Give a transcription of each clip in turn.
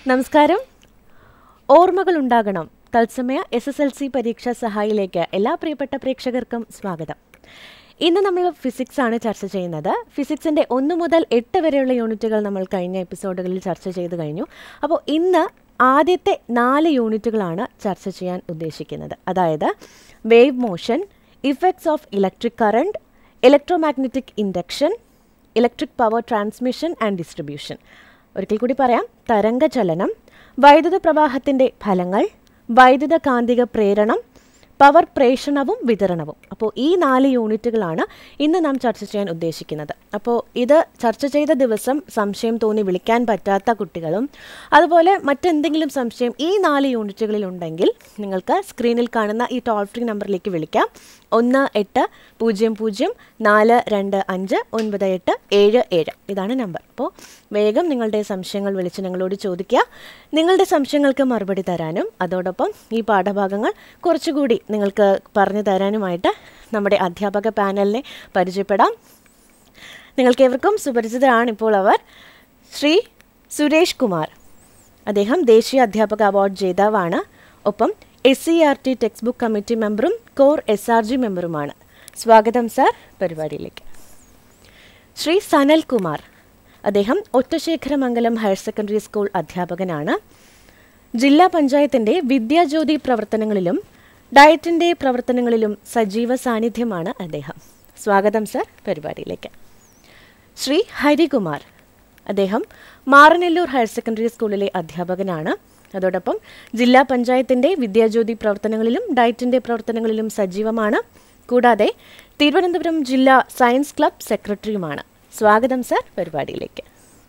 നമസ്കാരം ഓർമ്മകൾ ഉണ്ടാകണം തത്സമയ എസ് എസ് എൽ സി പരീക്ഷാ സഹായിലേക്ക് എല്ലാ പ്രിയപ്പെട്ട പ്രേക്ഷകർക്കും സ്വാഗതം ഇന്ന് നമ്മൾ ഫിസിക്സ് ആണ് ചർച്ച ചെയ്യുന്നത് ഫിസിക്സിൻ്റെ ഒന്ന് മുതൽ എട്ട് വരെയുള്ള യൂണിറ്റുകൾ നമ്മൾ കഴിഞ്ഞ എപ്പിസോഡുകളിൽ ചർച്ച ചെയ്ത് കഴിഞ്ഞു അപ്പോൾ ഇന്ന് ആദ്യത്തെ നാല് യൂണിറ്റുകളാണ് ചർച്ച ചെയ്യാൻ ഉദ്ദേശിക്കുന്നത് അതായത് wave motion effects of electric current electromagnetic induction electric power transmission and distribution ഒരിക്കൽ കൂടി പറയാം തരംഗചലനം വൈദ്യുത പ്രവാഹത്തിൻ്റെ ഫലങ്ങൾ വൈദ്യുത കാന്തിക പ്രേരണം പവർ പ്രേഷണവും വിതരണവും അപ്പോൾ ഈ നാല് യൂണിറ്റുകളാണ് ഇന്ന് നാം ചർച്ച ചെയ്യാൻ ഉദ്ദേശിക്കുന്നത് അപ്പോൾ ഇത് ചർച്ച ചെയ്ത ദിവസം സംശയം തോന്നി വിളിക്കാൻ പറ്റാത്ത കുട്ടികളും അതുപോലെ മറ്റെന്തെങ്കിലും സംശയം ഈ നാല് യൂണിറ്റുകളിൽ ഉണ്ടെങ്കിൽ നിങ്ങൾക്ക് സ്ക്രീനിൽ കാണുന്ന ഈ ടോൾ ഫ്രീ നമ്പറിലേക്ക് വിളിക്കാം ഒന്ന് എട്ട് പൂജ്യം പൂജ്യം നാല് രണ്ട് അഞ്ച് ഒൻപത് എട്ട് ഏഴ് ഏഴ് ഇതാണ് നമ്പർ അപ്പോൾ വേഗം നിങ്ങളുടെ സംശയങ്ങൾ വിളിച്ച് ഞങ്ങളോട് ചോദിക്കുക നിങ്ങളുടെ സംശയങ്ങൾക്ക് മറുപടി തരാനും അതോടൊപ്പം ഈ പാഠഭാഗങ്ങൾ കുറച്ചുകൂടി നിങ്ങൾക്ക് പറഞ്ഞു തരാനുമായിട്ട് നമ്മുടെ അധ്യാപക പാനലിനെ പരിചയപ്പെടാം നിങ്ങൾക്കേവർക്കും സുപരിചിതരാണ് ഇപ്പോൾ അവർ ശ്രീ സുരേഷ് കുമാർ അദ്ദേഹം ദേശീയ അധ്യാപക അവാർഡ് ജേതാവാണ് ഒപ്പം S C R T text book committee മെമ്പറും കോർ എസ് ആർ ജി മെമ്പറുമാണ് സ്വാഗതം സാർ പരിപാടിയിലേക്ക് ശ്രീ സനൽ കുമാർ അദ്ദേഹം ഒറ്റശേഖരമംഗലം ഹയർ സെക്കൻഡറി സ്കൂൾ അധ്യാപകനാണ് ജില്ലാ പഞ്ചായത്തിൻ്റെ വിദ്യാജ്യോതി പ്രവർത്തനങ്ങളിലും ഡയറ്റിൻ്റെ പ്രവർത്തനങ്ങളിലും സജീവ സാന്നിധ്യമാണ് അദ്ദേഹം സ്വാഗതം സർ പരിപാടിയിലേക്ക് ശ്രീ ഹരികുമാർ അദ്ദേഹം മാറനെല്ലൂർ ഹയർ സെക്കൻഡറി സ്കൂളിലെ അധ്യാപകനാണ് അതോടൊപ്പം ജില്ലാ പഞ്ചായത്തിൻ്റെ വിദ്യാജ്യോതി പ്രവർത്തനങ്ങളിലും ഡയറ്റിൻ്റെ പ്രവർത്തനങ്ങളിലും സജീവമാണ് കൂടാതെ തിരുവനന്തപുരം ജില്ലാ സയൻസ് ക്ലബ് സെക്രട്ടറിയുമാണ് സ്വാഗതം സർ പരിപാടിയിലേക്ക്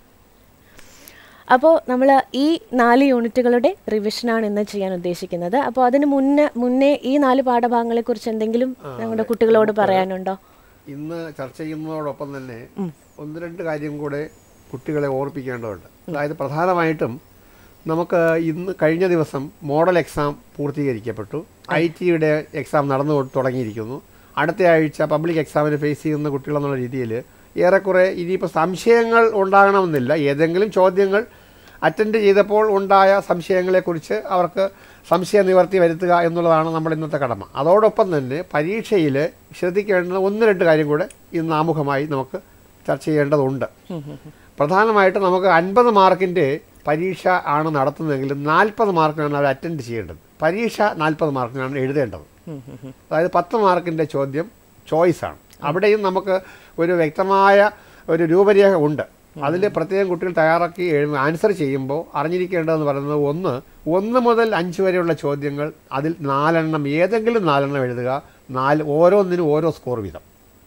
അപ്പോൾ നമ്മൾ ഈ നാല് യൂണിറ്റുകളുടെ റിവിഷനാണ് ഇന്ന് ചെയ്യാൻ ഉദ്ദേശിക്കുന്നത് അപ്പോൾ അതിന് മുന്നേ മുന്നേ ഈ നാല് പാഠഭാഗങ്ങളെക്കുറിച്ച് എന്തെങ്കിലും ഞങ്ങളുടെ കുട്ടികളോട് പറയാനുണ്ടോ ഇന്ന് ചർച്ച ചെയ്യുന്നതോടൊപ്പം തന്നെ ഒന്ന് രണ്ട് കാര്യം കൂടെ കുട്ടികളെ ഓർപ്പിക്കേണ്ടതുണ്ട് അതായത് പ്രധാനമായിട്ടും നമുക്ക് ഇന്ന് കഴിഞ്ഞ ദിവസം മോഡൽ എക്സാം പൂർത്തീകരിക്കപ്പെട്ടു ഐ ടിയുടെ എക്സാം നടന്നു തുടങ്ങിയിരിക്കുന്നു അടുത്ത ആഴ്ച പബ്ലിക് എക്സാമിന് ഫേസ് ചെയ്യുന്ന കുട്ടികളെന്നുള്ള രീതിയിൽ ഏറെക്കുറെ ഇനിയിപ്പോൾ സംശയങ്ങൾ ഉണ്ടാകണമെന്നില്ല ഏതെങ്കിലും ചോദ്യങ്ങൾ അറ്റൻഡ് ചെയ്തപ്പോൾ ഉണ്ടായ സംശയങ്ങളെക്കുറിച്ച് അവർക്ക് സംശയ നിവർത്തി വരുത്തുക എന്നുള്ളതാണ് നമ്മുടെ ഇന്നത്തെ കടമ അതോടൊപ്പം തന്നെ പരീക്ഷയിൽ ശ്രദ്ധിക്കേണ്ട ഒന്ന് രണ്ട് കാര്യം കൂടെ ഇന്ന് ആമുഖമായി നമുക്ക് ചർച്ച ചെയ്യേണ്ടതുണ്ട് പ്രധാനമായിട്ട് നമുക്ക് അൻപത് മാർക്കിൻ്റെ പരീക്ഷ ആണ് നടത്തുന്നതെങ്കിൽ നാൽപ്പത് മാർക്കിനാണ് അവർ അറ്റൻഡ് ചെയ്യേണ്ടത് പരീക്ഷ നാൽപ്പത് മാർക്കിനാണ് എഴുതേണ്ടത് അതായത് പത്ത് മാർക്കിൻ്റെ ചോദ്യം ചോയ്സാണ് അവിടെയും നമുക്ക് ഒരു വ്യക്തമായ ഒരു രൂപരേഖ ഉണ്ട് അതിൽ പ്രത്യേകം കുട്ടികൾ തയ്യാറാക്കി ആൻസർ ചെയ്യുമ്പോൾ അറിഞ്ഞിരിക്കേണ്ടതെന്ന് പറയുന്നത് ഒന്ന് ഒന്ന് മുതൽ അഞ്ച് വരെയുള്ള ചോദ്യങ്ങൾ അതിൽ നാലെണ്ണം ഏതെങ്കിലും നാലെണ്ണം എഴുതുക നാല് ഓരോന്നിനും ഓരോ സ്കോർ വീതം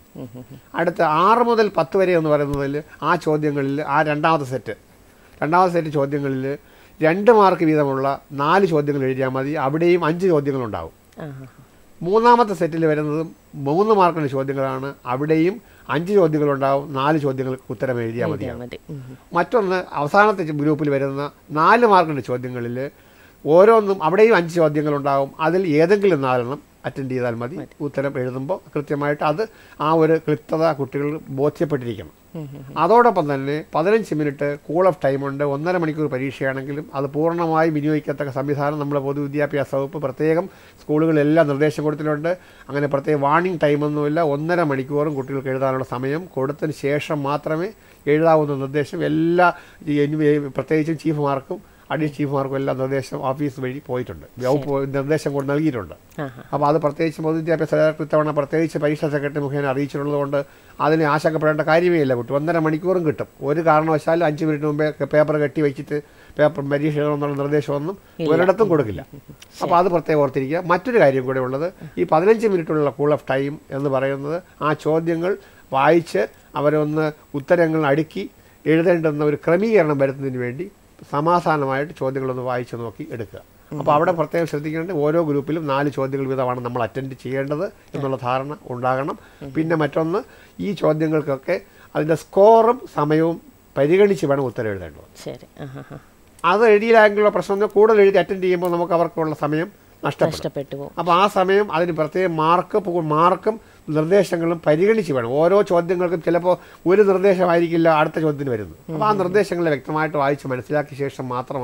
അടുത്ത ആറ് മുതൽ പത്ത് വരെ എന്ന് പറയുന്നതിൽ ആ ചോദ്യങ്ങളിൽ ആ രണ്ടാമത്തെ സെറ്റ് രണ്ടാമത്തെ സെറ്റ് ചോദ്യങ്ങളിൽ രണ്ട് മാർക്ക് വീതമുള്ള നാല് ചോദ്യങ്ങൾ എഴുതിയാൽ മതി അവിടെയും അഞ്ച് ചോദ്യങ്ങളുണ്ടാവും മൂന്നാമത്തെ സെറ്റിൽ വരുന്നതും മൂന്ന് മാർക്കിൻ്റെ ചോദ്യങ്ങളാണ് അവിടെയും അഞ്ച് ചോദ്യങ്ങളുണ്ടാവും നാല് ചോദ്യങ്ങൾക്ക് ഉത്തരം എഴുതിയാൽ മതിയാണ് മതി ഉം. മറ്റൊന്ന് അവസാനത്തെ ഗ്രൂപ്പിൽ വരുന്ന നാല് മാർക്കിൻ്റെ ചോദ്യങ്ങളിൽ ഓരോന്നും അവിടെയും അഞ്ച് ചോദ്യങ്ങളുണ്ടാവും അതിൽ ഏതെങ്കിലും നാലെണ്ണം അറ്റൻഡ് ചെയ്താൽ മതി ഉത്തരം എഴുതുമ്പോൾ കൃത്യമായിട്ട് അത് ആ ഒരു ക്ലിപ്തത കുട്ടികൾ ബോധ്യപ്പെട്ടിരിക്കണം അതോടൊപ്പം തന്നെ പതിനഞ്ച് മിനിറ്റ് കൂൾ ഓഫ് ടൈമുണ്ട് ഒന്നര മണിക്കൂർ പരീക്ഷയാണെങ്കിലും അത് പൂർണ്ണമായി വിനിയോഗിക്കത്തക്ക സംവിധാനം നമ്മുടെ പൊതുവിദ്യാഭ്യാസ വകുപ്പ് പ്രത്യേകം സ്കൂളുകളിലെല്ലാം നിർദ്ദേശം കൊടുത്തിട്ടുണ്ട് അങ്ങനെ പ്രത്യേക വാണിംഗ് ടൈമൊന്നുമില്ല ഒന്നര മണിക്കൂറും കുട്ടികൾക്ക് എഴുതാനുള്ള സമയം കൊടുത്തതിന് ശേഷം മാത്രമേ എഴുതാവുന്ന നിർദ്ദേശം എല്ലാ ഈ പ്രത്യേകിച്ചും ചീഫുമാർക്കും അഡീഷണൽ ചീഫുമാർക്കും എല്ലാം നിർദ്ദേശം ഓഫീസ് വഴി പോയിട്ടുണ്ട് വകുപ്പ് നിർദ്ദേശം കൊണ്ട് നൽകിയിട്ടുണ്ട് ആഹാ. അപ്പോൾ അത് പ്രത്യേകിച്ച് പൊതുവിദ്യാഭ്യാസ ഡയറക്ടർ ഇത്തവണ പ്രത്യേകിച്ച് പരീക്ഷാ സെക്രട്ടറി മുഖേന അറിയിച്ചിട്ടുള്ളതുകൊണ്ട് അതിന് ആശങ്കപ്പെടേണ്ട കാര്യമേ ഇല്ല കുട്ടി ഒന്നര മണിക്കൂറും കിട്ടും ഒരു കാരണവശാലും അഞ്ച് മിനിറ്റ് മുമ്പേ പേപ്പർ കെട്ടി വെച്ചിട്ട് പേപ്പർ പരീക്ഷ എഴുതണമെന്നുള്ള നിർദ്ദേശമൊന്നും ഒരിടത്തും കൊടുക്കില്ല അപ്പോൾ അത് പ്രത്യേകം ഓർത്തിരിക്കുക മറ്റൊരു കാര്യം കൂടെ ഉള്ളത് ഈ പതിനഞ്ച് മിനിറ്റുള്ള കൂൾ ഓഫ് ടൈം എന്ന് പറയുന്നത് ആ ചോദ്യങ്ങൾ വായിച്ച് അവരൊന്ന് ഉത്തരങ്ങൾ അടുക്കി എഴുതേണ്ടുന്ന ഒരു ക്രമീകരണം വരുത്തുന്നതിന് വേണ്ടി സമാധാനമായിട്ട് ചോദ്യങ്ങളൊന്ന് വായിച്ചു നോക്കി എടുക്കുക അപ്പോൾ അവിടെ പ്രത്യേകം ശ്രദ്ധിക്കേണ്ടത് ഓരോ ഗ്രൂപ്പിലും നാല് ചോദ്യങ്ങൾ വീതമാണ് നമ്മൾ അറ്റൻഡ് ചെയ്യേണ്ടത് എന്നുള്ള ധാരണ ഉണ്ടാകണം പിന്നെ മറ്റൊന്ന് ഈ ചോദ്യങ്ങൾക്കൊക്കെ അതിൻ്റെ സ്കോറും സമയവും പരിഗണിച്ച് വേണം ഉത്തരം എഴുതേണ്ടത് ശരി ആഹാ ഹാ. അത് എഴുതിയില്ലെങ്കിലുള്ള പ്രശ്നം എന്ന് കൂടുതൽ എഴുതി അറ്റൻഡ് ചെയ്യുമ്പോൾ നമുക്ക് അവർക്കുള്ള സമയം നഷ്ടപ്പെടും നഷ്ടപ്പെട്ടു പോകും അപ്പോൾ ആ സമയം അതിന് പ്രത്യേകം മാർക്ക് പോ- മാർക്കും നിർദ്ദേശങ്ങളും പരിഗണിച്ച് വേണം ഓരോ ചോദ്യങ്ങൾക്കും ചിലപ്പോൾ ഒരു നിർദ്ദേശമായിരിക്കില്ല അടുത്ത ചോദ്യത്തിന് വരുന്നത് അപ്പോൾ ആ നിർദ്ദേശങ്ങളെ വ്യക്തമായിട്ട് വായിച്ച് മനസ്സിലാക്കിയ ശേഷം മാത്രമാണ്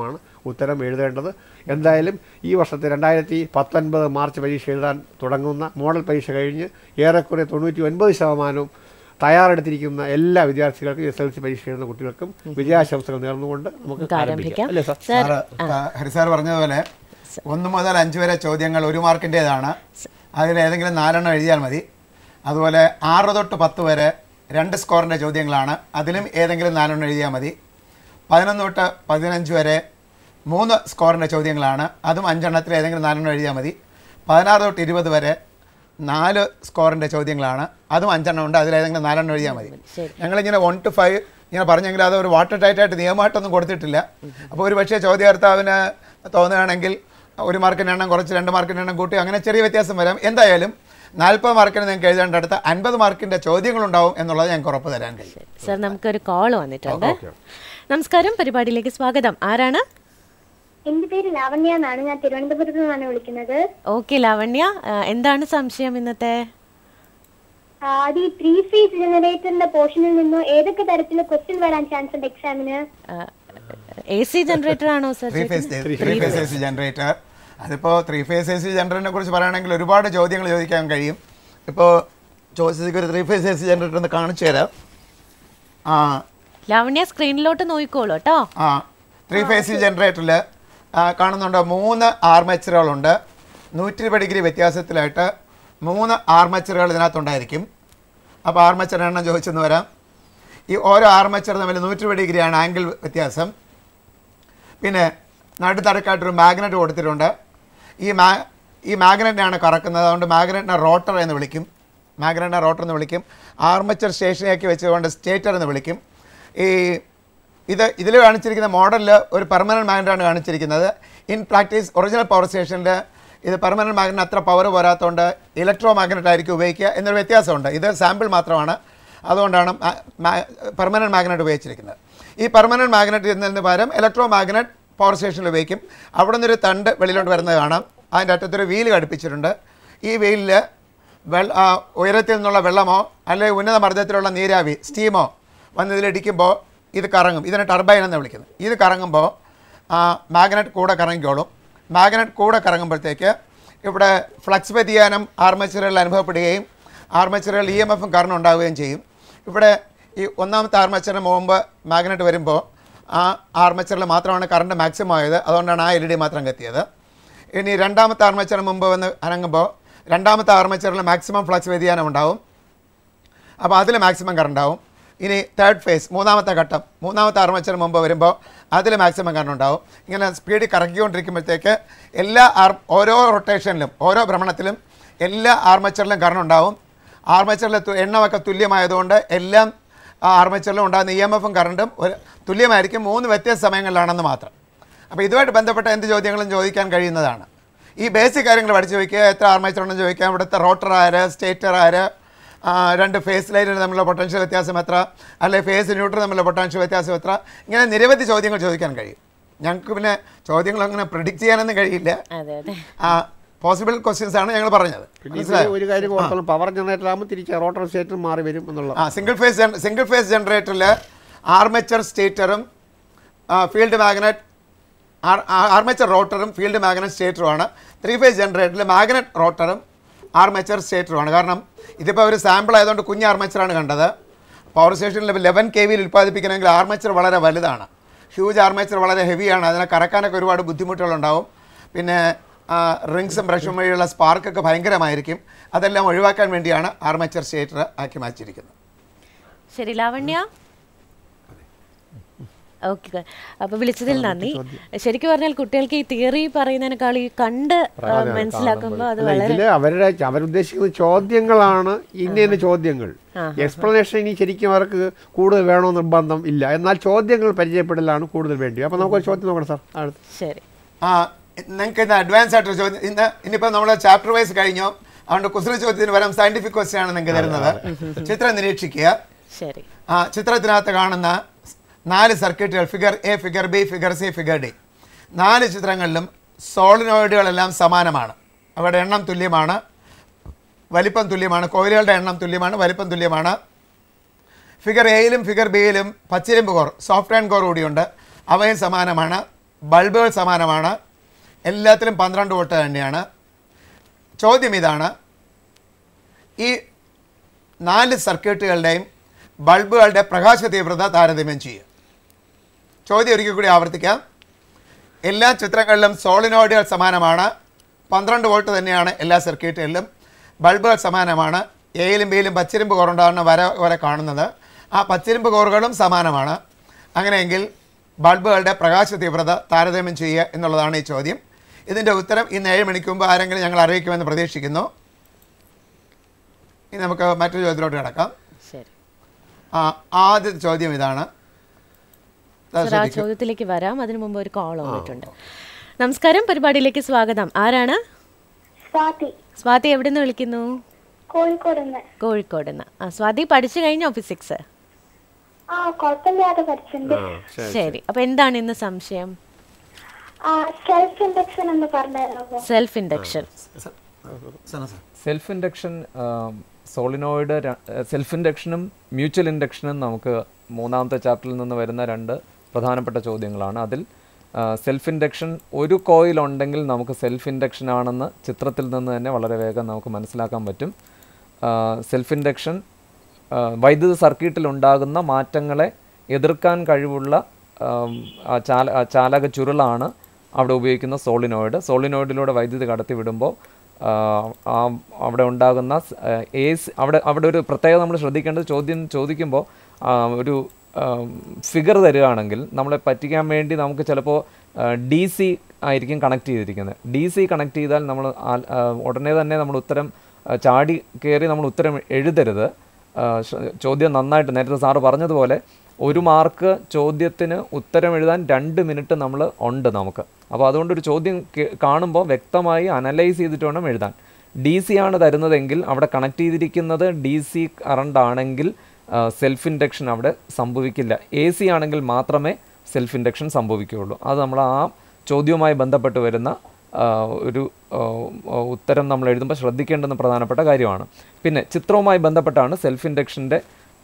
ഉത്തരം എഴുതേണ്ടത് എന്തായാലും ഈ വർഷത്തെ രണ്ടായിരത്തി പത്തൊൻപത് മാർച്ച് പരീക്ഷ എഴുതാൻ തുടങ്ങുന്ന മോഡൽ പരീക്ഷ കഴിഞ്ഞ് ഏറെക്കുറെ തൊണ്ണൂറ്റി ഒൻപത് ശതമാനവും തയ്യാറെടുത്തിരിക്കുന്ന എല്ലാ വിദ്യാർത്ഥികൾക്കും എസ് എൽ സി പരീക്ഷ എഴുതുന്ന കുട്ടികൾക്കും വിജയാശംസകൾ നേർന്നുകൊണ്ട് നമുക്ക് നമുക്ക് ആരംഭിക്കാം ആരംഭിക്കാം അല്ലേ സാർ സാർ സാറ് ഇപ്പൊ ഹരിസാർ പറഞ്ഞതുപോലെ ഒന്ന് മുതൽ അഞ്ച് വരെ ചോദ്യങ്ങൾ ഒരു മാർക്കിൻ്റേതാണ് അതിൽ ഏതെങ്കിലും നാലെണ്ണം എഴുതിയാൽ മതി അതുപോലെ ആറ് തൊട്ട് പത്ത് വരെ രണ്ട് സ്കോറിൻ്റെ ചോദ്യങ്ങളാണ് അതിലും ഏതെങ്കിലും നാലെണ്ണം എഴുതിയാൽ മതി പതിനൊന്ന് തൊട്ട് പതിനഞ്ച് വരെ മൂന്ന് സ്കോറിൻ്റെ ചോദ്യങ്ങളാണ് അതും അഞ്ചെണ്ണത്തിൽ ഏതെങ്കിലും നാലെണ്ണം എഴുതിയാൽ മതി പതിനാറ് തൊട്ട് ഇരുപത് വരെ നാല് സ്കോറിൻ്റെ ചോദ്യങ്ങളാണ് അതും അഞ്ചെണ്ണം ഉണ്ട് അതിലേതെങ്കിലും നാലെണ്ണം എഴുതിയാൽ മതി ശരി. ഞങ്ങളിങ്ങനെ വൺ ടു ഫൈവ് ഇങ്ങനെ പറഞ്ഞെങ്കിൽ അത് ഒരു വാട്ടർ ടൈറ്റായിട്ട് നിയമമായിട്ടൊന്നും കൊടുത്തിട്ടില്ല അപ്പോൾ ഒരു പക്ഷേ ചോദ്യാർത്ഥിന് തോന്നുകയാണെങ്കിൽ ഒരു മാർക്കിൻ്റെ എണ്ണം കുറച്ച് രണ്ട് മാർക്കിൻ്റെ എണ്ണം കൂട്ടി അങ്ങനെ ചെറിയ വ്യത്യാസം വരാം എന്തായാലും നാൽപ്പത് മാർക്കിന് നിങ്ങൾക്ക് എഴുതേണ്ട അടുത്ത് അൻപത് മാർക്കിൻ്റെ ചോദ്യങ്ങളുണ്ടാവും എന്നുള്ളത് ഞങ്ങൾക്ക് ഉറപ്പ് തരാൻ കഴിയും സാർ നമുക്കൊരു കോൾ വന്നിട്ടുണ്ട് ഓക്കെ. നമസ്കാരം പരിപാടിയിലേക്ക് സ്വാഗതം ആരാണ് എന്റെ പേര് ലാവണ്യ എന്നാണ് ഞാൻ തിരുവനന്തപുരത്ത് നിന്നാണ് വിളിക്കുന്നത് ഓക്കെ ലാവണ്യ ആ, എന്താണ് സംശയം ഇന്നത്തെ ആ, അത് ഈ ത്രീ ഫേസ് ജനറേറ്ററിന്റെ പോർഷനിൽ നിന്ന് ഏതൊക്കെ തരത്തിലെ ക്വസ്റ്റ്യൻ വരാൻ ചാൻസ് ഉണ്ട് എക്സാമിന് എ സി ജനറേറ്റർ ആണോ sir three phase three phase A C generator അതിപ്പോൾ ത്രീ ഫേസ് എ സി ജനറേറ്ററിനെ കുറിച്ച് പറയുകയാണെങ്കിൽ ഒരുപാട് ചോദ്യങ്ങൾ ചോദിക്കാൻ കഴിയും ഇപ്പോൾ ചോദിച്ചതിക്ക് ഒരു three phase A C generator ഒന്ന് കാണിച്ചു തരാം ആ ലാവണ്യ സ്ക്രീനിലോട്ട് നോക്കിക്കോളൂ കേട്ടോ ആ ത്രീ ഫേസ് ജനറേറ്ററിൽ കാണുന്നുണ്ട് മൂന്ന് ആർമച്ചറുകളുണ്ട് നൂറ്റി ഇരുപത് ഡിഗ്രി വ്യത്യാസത്തിലായിട്ട് മൂന്ന് ആർമച്ചറുകൾ ഇതിനകത്തുണ്ടായിരിക്കും അപ്പോൾ ആർമച്ചർ എണ്ണം ചോദിച്ചെന്ന് വരാം ഈ ഓരോ ആർമച്ചർ തമ്മിൽ നൂറ്റി ഇരുപത് ഡിഗ്രിയാണ് ആംഗിൾ വ്യത്യാസം പിന്നെ നടുത്തടക്കായിട്ടൊരു മാഗ്നറ്റ് കൊടുത്തിട്ടുണ്ട് ഈ മാ ഈ മാഗ്നറ്റിനാണ് കറക്കുന്നത് അതുകൊണ്ട് മാഗ്നറ്റിനെ റോട്ടർ എന്ന് വിളിക്കും മാഗ്നറ്റിനെ റോട്ടർ എന്ന് വിളിക്കും ആർമച്ചർ സ്റ്റേഷനിലേക്ക് വെച്ചുകൊണ്ട് സ്റ്റേറ്റർ എന്ന് വിളിക്കും ഈ ഇത് ഇതിൽ കാണിച്ചിരിക്കുന്ന മോഡലിൽ ഒരു പെർമനൻറ്റ് മാഗ്നറ്റാണ് കാണിച്ചിരിക്കുന്നത് ഇൻ പ്രാക്ടീസ് ഒറിജിനൽ പവർ സ്റ്റേഷനിൽ ഇത് പെർമനൻറ്റ് മാഗ്നറ്റ് അത്ര പവർ പോരാത്തതുകൊണ്ട് ഇലക്ട്രോ മാഗ്നറ്റ് ആയിരിക്കും ഉപയോഗിക്കുക എന്നൊരു വ്യത്യാസമുണ്ട് ഇത് സാമ്പിൾ മാത്രമാണ് അതുകൊണ്ടാണ് പെർമനൻറ്റ് മാഗ്നറ്റ് ഉപയോഗിച്ചിരിക്കുന്നത് ഈ പെർമനൻറ്റ് മാഗ്നറ്റ് എന്നതിന് പകരം ഇലക്ട്രോ മാഗ്നറ്റ് പവർ സ്റ്റേഷനിൽ ഉപയോഗിക്കും അവിടെ നിന്നൊരു തണ്ട് വെളിയിലോട്ട് വരുന്നത് കാണാം അതിൻ്റെ അറ്റത്തൊരു വീല് ഘടിപ്പിച്ചിട്ടുണ്ട് ഈ വീലിൽ വെള്ള ആ, ഉയരത്തിൽ നിന്നുള്ള വെള്ളമോ അല്ലെങ്കിൽ ഉന്നത മർദ്ദത്തിലുള്ള നീരാവി സ്റ്റീമോ വന്നതിലിടിക്കുമ്പോൾ ഇത് കറങ്ങും ഇതിനെ ടർബൈൻ എന്ന് വിളിക്കുന്നത് ഇത് കറങ്ങുമ്പോൾ മാഗ്നറ്റ് കൂടെ കറങ്ങിക്കോളും മാഗ്നറ്റ് കൂടെ കറങ്ങുമ്പോഴത്തേക്ക് ഇവിടെ ഫ്ലക്സ് വ്യതിയാനം ആർമച്ചറുകളിൽ അനുഭവപ്പെടുകയും ആർമച്ചറുകൾ ഇ എം എഫും കറണ്ട് ഉണ്ടാവുകയും ചെയ്യും ഇവിടെ ഈ ഒന്നാമത്തെ ആർമച്ചറിന് മുമ്പ് മാഗ്നറ്റ് വരുമ്പോൾ ആ ആർമച്ചറിൽ മാത്രമാണ് കറണ്ട് മാക്സിമം ആയത് അതുകൊണ്ടാണ് ആ എൽ ഇ ഡി മാത്രം കത്തിയത് ഇനി രണ്ടാമത്തെ ആർമച്ചറിന് മുമ്പ് വന്ന് അനങ്ങുമ്പോൾ രണ്ടാമത്തെ ആർമച്ചറിൽ മാക്സിമം ഫ്ലക്സ് വ്യതിയാനം ഉണ്ടാവും അപ്പോൾ അതിൽ മാക്സിമം കറണ്ട് ആവും ഇനി തേർഡ് ഫേസ് മൂന്നാമത്തെ ഘട്ടം മൂന്നാമത്തെ ആർമച്ചറിന് മുമ്പ് വരുമ്പോൾ അതിൽ മാക്സിമം കറണ്ട് ഉണ്ടാവും ഇങ്ങനെ സ്പീഡിൽ കറക്കിക്കൊണ്ടിരിക്കുമ്പോഴത്തേക്ക് എല്ലാ ആർ ഓരോ റൊട്ടേഷനിലും ഓരോ ഭ്രമണത്തിലും എല്ലാ ആർമച്ചറിലും കറണ്ട് ഉണ്ടാവും ആർമച്ചറിലെ തു- എണ്ണമൊക്കെ തുല്യമായതുകൊണ്ട് എല്ലാം ആ ആർമച്ചറിലും ഉണ്ടാകുന്ന ഇ എം എഫും കറണ്ടും ഒരു തുല്യമായിരിക്കും മൂന്ന് വ്യത്യസ്ത സമയങ്ങളിലാണെന്ന് മാത്രം അപ്പോൾ ഇതുമായിട്ട് ബന്ധപ്പെട്ട എന്ത് ചോദ്യങ്ങളും ചോദിക്കാൻ കഴിയുന്നതാണ് ഈ ബേസിക് കാര്യങ്ങൾ പഠിച്ചു വയ്ക്കുക എത്ര ആർമേച്ചർ ഉണ്ടെന്ന് ചോദിക്കാം ഇവിടുത്തെ റോട്ടർ ആര് സ്റ്റേറ്റർ ആര് ആ, രണ്ട് ഫേസ് ലൈനിന് തമ്മിലുള്ള പൊട്ടൻഷ്യൽ വ്യത്യാസം എത്ര അല്ലെങ്കിൽ ഫേസ് ന്യൂട്രൽ തമ്മിലുള്ള പൊട്ടൻഷ്യൽ വ്യത്യാസം എത്ര ഇങ്ങനെ നിരവധി ചോദ്യങ്ങൾ ചോദിക്കാൻ കഴിയും ഞങ്ങൾക്ക് പിന്നെ ചോദ്യങ്ങൾ അങ്ങനെ പ്രിഡിക്റ്റ് ചെയ്യാനൊന്നും കഴിയില്ല അതെ അതെ പോസിബിൾ ക്വസ്റ്റ്യൻസ് ആണ് ഞങ്ങൾ പറഞ്ഞത് പിന്നെ ഇതിൽ മനസ്സിലായോ ഒരു കാര്യം ഓർത്തോളം പവർ ജനറേറ്റർ ആകുമ്പോൾ തിരിച്ച് റോട്ടർ സ്റ്റേറ്റർ മാറി വരും എന്നുള്ള ആ സിംഗിൾ ഫേസ് സിംഗിൾ ഫേസ് ജനറേറ്ററിൽ ആർമേച്ചർ സ്റ്റേറ്ററും ഫീൽഡ് മാഗ്നറ്റ് ആർമേച്ചർ റോട്ടറും ഫീൽഡ് മാഗ്നറ്റ് സ്റ്റേറ്ററുമാണ് ത്രീ ഫേസ് ജനറേറ്ററിൽ മാഗ്നറ്റ് റോട്ടറും ആർമേച്ചർ സ്റ്റേറ്ററുമാണ് കാരണം ഇതിപ്പോൾ ഒരു സാമ്പിൾ ആയതുകൊണ്ട് കുഞ്ഞ് ആർമേച്ചറാണ് കണ്ടത് പവർ സ്റ്റേഷനിൽ ലെവൻ കെ വിയിൽ ഉൽപ്പാദിപ്പിക്കണമെങ്കിൽ ആർമേച്ചർ വളരെ വലുതാണ് ഹ്യൂജ് ആർമേച്ചർ വളരെ ഹെവിയാണ് അതിനെ കറക്കാനൊക്കെ ഒരുപാട് ബുദ്ധിമുട്ടുകളുണ്ടാവും പിന്നെ റിങ്സും ബ്രഷും വഴിയുള്ള സ്പാർക്കൊക്കെ ഭയങ്കരമായിരിക്കും അതെല്ലാം ഒഴിവാക്കാൻ വേണ്ടിയാണ് ആർമേച്ചർ സ്റ്റേറ്റർ ആക്കി മാറ്റിയിരിക്കുന്നത് ശരി ലാവണ്യ ഓക്കെ അപ്പൊ വിളിച്ചതിൽ നന്ദി ശരിക്കും പറഞ്ഞാൽ കുട്ടികൾക്ക് ഈ തിയറി പറയുന്നതിനേക്കാൾ ഈ കണ്ട് ആ, മനസ്സിലാക്കുമ്പോൾ അത് അല്ല, വളരെ ഇതില് അവരുടെ അവരുദ്ദേശിക്കുന്ന ചോദ്യങ്ങളാണ് ഇന്ന ഇന്ന ചോദ്യങ്ങൾ എക്സ്പ്ലനേഷൻ ഇനി ശരിക്കും അവർക്ക് കൂടുതൽ വേണോ നിർബന്ധം ഇല്ല എന്നാൽ ചോദ്യങ്ങൾ പരിചയപ്പെടലാണ് കൂടുതൽ വേണ്ടി അപ്പൊ നമുക്കൊരു ചോദ്യം നോക്കണം സാർ അടുത്ത് ശരി ആ നിങ്ങൾക്ക് ഇന്ന് അഡ്വാൻസ് ആയിട്ട് ചോദ്യം ഇന്ന് ഇനിയിപ്പോൾ നമ്മൾ ചാപ്റ്റർ വൈസ് കഴിഞ്ഞു അതുകൊണ്ട് കുസൃ ചോദ്യത്തിന് വരാം സയന്റിഫിക് ക്വസ്റ്റ്യൻ ആണ് നിങ്ങൾക്ക് തരുന്നത് ചിത്രം നിരീക്ഷിക്കുക ശരി ആ ചിത്രത്തിനകത്ത് കാണുന്ന നാല് സർക്യൂട്ടുകൾ figure A figure B figure C figure D നാല് ചിത്രങ്ങളിലും സോളിനോയിഡുകളെല്ലാം സമാനമാണ് അവയുടെ എണ്ണം തുല്യമാണ് വലിപ്പം തുല്യമാണ് കോയിലുകളുടെ എണ്ണം തുല്യമാണ് വലിപ്പം തുല്യമാണ് ഫിഗർ എയിലും ഫിഗർ ബിയിലും പച്ചിരുമ്പ് കോർ സോഫ്റ്റ് ആൻഡ് കോർ കൂടിയുണ്ട് അവയും സമാനമാണ് ബൾബുകൾ സമാനമാണ് എല്ലാത്തിലും പന്ത്രണ്ട് വോട്ട് തന്നെയാണ് ചോദ്യം ഇതാണ് ഈ നാല് സർക്യൂട്ടുകളുടെയും ബൾബുകളുടെ പ്രകാശ തീവ്രത താരതമ്യം ചെയ്യുക ചോദ്യം ഒരിക്കൽ കൂടി ആവർത്തിക്കാം എല്ലാ ചിത്രങ്ങളിലും സോളിനോയിഡുകൾ സമാനമാണ് പന്ത്രണ്ട് വോൾട്ട് തന്നെയാണ് എല്ലാ സർക്യൂട്ടുകളിലും ബൾബുകൾ സമാനമാണ് എയിലും ബിയിലും പച്ചിരുമ്പ് കോറുണ്ടാകുന്ന വര വരെ കാണുന്നത് ആ പച്ചിരുമ്പ് കോറുകളും സമാനമാണ് അങ്ങനെയെങ്കിൽ ബൾബുകളുടെ പ്രകാശ തീവ്രത താരതമ്യം ചെയ്യുക എന്നുള്ളതാണ് ഈ ചോദ്യം ഇതിൻ്റെ ഉത്തരം ഇന്ന് ഏഴ് മണിക്ക് മുമ്പ് ആരെങ്കിലും ഞങ്ങൾ അറിയിക്കുമെന്ന് പ്രതീക്ഷിക്കുന്നു ഇനി നമുക്ക് മറ്റൊരു ചോദ്യത്തിലോട്ട് കിടക്കാം ശരി ആ ആദ്യത്തെ ചോദ്യം ഇതാണ് ദാ സർ ആ ശ്രദ്ധിക്കൂ. ചോദ്യത്തിലേക്ക് വരാം അതിനു മുമ്പ് ഒരു കോൾ വന്നിട്ടുണ്ട് നമസ്കാരം പരിപാടിയിലേക്ക് സ്വാഗതം ആരാണ് സ്വാതി സ്വാതി എവിടെ നിന്ന് വിളിക്കുന്നു കോഴിക്കോട് നിന്ന് കോഴിക്കോട് നിന്ന് ആ സ്വാതി പഠിച്ചു കഴിഞ്ഞോ ഫിസിക്സ് ആ കുഴപ്പമില്ലാതെ പഠിച്ചിട്ടുണ്ട് ശരി അപ്പൊ എന്താണ് ഇന്ന് സംശയം ആ സെൽഫ് ഇൻഡക്ഷൻ എന്ന് പറഞ്ഞല്ലോ self induction Sana sir. Self induction solenoid self ഇൻഡക്ഷനും മ്യൂച്വൽ ഇൻഡക്ഷനും നമുക്ക് മൂന്നാമത്തെ ചാപ്റ്ററിൽ നിന്ന് വരുന്ന രണ്ട് പ്രധാനപ്പെട്ട ചോദ്യങ്ങളാണ് അതിൽ സെൽഫ് ഇൻഡക്ഷൻ ഒരു കോയിൽ ഉണ്ടെങ്കിൽ നമുക്ക് സെൽഫ് ഇൻഡക്ഷൻ ആണെന്ന് ചിത്രത്തിൽ നിന്ന് തന്നെ വളരെ വേഗം നമുക്ക് മനസ്സിലാക്കാൻ പറ്റും സെൽഫ് ഇൻഡക്ഷൻ വൈദ്യുത സർക്യൂട്ടിൽ ഉണ്ടാകുന്ന മാറ്റങ്ങളെ എതിർക്കാൻ കഴിവുള്ള ആം, ആ ചാല ആ ചാലക ചുരുളാണ് അവിടെ ഉപയോഗിക്കുന്ന സോളിനോയിഡ് സോളിനോയിഡിലൂടെ വൈദ്യുതി കടത്തി വിടുമ്പോൾ ആ, ആ അവിടെ ഉണ്ടാകുന്ന എ സി അവിടെ അവിടെ ഒരു പ്രത്യേകത നമ്മൾ ശ്രദ്ധിക്കേണ്ടത് ചോദ്യം ചോദിക്കുമ്പോൾ ആ, ഒരു ഫിഗർ തരികയാണെങ്കിൽ നമ്മളെ പറ്റിക്കാൻ വേണ്ടി നമുക്ക് ചിലപ്പോൾ ഡി സി ആയിരിക്കും കണക്ട് ചെയ്തിരിക്കുന്നത് ഡി സി കണക്ട് ചെയ്താൽ നമ്മൾ ആ- ആ, ഉടനെ തന്നെ നമ്മൾ ഉത്തരം ആ, ചാടി കയറി നമ്മൾ ഉത്തരം എഴുതരുത് ആ, ശ്ര- ചോദ്യം നന്നായിട്ട് നേരത്തെ സാറ് പറഞ്ഞതുപോലെ ഒരു മാർക്ക് ചോദ്യത്തിന് ഉത്തരം എഴുതാൻ രണ്ട് മിനിറ്റ് നമ്മൾ ഉണ്ട് നമുക്ക് അപ്പോൾ അതുകൊണ്ട് ഒരു ചോദ്യം കേ- കാണുമ്പോൾ വ്യക്തമായി അനലൈസ് ചെയ്തിട്ട് വേണം എഴുതാൻ ഡി സി ആണ് തരുന്നതെങ്കിൽ അവിടെ കണക്ട് ചെയ്തിരിക്കുന്നത് ഡി സി കറണ്ട് ആണെങ്കിൽ സെൽഫ് ഇൻഡക്ഷൻ അവിടെ സംഭവിക്കില്ല എ സി ആണെങ്കിൽ മാത്രമേ സെൽഫ് ഇൻഡക്ഷൻ സംഭവിക്കുകയുള്ളൂ അത് നമ്മൾ ആ ചോദ്യവുമായി ബന്ധപ്പെട്ട് വരുന്ന ആ, ഒരു ആ, ഉത്തരം നമ്മൾ എഴുതുമ്പോൾ ശ്രദ്ധിക്കേണ്ടുന്ന പ്രധാനപ്പെട്ട കാര്യമാണ് പിന്നെ ചിത്രവുമായി ബന്ധപ്പെട്ടാണ് സെൽഫ് ഇൻഡക്ഷൻ്റെ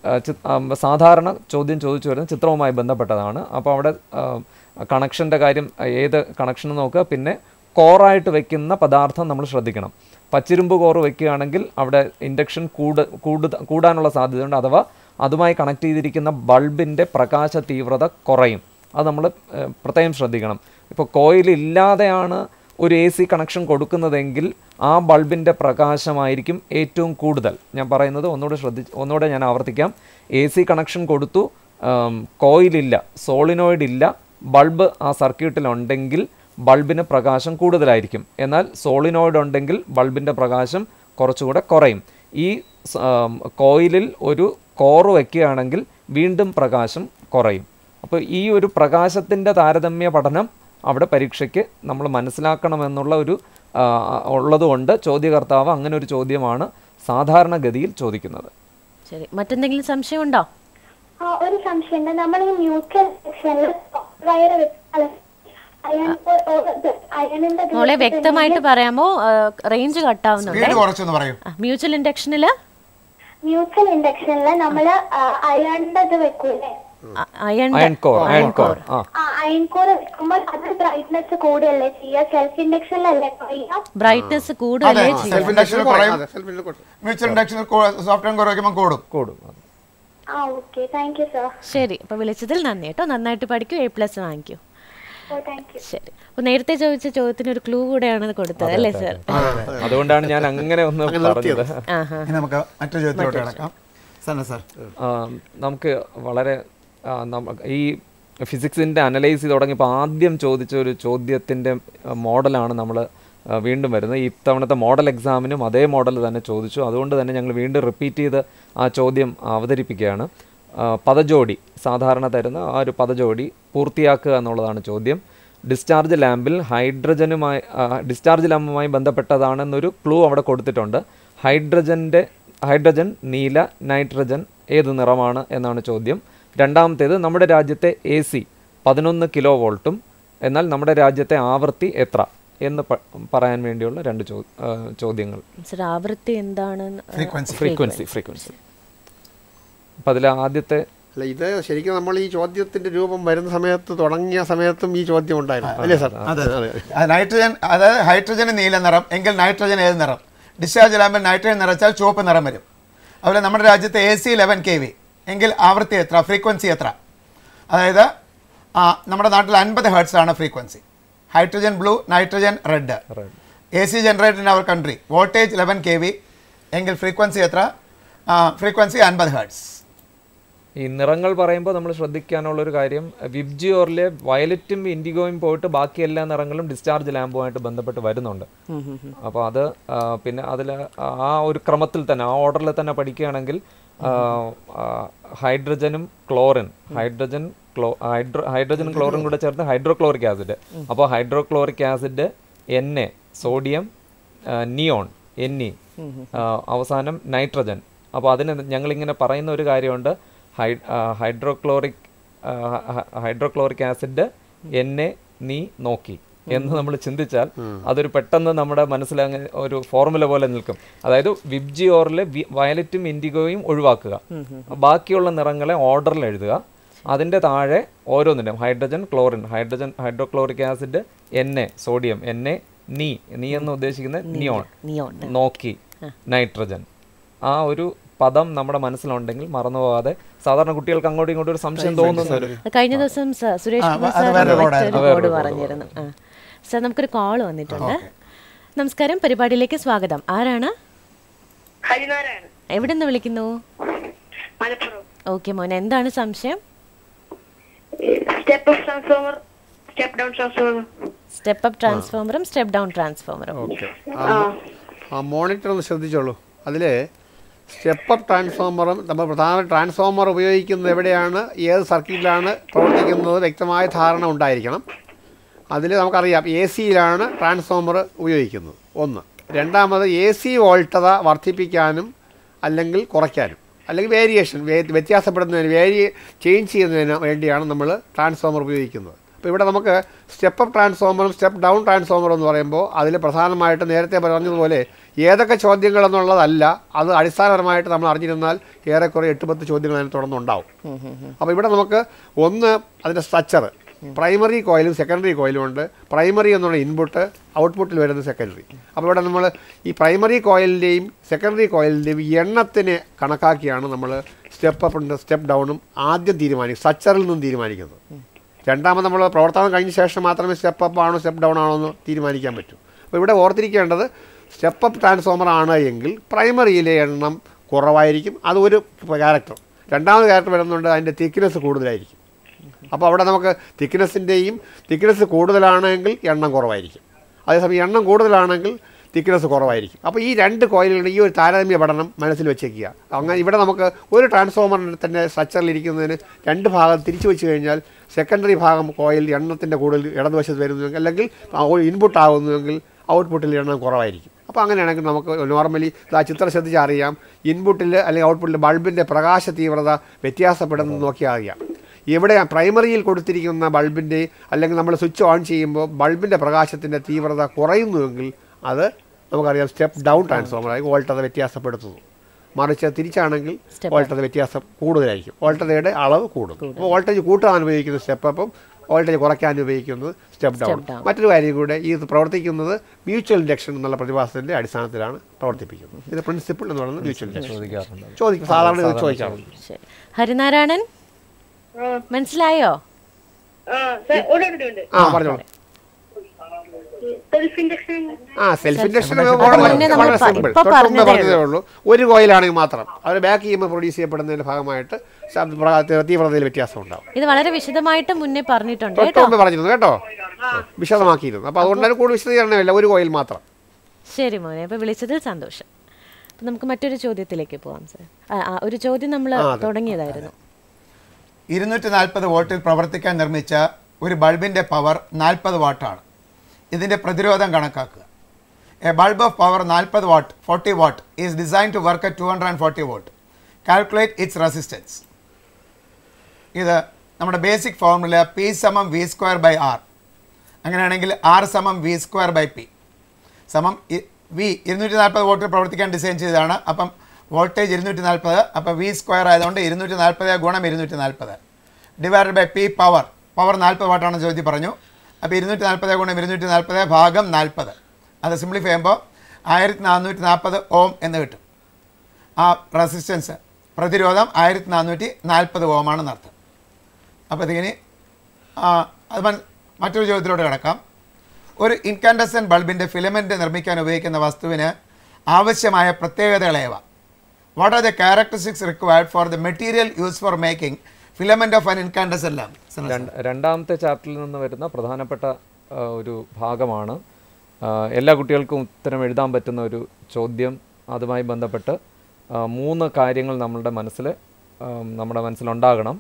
സാധാരണ ചോദ്യം ചോദിച്ചു വരുന്നത് ചിത്രവുമായി ബന്ധപ്പെട്ടതാണ് അപ്പോൾ അവിടെ കണക്ഷൻ്റെ കാര്യം ആ, ഏത് കണക്ഷൻ നോക്കുക പിന്നെ കോറായിട്ട് വെക്കുന്ന പദാർത്ഥം നമ്മൾ ശ്രദ്ധിക്കണം പച്ചിരുമ്പ് കോറ് വെക്കുകയാണെങ്കിൽ അവിടെ ഇൻഡക്ഷൻ കൂട് കൂടു കൂടാനുള്ള സാധ്യതയുണ്ട് അഥവാ അതുമായി കണക്ട് ചെയ്തിരിക്കുന്ന ബൾബിൻ്റെ പ്രകാശ തീവ്രത കുറയും അത് നമ്മൾ പ്രത്യേകം ശ്രദ്ധിക്കണം ഇപ്പോൾ കോയിൽ ഇല്ലാതെയാണ് ഒരു എ സി കണക്ഷൻ കൊടുക്കുന്നതെങ്കിൽ ആ ബൾബിൻ്റെ പ്രകാശമായിരിക്കും ഏറ്റവും കൂടുതൽ ഞാൻ പറയുന്നത് ഒന്നുകൂടെ ശ്രദ്ധിച്ച് ഒന്നുകൂടെ ഞാൻ ആവർത്തിക്കാം എ സി കണക്ഷൻ കൊടുത്തു ആം, കോയിലില്ല സോളിനോയിഡ് ഇല്ല ബൾബ് ആ സർക്യൂട്ടിൽ ഉണ്ടെങ്കിൽ ബൾബിന് പ്രകാശം കൂടുതലായിരിക്കും എന്നാൽ സോളിനോയിഡ് ഉണ്ടെങ്കിൽ ബൾബിൻ്റെ പ്രകാശം കുറച്ചുകൂടെ കുറയും ഈ സ- ആം, കോയിലിൽ ഒരു കോറ് വയ്ക്കുകയാണെങ്കിൽ വീണ്ടും പ്രകാശം കുറയും അപ്പോൾ ഈ ഒരു പ്രകാശത്തിൻ്റെ താരതമ്യ പഠനം അവിടെ പരീക്ഷയ്ക്ക് നമ്മൾ മനസ്സിലാക്കണമെന്നുള്ള ഒരു ആ, ഉള്ളതുകൊണ്ട് ചോദ്യകർത്താവ് അങ്ങനെ ഒരു ചോദ്യമാണ് സാധാരണഗതിയിൽ ചോദിക്കുന്നത് ശരി മറ്റെന്തെങ്കിലും സംശയമുണ്ടോ ആ ഒരു സംശയമുണ്ട് നമ്മൾ ഈ മ്യൂച്വൽ സെക്ഷനിൽ വയറ് വെച്ചാൽ അയൺ അയണിന്റെ മോളെ വ്യക്തമായിട്ട് പറയാമോ റേഞ്ച് കട്ടാവുന്നുണ്ട് സ്പീഡ് കുറച്ചൊന്ന് പറയൂ മ്യൂച്വൽ ഇൻഡക്ഷനിൽ മ്യൂച്വൽ ഇൻഡക്ഷനിൽ നമ്മൾ അയണിന്റെ ഇത് വെക്കൂലേ iron iron core iron core ആ ആ അയൺ കോർ വെക്കുമ്പോൾ അത് ബ്രൈറ്റ്നെസ് കൂടുകയല്ലേ ചെയ്യുക സെൽഫ് ഇൻഡക്ഷനിലല്ലേ ചെയ്യുക ബ്രൈറ്റ്നസ് കൂടുതലേ അതെ, ചെയ്യും self induction കുറയും അതെ സെൽഫ് ഇൻഡക്ഷൻ മ്യൂച്വൽ ഇൻഡക്ഷനിൽ സോഫ്റ്റ് ആൻഡ് കുറയ്ക്കുമ്പോൾ കൂടും കൂടും ആ ഓക്കെ താങ്ക് യു സർ ശരി അപ്പോൾ വിളിച്ചതിൽ നന്ദി കേട്ടോ നന്നായിട്ട് പഠിക്കൂ എ പ്ലസ് വാങ്ങിക്കൂ ഓ താങ്ക് യു ശരി അപ്പോൾ നേരത്തെ ചോദിച്ച ചോദ്യത്തിന് ഒരു ക്ലൂ കൂടെയാണ് ഇത് കൊടുത്തത് അല്ലേ സർ അതുകൊണ്ടാണ് ഞാൻ അങ്ങനെ ഒന്ന് പറഞ്ഞത് ആഹാ ഇനി നമുക്ക് മറ്റൊരു ചോദ്യത്തിലോട്ട് കിടക്കാം സന സാർ ആ, നമുക്ക് വളരെ ആ, നമ്മ- ഈ ഫിസിക്സിൻ്റെ അനലൈസ് ചെയ്ത് തുടങ്ങിയപ്പോൾ ആദ്യം ചോദിച്ച ഒരു ചോദ്യത്തിൻ്റെ മോഡലാണ് നമ്മൾ വീണ്ടും വരുന്നത് ഈ ഇത്തവണത്തെ മോഡൽ എക്സാമിനും അതേ മോഡൽ തന്നെ ചോദിച്ചു അതുകൊണ്ട് തന്നെ ഞങ്ങൾ വീണ്ടും റിപ്പീറ്റ് ചെയ്ത് ആ ചോദ്യം അവതരിപ്പിക്കുകയാണ് ആ, പദജോടി സാധാരണ തരുന്ന ആ ഒരു പദജോടി പൂർത്തിയാക്കുക എന്നുള്ളതാണ് ചോദ്യം ഡിസ്ചാർജ് ലാമ്പിൽ ഹൈഡ്രജനുമായി ആ, ഡിസ്ചാർജ് ലാമ്പുമായി ബന്ധപ്പെട്ടതാണെന്നൊരു ക്ലൂ അവിടെ കൊടുത്തിട്ടുണ്ട് ഹൈഡ്രജൻ്റെ ഹൈഡ്രജൻ നീല നൈട്രജൻ ഏത് നിറമാണ് എന്നാണ് ചോദ്യം രണ്ടാമത്തേത് നമ്മുടെ രാജ്യത്തെ എ സി പതിനൊന്ന് കിലോ വോൾട്ടും എന്നാൽ നമ്മുടെ രാജ്യത്തെ ആവൃത്തി എത്ര എന്ന് പ- പറയാൻ വേണ്ടിയുള്ള രണ്ട് ചോ ആ, ചോദ്യങ്ങൾ സർ ആവൃത്തി എന്താണ് ഫ്രീക്വൻസി ഫ്രീക്വൻസി ഫ്രീക്വൻസി അപ്പം അതിൽ ആദ്യത്തെ അല്ല ഇത് ശരിക്കും നമ്മൾ ഈ ചോദ്യത്തിന്റെ രൂപം വരുന്ന സമയത്ത് തുടങ്ങിയ സമയത്തും ഈ ചോദ്യം ഉണ്ടായിരുന്നു അല്ലേ സാർ അതെ അത് നൈട്രജൻ അതായത് ഹൈഡ്രജന് നീല നിറം എങ്കിൽ നൈട്രജൻ ഏത് നിറം ഡിസ്ചാർജ് ലാമ്പിൽ നൈട്രജൻ നിറച്ചാൽ ചുവപ്പ് നിറം വരും അതുപോലെ നമ്മുടെ രാജ്യത്ത് A C eleven K V എങ്കിൽ ആവൃത്തി എത്ര ഫ്രീക്വൻസി എത്ര അതായത് ആ, നമ്മുടെ നാട്ടിൽ അൻപത് ഹേർട്സ് ആണ് frequency hydrogen blue nitrogen red A C generator in our country voltage eleven K V എങ്കിൽ ഫ്രീക്വൻസി എത്ര ഫ്രീക്വൻസി അൻപത് ഹേർട്സ് ഈ നിറങ്ങൾ പറയുമ്പോൾ നമ്മൾ ശ്രദ്ധിക്കാനുള്ള ഒരു കാര്യം വിബ്ജിയോറിലെ വയലറ്റും ഇൻഡിഗോയും പോയിട്ട് ബാക്കി എല്ലാ നിറങ്ങളും ഡിസ്ചാർജ് ലാമ്പുമായിട്ട് ബന്ധപ്പെട്ട് വരുന്നുണ്ട് അപ്പോൾ അത് ആ, പിന്നെ അതിൽ ആ ഒരു ക്രമത്തിൽ തന്നെ ആ ഓർഡറിൽ തന്നെ പഠിക്കുകയാണെങ്കിൽ ആ, ആ, ഹൈഡ്രജനും ക്ലോറിൻ ഹൈഡ്രജൻ ക്ലോ ഹൈഡ്രോ ഹൈഡ്രജനും ക്ലോറിനും കൂടെ ചേർത്ത് ഹൈഡ്രോക്ലോറിക് ആസിഡ് അപ്പോൾ hydrochloric acid N A sodium neon N E അവസാനം നൈട്രജൻ അപ്പോൾ അതിന് ഞങ്ങളിങ്ങനെ പറയുന്ന ഒരു കാര്യമുണ്ട് ഹൈ ഹൈഡ്രോക്ലോറിക് ഹൈഡ്രോക്ലോറിക് ആസിഡ് എന്നെ നീ നോക്കി എന്ന് നമ്മൾ ചിന്തിച്ചാൽ അതൊരു പെട്ടെന്ന് നമ്മുടെ മനസ്സിൽ അങ്ങ് ഒരു ഫോർമുല പോലെ നിൽക്കും അതായത് വിബ്ജിയോറിലെ വയലറ്റും ഇൻഡിഗോയും ഒഴിവാക്കുക ബാക്കിയുള്ള നിറങ്ങളെ ഓർഡറിൽ എഴുതുക അതിൻ്റെ താഴെ ഓരോന്നിൻ്റെയും hydrogen chlorine hydrogen hydrochloric acid N A sodium N A നീ നീ എന്ന് ഉദ്ദേശിക്കുന്നത് നിയോൺ നിയോൺ നോക്കി നൈട്രജൻ ആ ഒരു പദം നമ്മുടെ മനസ്സിലുണ്ടെങ്കിൽ മറന്നുപോകാതെ സാധാരണ കുട്ടികൾക്ക് അങ്ങോട്ടും ഇങ്ങോട്ടും ഒരു സംശയം തോന്നുന്ന ഒരു അത് കഴിഞ്ഞ ദിവസം സ- സുരേഷ് ആ, കുമാർ അത് സാർ വേറൊരു മറ്റൊരു കോഡായിരുന്നു. കോഡ് പറഞ്ഞിരുന്നു ആ സാർ നമുക്കൊരു കോൾ വന്നിട്ടുണ്ട് നമസ്കാരം പരിപാടിയിലേക്ക് സ്വാഗതം ആരാണ് ഹരിനാരായണൻ എവിടെ നിന്ന് വിളിക്കുന്നു മലപ്പുറം ഓക്കെ മോനെ എന്താണ് സംശയം step up transformer step down transformer step up ട്രാൻസ്ഫോമറും സ്റ്റെപ്പ് ഡൗൺ ട്രാൻസ്ഫോമറും ഓക്കെ ആ മോണിറ്റർ ഒന്ന് ശ്രദ്ധിച്ചോളൂ അതിൽ സ്റ്റെപ്പ് അപ്പ് ട്രാൻസ്ഫോമറും നമ്മൾ പ്രധാന ട്രാൻസ്ഫോമർ ഉപയോഗിക്കുന്നത് എവിടെയാണ് ഏത് സർക്യൂട്ടിലാണ് പ്രവർത്തിക്കുന്നത് വ്യക്തമായ ധാരണ ഉണ്ടായിരിക്കണം അതിൽ നമുക്കറിയാം എ സിയിലാണ് ട്രാൻസ്ഫോമർ ഉപയോഗിക്കുന്നത് ഒന്ന് രണ്ടാമത് എ സി വോൾട്ടത വർദ്ധിപ്പിക്കാനും അല്ലെങ്കിൽ കുറയ്ക്കാനും അല്ലെങ്കിൽ വേരിയേഷൻ വ്യത്യാസപ്പെടുന്നതിന് വേരി ചേഞ്ച് ചെയ്യുന്നതിന് വേണ്ടിയാണ് നമ്മൾ ട്രാൻസ്ഫോമർ ഉപയോഗിക്കുന്നത് അപ്പോൾ ഇവിടെ നമുക്ക് സ്റ്റെപ്പ് അപ്പ് ട്രാൻസ്ഫോമറും സ്റ്റെപ്പ് ഡൗൺ ട്രാൻസ്ഫോമറും എന്ന് പറയുമ്പോൾ അതിൽ പ്രധാനമായിട്ട് നേരത്തെ പറഞ്ഞതുപോലെ ഏതൊക്കെ ചോദ്യങ്ങൾ എന്നുള്ളതല്ല അത് അടിസ്ഥാനപരമായിട്ട് നമ്മൾ അറിഞ്ഞിരുന്നാൽ ഏറെക്കുറെ എട്ട് പത്ത് ചോദ്യങ്ങൾ അതിന് തുടർന്നുണ്ടാവും അപ്പോൾ ഇവിടെ നമുക്ക് ഒന്ന് അതിൻ്റെ സ്ട്രക്ചർ പ്രൈമറി കോയിലും സെക്കൻഡറി കോയിലും ഉണ്ട് പ്രൈമറി എന്നുള്ള ഇൻപുട്ട് ഔട്ട്പുട്ടിൽ വരുന്നത് സെക്കൻഡറി അപ്പോൾ ഇവിടെ നമ്മൾ ഈ പ്രൈമറി കോയിലിൻ്റെയും സെക്കൻഡറി കോയിലിൻ്റെയും എണ്ണത്തിനെ കണക്കാക്കിയാണ് നമ്മൾ സ്റ്റെപ്പ് അപ്പും സ്റ്റെപ്പ് ഡൗണും ആദ്യം തീരുമാനിക്കും സ്ട്രക്ചറിൽ നിന്നും തീരുമാനിക്കുന്നത് രണ്ടാമത് നമ്മൾ പ്രവർത്തനം കഴിഞ്ഞ ശേഷം മാത്രമേ സ്റ്റെപ്പ് അപ്പ് ആണോ സ്റ്റെപ്പ് ഡൗൺ ആണോ എന്ന് തീരുമാനിക്കാൻ പറ്റൂ അപ്പോൾ ഇവിടെ ഓർത്തിരിക്കേണ്ടത് സ്റ്റെപ്പ് അപ്പ് ട്രാൻസ്ഫോമർ ആണ് എങ്കിൽ പ്രൈമറിയിലെ എണ്ണം കുറവായിരിക്കും അത് ഒരു ക്യാരക്ടർ രണ്ടാമത് ക്യാരക്ടർ വരുന്നുണ്ട് അതിൻ്റെ തിക്നെസ് കൂടുതലായിരിക്കും അപ്പോൾ അവിടെ നമുക്ക് തിക്നെസ്സിൻ്റെയും തിക്നെസ് കൂടുതലാണെങ്കിൽ എണ്ണം കുറവായിരിക്കും അതേസമയം എണ്ണം കൂടുതലാണെങ്കിൽ തിക്നെസ് കുറവായിരിക്കും അപ്പോൾ ഈ രണ്ട് കോയിലുകളുടെ ഈ ഒരു താരതമ്യ പഠനം മനസ്സിൽ വെച്ചേക്കുക അങ്ങനെ ഇവിടെ നമുക്ക് ഒരു ട്രാൻസ്ഫോമറിന് തന്നെ സ്ട്രക്ചറിൽ ഇരിക്കുന്നതിന് രണ്ട് ഭാഗം തിരിച്ചു വെച്ച് കഴിഞ്ഞാൽ സെക്കൻഡറി ഭാഗം കോയിൽ എണ്ണത്തിൻ്റെ കൂടുതൽ ഇടതുവശത്ത് വരുന്നുവെങ്കിൽ അല്ലെങ്കിൽ ഇൻപുട്ട് ആകുന്നുവെങ്കിൽ ഔട്ട്പുട്ടിൽ എണ്ണം കുറവായിരിക്കും അപ്പോൾ അങ്ങനെയാണെങ്കിൽ നമുക്ക് നോർമലി ആ ചിത്രം ശ്രദ്ധിച്ചാൽ അറിയാം ഇൻപുട്ടിൽ അല്ലെങ്കിൽ ഔട്ട്പുട്ടിൽ ബൾബിൻ്റെ പ്രകാശ തീവ്രത വ്യത്യാസപ്പെടുന്നത് നോക്കിയാൽ അറിയാം ഇവിടെ പ്രൈമറിയിൽ കൊടുത്തിരിക്കുന്ന ബൾബിൻ്റെ അല്ലെങ്കിൽ നമ്മൾ സ്വിച്ച് ഓൺ ചെയ്യുമ്പോൾ ബൾബിൻ്റെ പ്രകാശത്തിൻ്റെ തീവ്രത കുറയുന്നുവെങ്കിൽ അത് നമുക്കറിയാം സ്റ്റെപ്പ് ഡൗൺ ട്രാൻസ്ഫോമർ ആയി വോൾട്ടത വ്യത്യാസപ്പെടുത്തുന്നു മറിച്ച് തിരിച്ചാണെങ്കിൽ വോൾട്ടത വ്യത്യാസം കൂടുതലായിരിക്കും വോൾട്ടതയുടെ അളവ് കൂടും അപ്പോൾ വോൾട്ടേജ് കൂട്ടാൻ ഉപയോഗിക്കുന്ന സ്റ്റെപ്പ് അപ്പം വോൾട്ടേജ് കുറയ്ക്കാൻ ഉപയോഗിക്കുന്നത് സ്റ്റെപ്പ് ഡൗൺ down. മറ്റൊരു കാര്യം കൂടെ ഈ ഇത് പ്രവർത്തിക്കുന്നത് മ്യൂച്വൽ ഇൻഡക്ഷൻ എന്നുള്ള പ്രതിഭാസത്തിൻ്റെ അടിസ്ഥാനത്തിലാണ് പ്രവർത്തിപ്പിക്കുന്നത് ഇത് പ്രിൻസിപ്പിൾ എന്ന് പറയുന്നത് മ്യൂച്വൽ ഇൻഡക്ഷൻ ചോദിക്കാറുണ്ട് ചോദിക്കും സാധാരണ ഇത് ചോദിക്കാറുണ്ട് ശരി ഹരിനാരായണൻ മനസ്സിലായോ ആ സർ ഉണ്ട് ഉണ്ട് ഉണ്ട് ആ പറഞ്ഞോളൂ സെൽഫ് ഇൻഡക്ഷൻ ആ സെൽഫ് ഇൻഡക്ഷൻ മുന്നേ നമ്മൾ വളരെ പ- സിമ്പിൾ ഇപ്പൊ പറഞ്ഞതേ പറഞ്ഞതേ ഉള്ളൂ ഒരു കോയിലാണെങ്കിൽ മാത്രം അവർ ബാക്ക് ചെയ്യുമ്പോൾ പ്രൊഡ്യൂസ് ചെയ്യപ്പെടുന്നതിന്റെ ഭാഗമായിട്ട് ശബ്ദ പ്ര- തീവ്രതയിൽ വ്യത്യാസം ഉണ്ടാവും ഇത് വളരെ വിശദമായിട്ട് മുന്നേ പറഞ്ഞിട്ടുണ്ട് തൊട്ട് കേട്ടോ മുമ്പ് പറഞ്ഞിരുന്നു കേട്ടോ വിശദമാക്കിയിരുന്നു അപ്പോൾ അതുകൊണ്ട് തന്നെ കൂടുതൽ വിശദീകരണമില്ല ഒരു കോയിൽ മാത്രം ശരി മോനെ അപ്പോൾ വിളിച്ചതിൽ സന്തോഷം അപ്പം നമുക്ക് മറ്റൊരു ചോദ്യത്തിലേക്ക് പോവാം സർ ആ, ആ, ഒരു ചോദ്യം നമ്മൾ തുടങ്ങിയതായിരുന്നു ഇരുന്നൂറ്റി നാൽപ്പത് വോട്ടിൽ പ്രവർത്തിക്കാൻ നിർമ്മിച്ച ഒരു ബൾബിൻ്റെ പവർ നാൽപ്പത് വാട്ടാണ് ഇതിൻ്റെ പ്രതിരോധം കണക്കാക്കുക എ ബൾബ് ഓഫ് പവർ നാൽപ്പത് watt forty watt is design to work at two hundred and forty volt calculate its resistance ഇത് നമ്മുടെ ബേസിക് ഫോർമുല പി സമം വി സ്ക്വയർ ബൈ ആർ അങ്ങനെയാണെങ്കിൽ ആർ സമം വി സ്ക്വയർ ബൈ പി സമം V ഇരുന്നൂറ്റി നാൽപ്പത് വോട്ടിൽ പ്രവർത്തിക്കാൻ ഡിസൈൻ ചെയ്തതാണ് അപ്പം വോൾട്ടേജ് ഇരുന്നൂറ്റി നാൽപ്പത് അപ്പോൾ വി സ്ക്വയർ ആയതുകൊണ്ട് ഇരുന്നൂറ്റി നാൽപ്പത് ഗുണം ഇരുന്നൂറ്റി നാൽപ്പത് divide by P power power നാൽപ്പത് വാട്ടാണെന്ന് ചോദിച്ച് പറഞ്ഞു അപ്പോൾ ഇരുന്നൂറ്റി നാൽപ്പത് ഗുണം ഇരുന്നൂറ്റി നാൽപ്പത് ഭാഗം നാൽപ്പത് അത് സിംപ്ലിഫൈ ചെയ്യുമ്പോൾ ആയിരത്തി നാനൂറ്റി നാൽപ്പത് ഓം എന്ന് കിട്ടും ആ റെസിസ്റ്റൻസ് പ്രതിരോധം ആയിരത്തി നാനൂറ്റി നാൽപ്പത് ഓമാണെന്ന് അർത്ഥം അപ്പോഴത്തേക്കിനി അത് മൻ- മറ്റൊരു ചോദ്യത്തിലോട്ട് കിടക്കാം ഒരു ഇൻകാൻഡസൻ ബൾബിൻ്റെ ഫിലമെൻറ്റ് നിർമ്മിക്കാൻ ഉപയോഗിക്കുന്ന വസ്തുവിന് ആവശ്യമായ പ്രത്യേകതകളേവ what are the characteristics required for the material use for making filament of an incandescent lamp രണ്ട് രണ്ടാമത്തെ ചാപ്റ്ററിൽ നിന്ന് വരുന്ന പ്രധാനപ്പെട്ട ആ, ഒരു ഭാഗമാണ് ആ, എല്ലാ കുട്ടികൾക്കും ഉത്തരം എഴുതാൻ പറ്റുന്ന ഒരു ചോദ്യം അതുമായി ബന്ധപ്പെട്ട് ആ, മൂന്ന് കാര്യങ്ങൾ നമ്മളുടെ മനസ്സിൽ ആ, നമ്മുടെ മനസ്സിലുണ്ടാകണം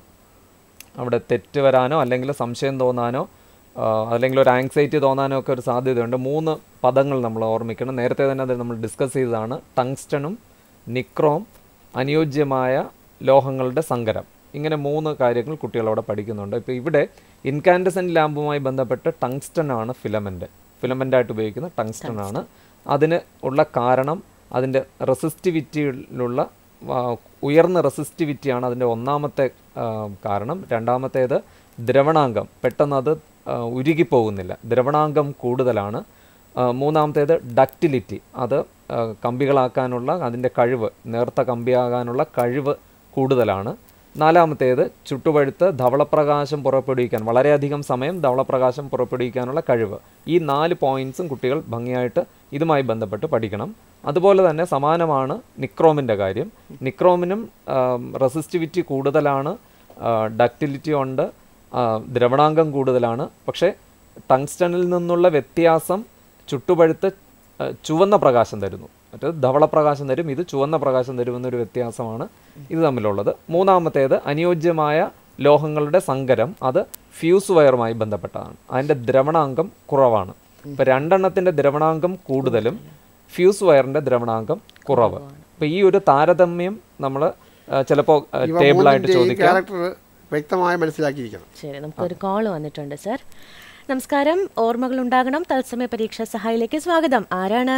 അവിടെ തെറ്റ് വരാനോ അല്ലെങ്കിൽ സംശയം തോന്നാനോ ആ, അല്ലെങ്കിൽ ഒരു ആങ്സൈറ്റി തോന്നാനോ ഒക്കെ ഒരു സാധ്യതയുണ്ട് മൂന്ന് പദങ്ങൾ നമ്മൾ ഓർമ്മിക്കണം നേരത്തെ തന്നെ അത് നമ്മൾ ഡിസ്കസ് ചെയ്തതാണ് ടങ്സ്റ്റണും നിക്രോം അനുയോജ്യമായ ലോഹങ്ങളുടെ സങ്കരം ഇങ്ങനെ മൂന്ന് കാര്യങ്ങൾ കുട്ടികൾ അവിടെ പഠിക്കുന്നുണ്ട് ഇപ്പോൾ ഇവിടെ ഇൻകാൻഡസെൻറ്റ് ലാമ്പുമായി ബന്ധപ്പെട്ട് ടങ്സ്റ്റൺ ആണ് ഫിലമെൻറ്റ് ഫിലമെൻ്റായിട്ട് ഉപയോഗിക്കുന്ന ടങ്സ്റ്റൺ ആണ് അതിന് ഉള്ള കാരണം അതിൻ്റെ റെസിസ്റ്റിവിറ്റിയിലുള്ള ആ, ഉയർന്ന റെസിസ്റ്റിവിറ്റിയാണ് അതിൻ്റെ ഒന്നാമത്തെ ആ, കാരണം രണ്ടാമത്തേത് ദ്രവണാംഗം പെട്ടെന്ന് അത് ആ, ഉരുകിപ്പോകുന്നില്ല ദ്രവണാംഗം കൂടുതലാണ് ആ, മൂന്നാമത്തേത് ഡക്റ്റിലിറ്റി അത് ആ, കമ്പികളാക്കാനുള്ള അതിൻ്റെ കഴിവ് നേർത്ത കമ്പിയാകാനുള്ള കഴിവ് കൂടുതലാണ് നാലാമത്തേത് ചുട്ടുപഴുത്ത് ധവളപ്രകാശം പുറപ്പെടുവിക്കാൻ വളരെയധികം സമയം ധവളപ്രകാശം പുറപ്പെടുവിക്കാനുള്ള കഴിവ് ഈ നാല് പോയിന്റ്സും കുട്ടികൾ ഭംഗിയായിട്ട് ഇതുമായി ബന്ധപ്പെട്ട് പഠിക്കണം അതുപോലെ തന്നെ സമാനമാണ് നിക്രോമിൻ്റെ കാര്യം നിക്രോമിനും റെസിസ്റ്റിവിറ്റി കൂടുതലാണ് ഡക്റ്റിലിറ്റി ഉണ്ട് ആ, ദ്രവണാംഗം കൂടുതലാണ് പക്ഷേ ടങ്സ്റ്റണിൽ നിന്നുള്ള വ്യത്യാസം ചുട്ടുപഴുത്ത് ആ, ചുവന്ന പ്രകാശം തരുന്നു മറ്റേത് ധവളപ്രകാശം തരും ഇത് ചുവന്ന പ്രകാശം തരുമെന്നൊരു വ്യത്യാസമാണ് ഇത് തമ്മിലുള്ളത് മൂന്നാമത്തേത് അനുയോജ്യമായ ലോഹങ്ങളുടെ സങ്കരം അത് ഫ്യൂസ് വയറുമായി ബന്ധപ്പെട്ടതാണ് അതിൻ്റെ ദ്രവണാംഗം കുറവാണ് ഇപ്പം രണ്ടെണ്ണത്തിൻ്റെ ദ്രവണാംഗം കൂടുതലും ഫ്യൂസ് വയറിൻ്റെ ദ്രവണാംഗം കുറവ് അപ്പോൾ ഈ ഒരു താരതമ്യം നമ്മൾ ചിലപ്പോൾ ഇവ ടേബിളായിട്ട് മൂന്നിന്റെയും ചോദിക്കാം ക്യാരക്ടർ വ്യക്തമായി മനസ്സിലാക്കിയിരിക്കണം ശരി നമുക്കൊരു കോൾ വന്നിട്ടുണ്ട് സർ നമസ്കാരം ഓർമ്മകൾ ഉണ്ടാകണം തത്സമയ പരീക്ഷാ സഹായിലേക്ക് സ്വാഗതം ആരാണ്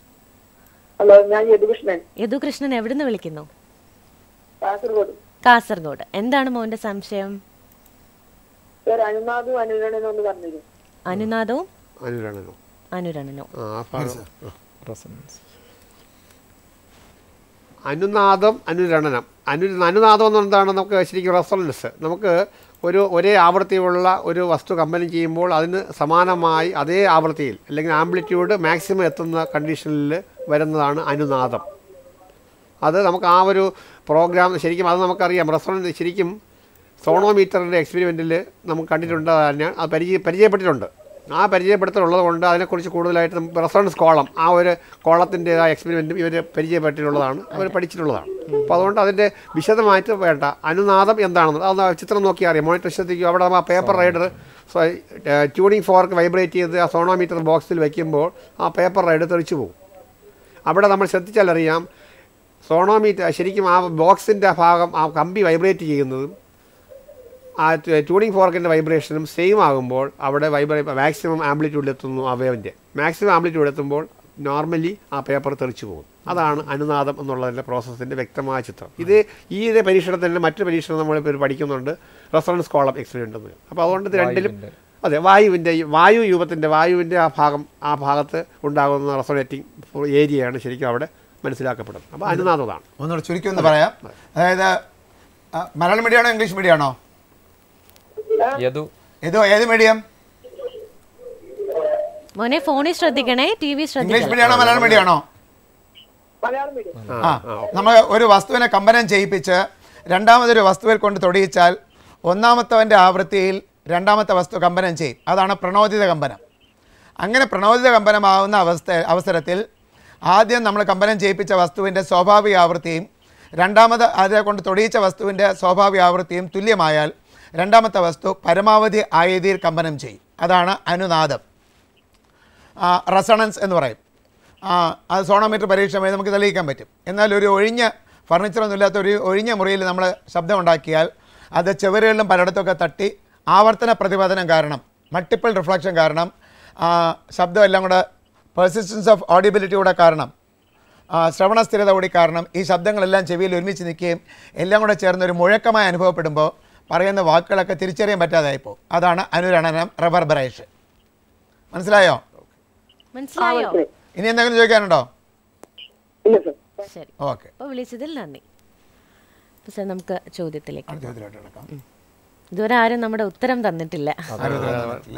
ഹലോ ഞാൻ യദുകൃഷ്ണൻ യദു കൃഷ്ണൻ എവിടുന്ന് വിളിക്കുന്നു കാസർഗോഡ് കാസർഗോഡ് എന്താണ് മോന്റെ സംശയം പേര് അനുനാഥും അനുരണനും എന്ന് പറഞ്ഞത് അനുനാദവും അനുരണനോ അനുരണനോ ആ ആ ഭാഗം ആ. റെസൊണൻസ് അനുനാദം അനുരണനം അനു അനുനാദം എന്ന് എന്താണ് നമുക്ക് ശരിക്കും റെസൊണൻസ് നമുക്ക് ഒരു ഒരേ ആവൃത്തിയുള്ള ഒരു വസ്തു കമ്പനി ചെയ്യുമ്പോൾ അതിന് സമാനമായി അതേ ആവൃത്തിയിൽ അല്ലെങ്കിൽ ആംപ്ലിറ്റ്യൂഡ് മാക്സിമം എത്തുന്ന കണ്ടീഷനിൽ വരുന്നതാണ് അനുനാദം അത് നമുക്ക് ആ ഒരു പ്രോഗ്രാം ശരിക്കും അത് നമുക്കറിയാം റെസൊണൻസ് ശരിക്കും സോണോമീറ്ററിൻ്റെ എക്സ്പെരിമെൻറ്റിൽ നമുക്ക് കണ്ടിട്ടുണ്ട് തന്നെ അത് പരിചയ പരിചയപ്പെട്ടിട്ടുണ്ട് ആ പരിചയപ്പെടുത്തലുള്ളത് കൊണ്ട് അതിനെക്കുറിച്ച് കൂടുതലായിട്ട് നമുക്ക് റെസൊണൻസ് കോളം ആ ഒരു കോളത്തിൻ്റെതായ എക്സ്പെരിമെൻറ്റും ഇവർ പരിചയപ്പെട്ടിട്ടുള്ളതാണ് അവർ പഠിച്ചിട്ടുള്ളതാണ് അപ്പോൾ അതുകൊണ്ട് അതിൻ്റെ വിശദമായിട്ട് വേണ്ട അനുനാദം എന്താണെന്ന് അത് ചിത്രം നോക്കി അറിയാം മോണിറ്റർ ശ്രദ്ധിക്കും അവിടെ ആ paper rider tuning fork vibrate ചെയ്ത് ആ സോണോമീറ്റർ ബോക്സിൽ വയ്ക്കുമ്പോൾ ആ പേപ്പർ റൈഡ് തെറിച്ചു പോകും അവിടെ നമ്മൾ ശ്രദ്ധിച്ചാൽ അറിയാം സോണോമീറ്റർ ശരിക്കും ആ ബോക്സിൻ്റെ ഭാഗം ആ കമ്പി വൈബ്രേറ്റ് ചെയ്യുന്നതും ആ ട്യൂണിംഗ് ഫോർക്കിൻ്റെ വൈബ്രേഷനും സെയിം ആകുമ്പോൾ അവിടെ വൈബ്രേ മാക്സിമം ആംപ്ലിറ്റ്യൂഡിൽ എത്തുന്നു ആ വേവിൻ്റെ മാക്സിമം ആംപ്ലിറ്റ്യൂഡ് എത്തുമ്പോൾ നോർമലി ആ പേപ്പർ തെറിച്ചു പോകും അതാണ് അനുനാദം എന്നുള്ളതിൻ്റെ പ്രോസസ്സിൻ്റെ വ്യക്തമായ ചിത്രം ഇത് ഈ ഒരു പരീക്ഷണത്തിൻ്റെ മറ്റു പരീക്ഷണം നമ്മളിപ്പോൾ പഠിക്കുന്നുണ്ട് റെഫറൻസ് കോളം എക്സ്പെരിമെൻ്റ് എന്ന് അപ്പോൾ അതുകൊണ്ട് ഇത് രണ്ടിലും വായുവിൻ്റെ. അതെ വായുവിൻ്റെ ഈ വായു യൂപത്തിൻ്റെ വായുവിൻ്റെ ആ ഭാഗം ആ ഭാഗത്ത് ഉണ്ടാകുന്ന റെസൊണേറ്റിംഗ് ഏരിയയാണ് ശരിക്കും അവിടെ മനസ്സിലാക്കപ്പെടുന്നത് അപ്പോൾ അനുനാദമാണ് ഒന്നുകൂടെ ചുരുക്കി ഒന്ന് പറയാം അതായത് ആ, മലയാളം മീഡിയമാണോ ഇംഗ്ലീഷ് മീഡിയമാണോ യദു ഇത് ഏത് മീഡിയം മോനെ ഫോണിൽ ശ്രദ്ധിക്കണേ ടി വി ഇംഗ്ലീഷ് ശ്രദ്ധിക്കണം മീഡിയമാണോ മലയാളം മീഡിയമാണോ മലയാളം മീഡിയം ആ നമ്മൾ ഒരു വസ്തുവിനെ കമ്പനം ചെയ്യിപ്പിച്ച് രണ്ടാമതൊരു വസ്തുവിൽ കൊണ്ട് തൊടിയിച്ചാൽ ഒന്നാമത്തവൻ്റെ ആവൃത്തിയിൽ രണ്ടാമത്തെ വസ്തു കമ്പനം ചെയ്യും അതാണ് പ്രണോദിത കമ്പനം അങ്ങനെ പ്രണോദിത കമ്പനമാവുന്ന അവസ്ഥ അവസരത്തിൽ ആദ്യം നമ്മൾ കമ്പനം ചെയ്യിപ്പിച്ച വസ്തുവിൻ്റെ സ്വാഭാവിക ആവൃത്തിയും രണ്ടാമത് അതിനെ കൊണ്ട് തൊടിയിച്ച വസ്തുവിൻ്റെ സ്വാഭാവിക ആവൃത്തിയും തുല്യമായാൽ രണ്ടാമത്തെ വസ്തു പരമാവധി ആയതിയിൽ കമ്പനം ചെയ്യും അതാണ് അനുനാദം റെസണൻസ് എന്ന് പറയും ആ, അത് സോണോമീറ്റർ പരീക്ഷ വഴി നമുക്ക് തെളിയിക്കാൻ പറ്റും എന്നാൽ ഒരു ഒഴിഞ്ഞ ഫർണിച്ചറൊന്നും ഇല്ലാത്ത ഒരു ഒഴിഞ്ഞ മുറിയിൽ നമ്മൾ ശബ്ദം ഉണ്ടാക്കിയാൽ അത് ചെവരുകളിലും പലയിടത്തൊക്കെ തട്ടി ആവർത്തന പ്രതിപാദനം കാരണം മൾട്ടിപ്പിൾ റിഫ്ലക്ഷൻ കാരണം ആ, ശബ്ദം എല്ലാം കൂടെ പെർസിസ്റ്റൻസ് ഓഫ് ഓഡിബിലിറ്റി കൂടെ കാരണം ആ, ശ്രവണ സ്ഥിരത കൂടി കാരണം ഈ ശബ്ദങ്ങളെല്ലാം ചെവിയിൽ ഒരുമിച്ച് നിൽക്കുകയും എല്ലാം കൂടെ ചേർന്ന് ഒരു മുഴക്കമായി അനുഭവപ്പെടുമ്പോൾ പറയുന്ന വാക്കുകളൊക്കെ തിരിച്ചറിയാൻ പറ്റാതായിപ്പോൾ അതാണ് അനുരണനം റബർബറേഷൻ മനസ്സിലായോ മനസ്സിലായോ ഇനി എന്തെങ്കിലും ചോദിക്കാനുണ്ടോ ഇല്ല സർ ശരി ഓക്കെ അപ്പോൾ വിളിച്ചതിൽ നന്ദി അപ്പോൾ സാർ നമുക്ക് ചോദ്യത്തിലേക്ക് അടുത്ത ചോദ്യത്തിലോട്ട് കിടക്കാം ഇതുവരെ ആരും നമ്മുടെ ഉത്തരം തന്നിട്ടില്ല ആരും ഉത്തരം തന്നിട്ടില്ല.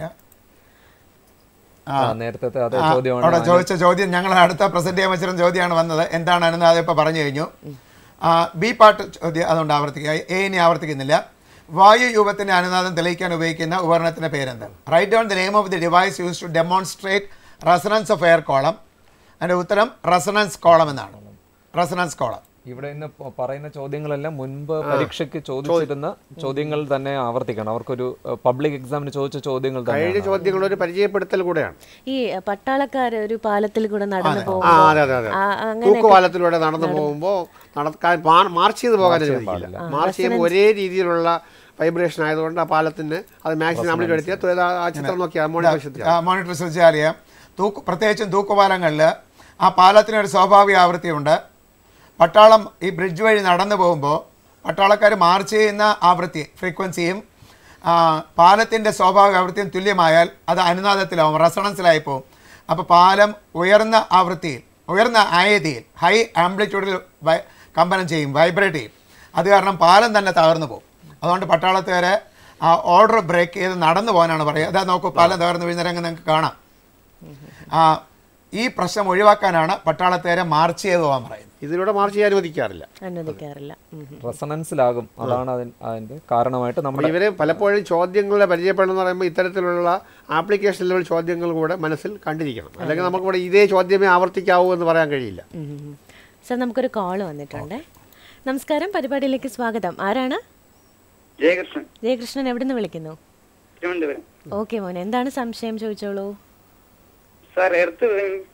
ആ, നേരത്തെ അതേ ആ, ചോദ്യമാണ് അവിടെ ചോദിച്ച ചോദ്യം ഞങ്ങൾ അടുത്ത പ്രസന്റ് ചെയ്യാൻ വെച്ചിരുന്ന ചോദ്യമാണ് വന്നത് എന്താണെന്ന് അതിപ്പോൾ പറഞ്ഞു കഴിഞ്ഞു ആ, ബി പാർട്ട് ചോദ്യം അതുകൊണ്ട് ആവർത്തിക്കുക എ ഇനി ആവർത്തിക്കുന്നില്ല വായു രൂപത്തിന്റെ അനുനാദം തെളിയിക്കാൻ ഉപയോഗിക്കുന്ന ഉപകരണത്തിന്റെ പേരെന്ത് write down the name of the device use to demonstrate resonance of air column അതിന്റെ ഉത്തരം റെസണൻസ് കോളം എന്നാണ് റെസണൻസ് കോളം ഇവിടെ ഇന്ന് പ- പറയുന്ന ചോദ്യങ്ങളെല്ലാം മുൻപ് പരീക്ഷയ്ക്ക് ചോദിച്ചിരുന്ന ചോദ്യങ്ങൾ തന്നെ ആവർത്തിക്കണം അവർക്കൊരു പബ്ലിക് എക്സാമിന് ചോദിച്ച ചോദ്യങ്ങൾ കഴിഞ്ഞ തന്നെ ചോദ്യങ്ങൾ ഒരു പരിചയപ്പെടുത്തൽ കൂടെയാണ് ഈ പട്ടാളക്കാര് ഒരു പാലത്തിൽ കൂടെ നടന്നു ആ പോകുമ്പോൾ അതെ അതെ അതെ ആ, അങ്ങനെ തൂക്കുപാലത്തിലൂടെ നടന്നു പോകുമ്പോൾ നടക്കാൻ പാ- മാർച്ച് ചെയ്ത് പോകാൻ അനുവദിക്കില്ല മാർച്ച് ചെയ്യുമ്പോൾ ഒരേ രീതിയിലുള്ള വൈബ്രേഷൻ ആയതുകൊണ്ട് ആ പാലത്തിന് അത് മാക്സിമം നമ്മൾ എടുത്തിയാൽ ആ ചിത്രം നോക്കിയാൽ മോണിറ്റർ ശ്രദ്ധിച്ചാൽ മോണിറ്റർ ശ്രദ്ധിച്ചാൽ അറിയാം തൂക്ക് പ്രത്യേകിച്ചും തൂക്കുപാലങ്ങളിൽ ആ പാലത്തിനൊരു സ്വാഭാവിക ആവൃത്തിയുണ്ട് പട്ടാളം ഈ ബ്രിഡ്ജ് വഴി നടന്നു പോകുമ്പോൾ പട്ടാളക്കാർ മാർച്ച് ചെയ്യുന്ന ആവൃത്തി ഫ്രീക്വൻസിയും പാലത്തിൻ്റെ സ്വാഭാവിക ആവൃത്തിയും തുല്യമായാൽ അത് അനുനാദത്തിലാവും റെസണൻസിലായി പോകും അപ്പോൾ പാലം ഉയർന്ന ആവൃത്തിയിൽ ഉയർന്ന ആയതിയിൽ ഹൈ ആംപ്ലിറ്റ്യൂഡിൽ വൈ കമ്പനം ചെയ്യും വൈബ്രേറ്റ് ചെയ്യും അത് കാരണം പാലം തന്നെ തകർന്നു പോകും അതുകൊണ്ട് പട്ടാളത്തുകാരെ ആ ഓർഡർ ബ്രേക്ക് ചെയ്ത് നടന്നു പോകാനാണ് പറയുക അതാ നോക്കൂ പാലം തകർന്നു വീഴുന്ന രംഗം നിങ്ങൾക്ക് കാണാം ആ ഈ പ്രശ്നം ഒഴിവാക്കാനാണ് പട്ടാളത്തുകാരെ മാർച്ച് ചെയ്ത് പോകാൻ പറയുന്നത് ഇതിലൂടെ മാർച്ച് ചെയ്യാൻ അനുവദിക്കാറില്ല അനുവദിക്കാറില്ല ഉം. റെസണൻസിലാകും അതാണ് അതിന് അതിന്റെ കാരണമായിട്ട് അപ്പോൾ നമ്മുടെ ഇവര് പലപ്പോഴും ചോദ്യങ്ങളെ പരിചയപ്പെടണമെന്ന് പറയുമ്പോൾ ഇത്തരത്തിലുള്ള ആപ്ലിക്കേഷൻ ലെവൽ ചോദ്യങ്ങൾ കൂടെ മനസ്സിൽ കണ്ടിരിക്കണം അല്ലെങ്കിൽ നമുക്കിവിടെ ഇതേ ചോദ്യമേ ആവർത്തിക്കാവൂ എന്ന് പറയാൻ കഴിയില്ല ഉം, ഉം, ഉം. സാർ നമുക്കൊരു കോൾ വന്നിട്ടുണ്ട് നമസ്കാരം പരിപാടിയിലേക്ക് സ്വാഗതം ആരാണ് ജയകൃഷ്ണൻ ജയകൃഷ്ണൻ എവിടുന്ന് വിളിക്കുന്നു തിരുവനന്തപുരം ഓക്കെ മോനെ എന്താണ് സംശയം ചോദിച്ചോളൂ സാർ എർത്ത്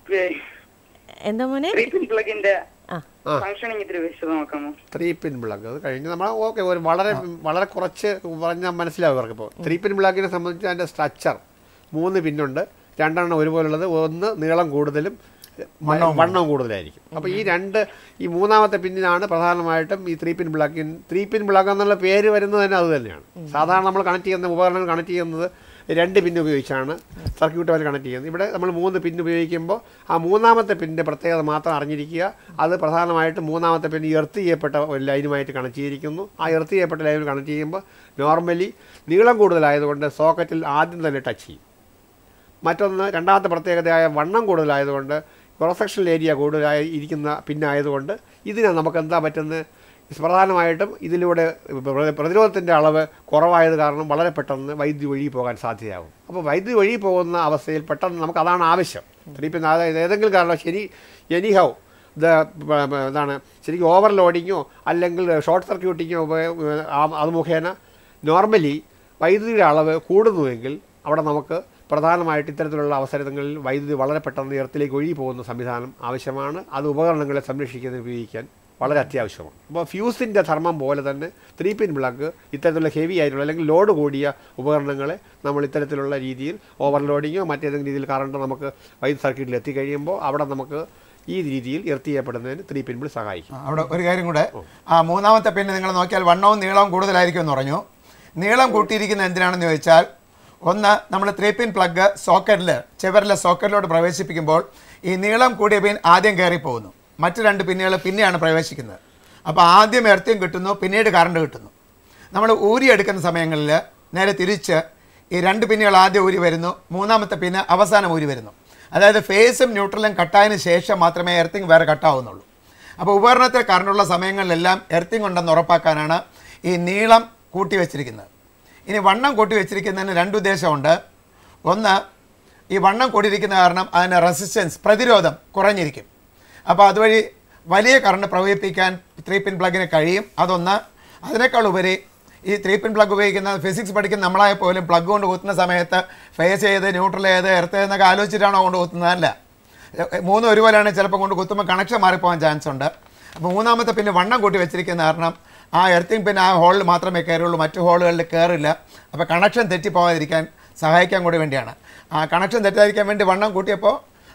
എന്താ മോനെ ത്രീ പിൻ പ്ലഗിന്റെ ആ ഫംഗ്ഷനിങ് ഇത്തിരി വിശദമാക്കാമോ ത്രീ പിൻ ബ്ലാക്ക് അത് കഴിഞ്ഞ് നമ്മൾ ഓക്കെ ഒരു വളരെ വളരെ കുറച്ച് പറഞ്ഞാൽ മനസ്സിലാവും ഇവർക്ക് ഇപ്പോൾ ത്രീ പിൻ ബ്ലാക്കിനെ സംബന്ധിച്ച് അതിൻ്റെ സ്ട്രക്ചർ മൂന്ന് പിന്നുണ്ട് രണ്ടെണ്ണം ഒരുപോലുള്ളത് ഒന്ന് നീളം കൂടുതലും വണ്ണവും കൂടുതലായിരിക്കും അപ്പോൾ ഈ രണ്ട് ഈ മൂന്നാമത്തെ പിന്നിനാണ് പ്രധാനമായിട്ടും ഈ ത്രീ പിൻ ബ്ലാക്കിൻ ത്രീ പിൻ ബ്ലാക്ക് എന്നുള്ള പേര് വരുന്നത് തന്നെ അത് തന്നെയാണ് സാധാരണ നമ്മൾ കണക്ട് ചെയ്യുന്ന ഉപകരണങ്ങൾ കണക്ട് ചെയ്യുന്നത് രണ്ട് പിൻ ഉപയോഗിച്ചാണ് സർക്യൂട്ട് വരെ കണക്ട് ചെയ്യുന്നത് ഇവിടെ നമ്മൾ മൂന്ന് പിൻ ഉപയോഗിക്കുമ്പോൾ ആ മൂന്നാമത്തെ പിന്നിൻ്റെ പ്രത്യേകത മാത്രം അറിഞ്ഞിരിക്കുക അത് പ്രധാനമായിട്ടും മൂന്നാമത്തെ പിൻ എർത്ത് ചെയ്യപ്പെട്ട ഒരു ലൈനുമായിട്ട് കണക്ട് ചെയ്തിരിക്കുന്നു ആ എർത്ത് ചെയ്യപ്പെട്ട ലൈനിൽ കണക്ട് ചെയ്യുമ്പോൾ നോർമലി നീളം കൂടുതലായതുകൊണ്ട് സോക്കറ്റിൽ ആദ്യം തന്നെ ടച്ച് ചെയ്യും മറ്റൊന്ന് രണ്ടാമത്തെ പ്രത്യേകതയായ വണ്ണം കൂടുതലായതുകൊണ്ട് ക്രോസ് സെക്ഷണൽ ഏരിയ കൂടുതലായി ഇരിക്കുന്ന പിന്നായതുകൊണ്ട് ഇതിന് നമുക്ക് എന്താ പറ്റുന്നത് പ്രധാനമായിട്ടും ഇതിലൂടെ പ്ര- പ്രതിരോധത്തിൻ്റെ അളവ് കുറവായത് കാരണം വളരെ പെട്ടെന്ന് വൈദ്യുതി ഒഴുകി പോകാൻ സാധ്യതയാകും അപ്പോൾ വൈദ്യുതി ഒഴുകി പോകുന്ന അവസ്ഥയിൽ പെട്ടെന്ന് നമുക്ക് അതാണ് ആവശ്യം ഇപ്പം അതായത് ഏതെങ്കിലും കാരണം ശരി എനിഹൗ ഇത് പ- പ- എന്താണ് ശരിക്കും ഓവർലോഡിങ്ങോ അല്ലെങ്കിൽ ഷോർട്ട് സർക്യൂട്ടിങ്ങോ ഉപയോ ആ- അത് മുഖേന നോർമലി വൈദ്യുതിയുടെ അളവ് കൂടുന്നുവെങ്കിൽ അവിടെ നമുക്ക് പ്രധാനമായിട്ട് ഇത്തരത്തിലുള്ള അവസരങ്ങളിൽ വൈദ്യുതി വളരെ പെട്ടെന്ന് ഉയരത്തിലേക്ക് ഒഴുകി പോകുന്ന സംവിധാനം ആവശ്യമാണ് അത് ഉപകരണങ്ങളെ സംരക്ഷിക്കുന്നതിന് ഉപയോഗിക്കാൻ വളരെ അത്യാവശ്യമാണ് അപ്പോൾ ഫ്യൂസിൻ്റെ ധർമ്മം പോലെ തന്നെ ത്രീ പിൻ പ്ലഗ് ഇത്തരത്തിലുള്ള ഹെവി ആയിട്ടുള്ള അല്ലെങ്കിൽ ലോഡ് കൂടിയ ഉപകരണങ്ങളെ നമ്മൾ ഇത്തരത്തിലുള്ള രീതിയിൽ ഓവർലോഡിങ്ങോ മറ്റേതെങ്കിലും രീതിയിൽ കറണ്ട് നമുക്ക് വൈദ്യുതി സർക്യൂട്ടിൽ എത്തിക്കഴിയുമ്പോൾ അവിടെ നമുക്ക് ഈ രീതിയിൽ എർത്ത് ചെയ്യപ്പെടുന്നതിന് ത്രീ പിൻ പ്ലഗ് സഹായിക്കും ആ, അവിടെ ഒരു കാര്യം കൂടെ ആ മൂന്നാമത്തെ പിന്നെ നിങ്ങൾ നോക്കിയാൽ വണ്ണവും നീളവും കൂടുതലായിരിക്കും എന്ന് പറഞ്ഞു നീളം കൂട്ടിയിരിക്കുന്നത് എന്തിനാണെന്ന് ചോദിച്ചാൽ ഒന്ന് നമ്മൾ ത്രീ പിൻ പ്ലഗ് സോക്കറ്റിൽ ചെവറിലെ സോക്കറ്റിലോട്ട് പ്രവേശിപ്പിക്കുമ്പോൾ ഈ നീളം കൂടിയ പിൻ ആദ്യം കയറി പോകുന്നു മറ്റ് രണ്ട് പിന്നുകൾ പിന്നെയാണ് പ്രവേശിക്കുന്നത് അപ്പോൾ ആദ്യം എർത്തിയും കിട്ടുന്നു പിന്നീട് കറണ്ട് കിട്ടുന്നു നമ്മൾ ഊരി എടുക്കുന്ന സമയങ്ങളിൽ നേരെ തിരിച്ച് ഈ രണ്ട് പിന്നുകൾ ആദ്യം ഊരി വരുന്നു മൂന്നാമത്തെ പിന്നെ അവസാനം ഊരി വരുന്നു അതായത് ഫേസും ന്യൂട്രലും കട്ടായതിനു ശേഷം മാത്രമേ എർത്തിങ് വേറെ കട്ടാവുന്നുള്ളൂ അപ്പോൾ ഉപകരണത്തിൽ കറണ്ടുള്ള സമയങ്ങളിലെല്ലാം എർത്തിങ് ഉണ്ടെന്ന് ഉറപ്പാക്കാനാണ് ഈ നീളം കൂട്ടി വെച്ചിരിക്കുന്നത് ഇനി വണ്ണം കൂട്ടി വെച്ചിരിക്കുന്നതിന് രണ്ട് ഉദ്ദേശമുണ്ട് ഒന്ന് ഈ വണ്ണം കൂടിയിരിക്കുന്ന കാരണം അതിന് റെസിസ്റ്റൻസ് പ്രതിരോധം കുറഞ്ഞിരിക്കും അപ്പോൾ അതുവഴി വലിയ കറണ്ട് പ്രവഹിപ്പിക്കാൻ ത്രീ പിൻ പ്ലഗിന് കഴിയും അതൊന്ന് അതിനേക്കാൾ ഉപരി ഈ ത്രീ പിൻ പ്ലഗ് ഉപയോഗിക്കുന്ന ഫിസിക്സ് പഠിക്കുന്ന നമ്മളായ പോലും പ്ലഗ് കൊണ്ട് കുത്തുന്ന സമയത്ത് ഫേസ് ചെയ്ത് ന്യൂട്രൽ ചെയ്ത് എർത്ത് എന്നൊക്കെ ആലോചിച്ചിട്ടാണോ കൊണ്ട് കുത്തുന്നതല്ല എ- എ- മൂന്നും ഒരുപോലെയാണ് ചിലപ്പോൾ കൊണ്ട് കുത്തുമ്പോൾ കണക്ഷൻ മാറിപ്പോകാൻ ചാൻസ് ഉണ്ട് അപ്പോൾ മൂന്നാമത്തെ പിന്നെ വണ്ണം കൂട്ടി വെച്ചിരിക്കുന്ന കാരണം ആ എർത്തിങ് പിന്നെ ആ ഹോളിൽ മാത്രമേ കയറുള്ളൂ മറ്റു ഹോളുകളിൽ കയറില്ല അപ്പോൾ കണക്ഷൻ തെറ്റിപ്പോകാതിരിക്കാൻ സഹായിക്കാൻ കൂടി വേണ്ടിയാണ് ആ കണക്ഷൻ തെറ്റാതിരിക്കാൻ വേണ്ടി വണ്ണം കൂട്ടിയപ്പോൾ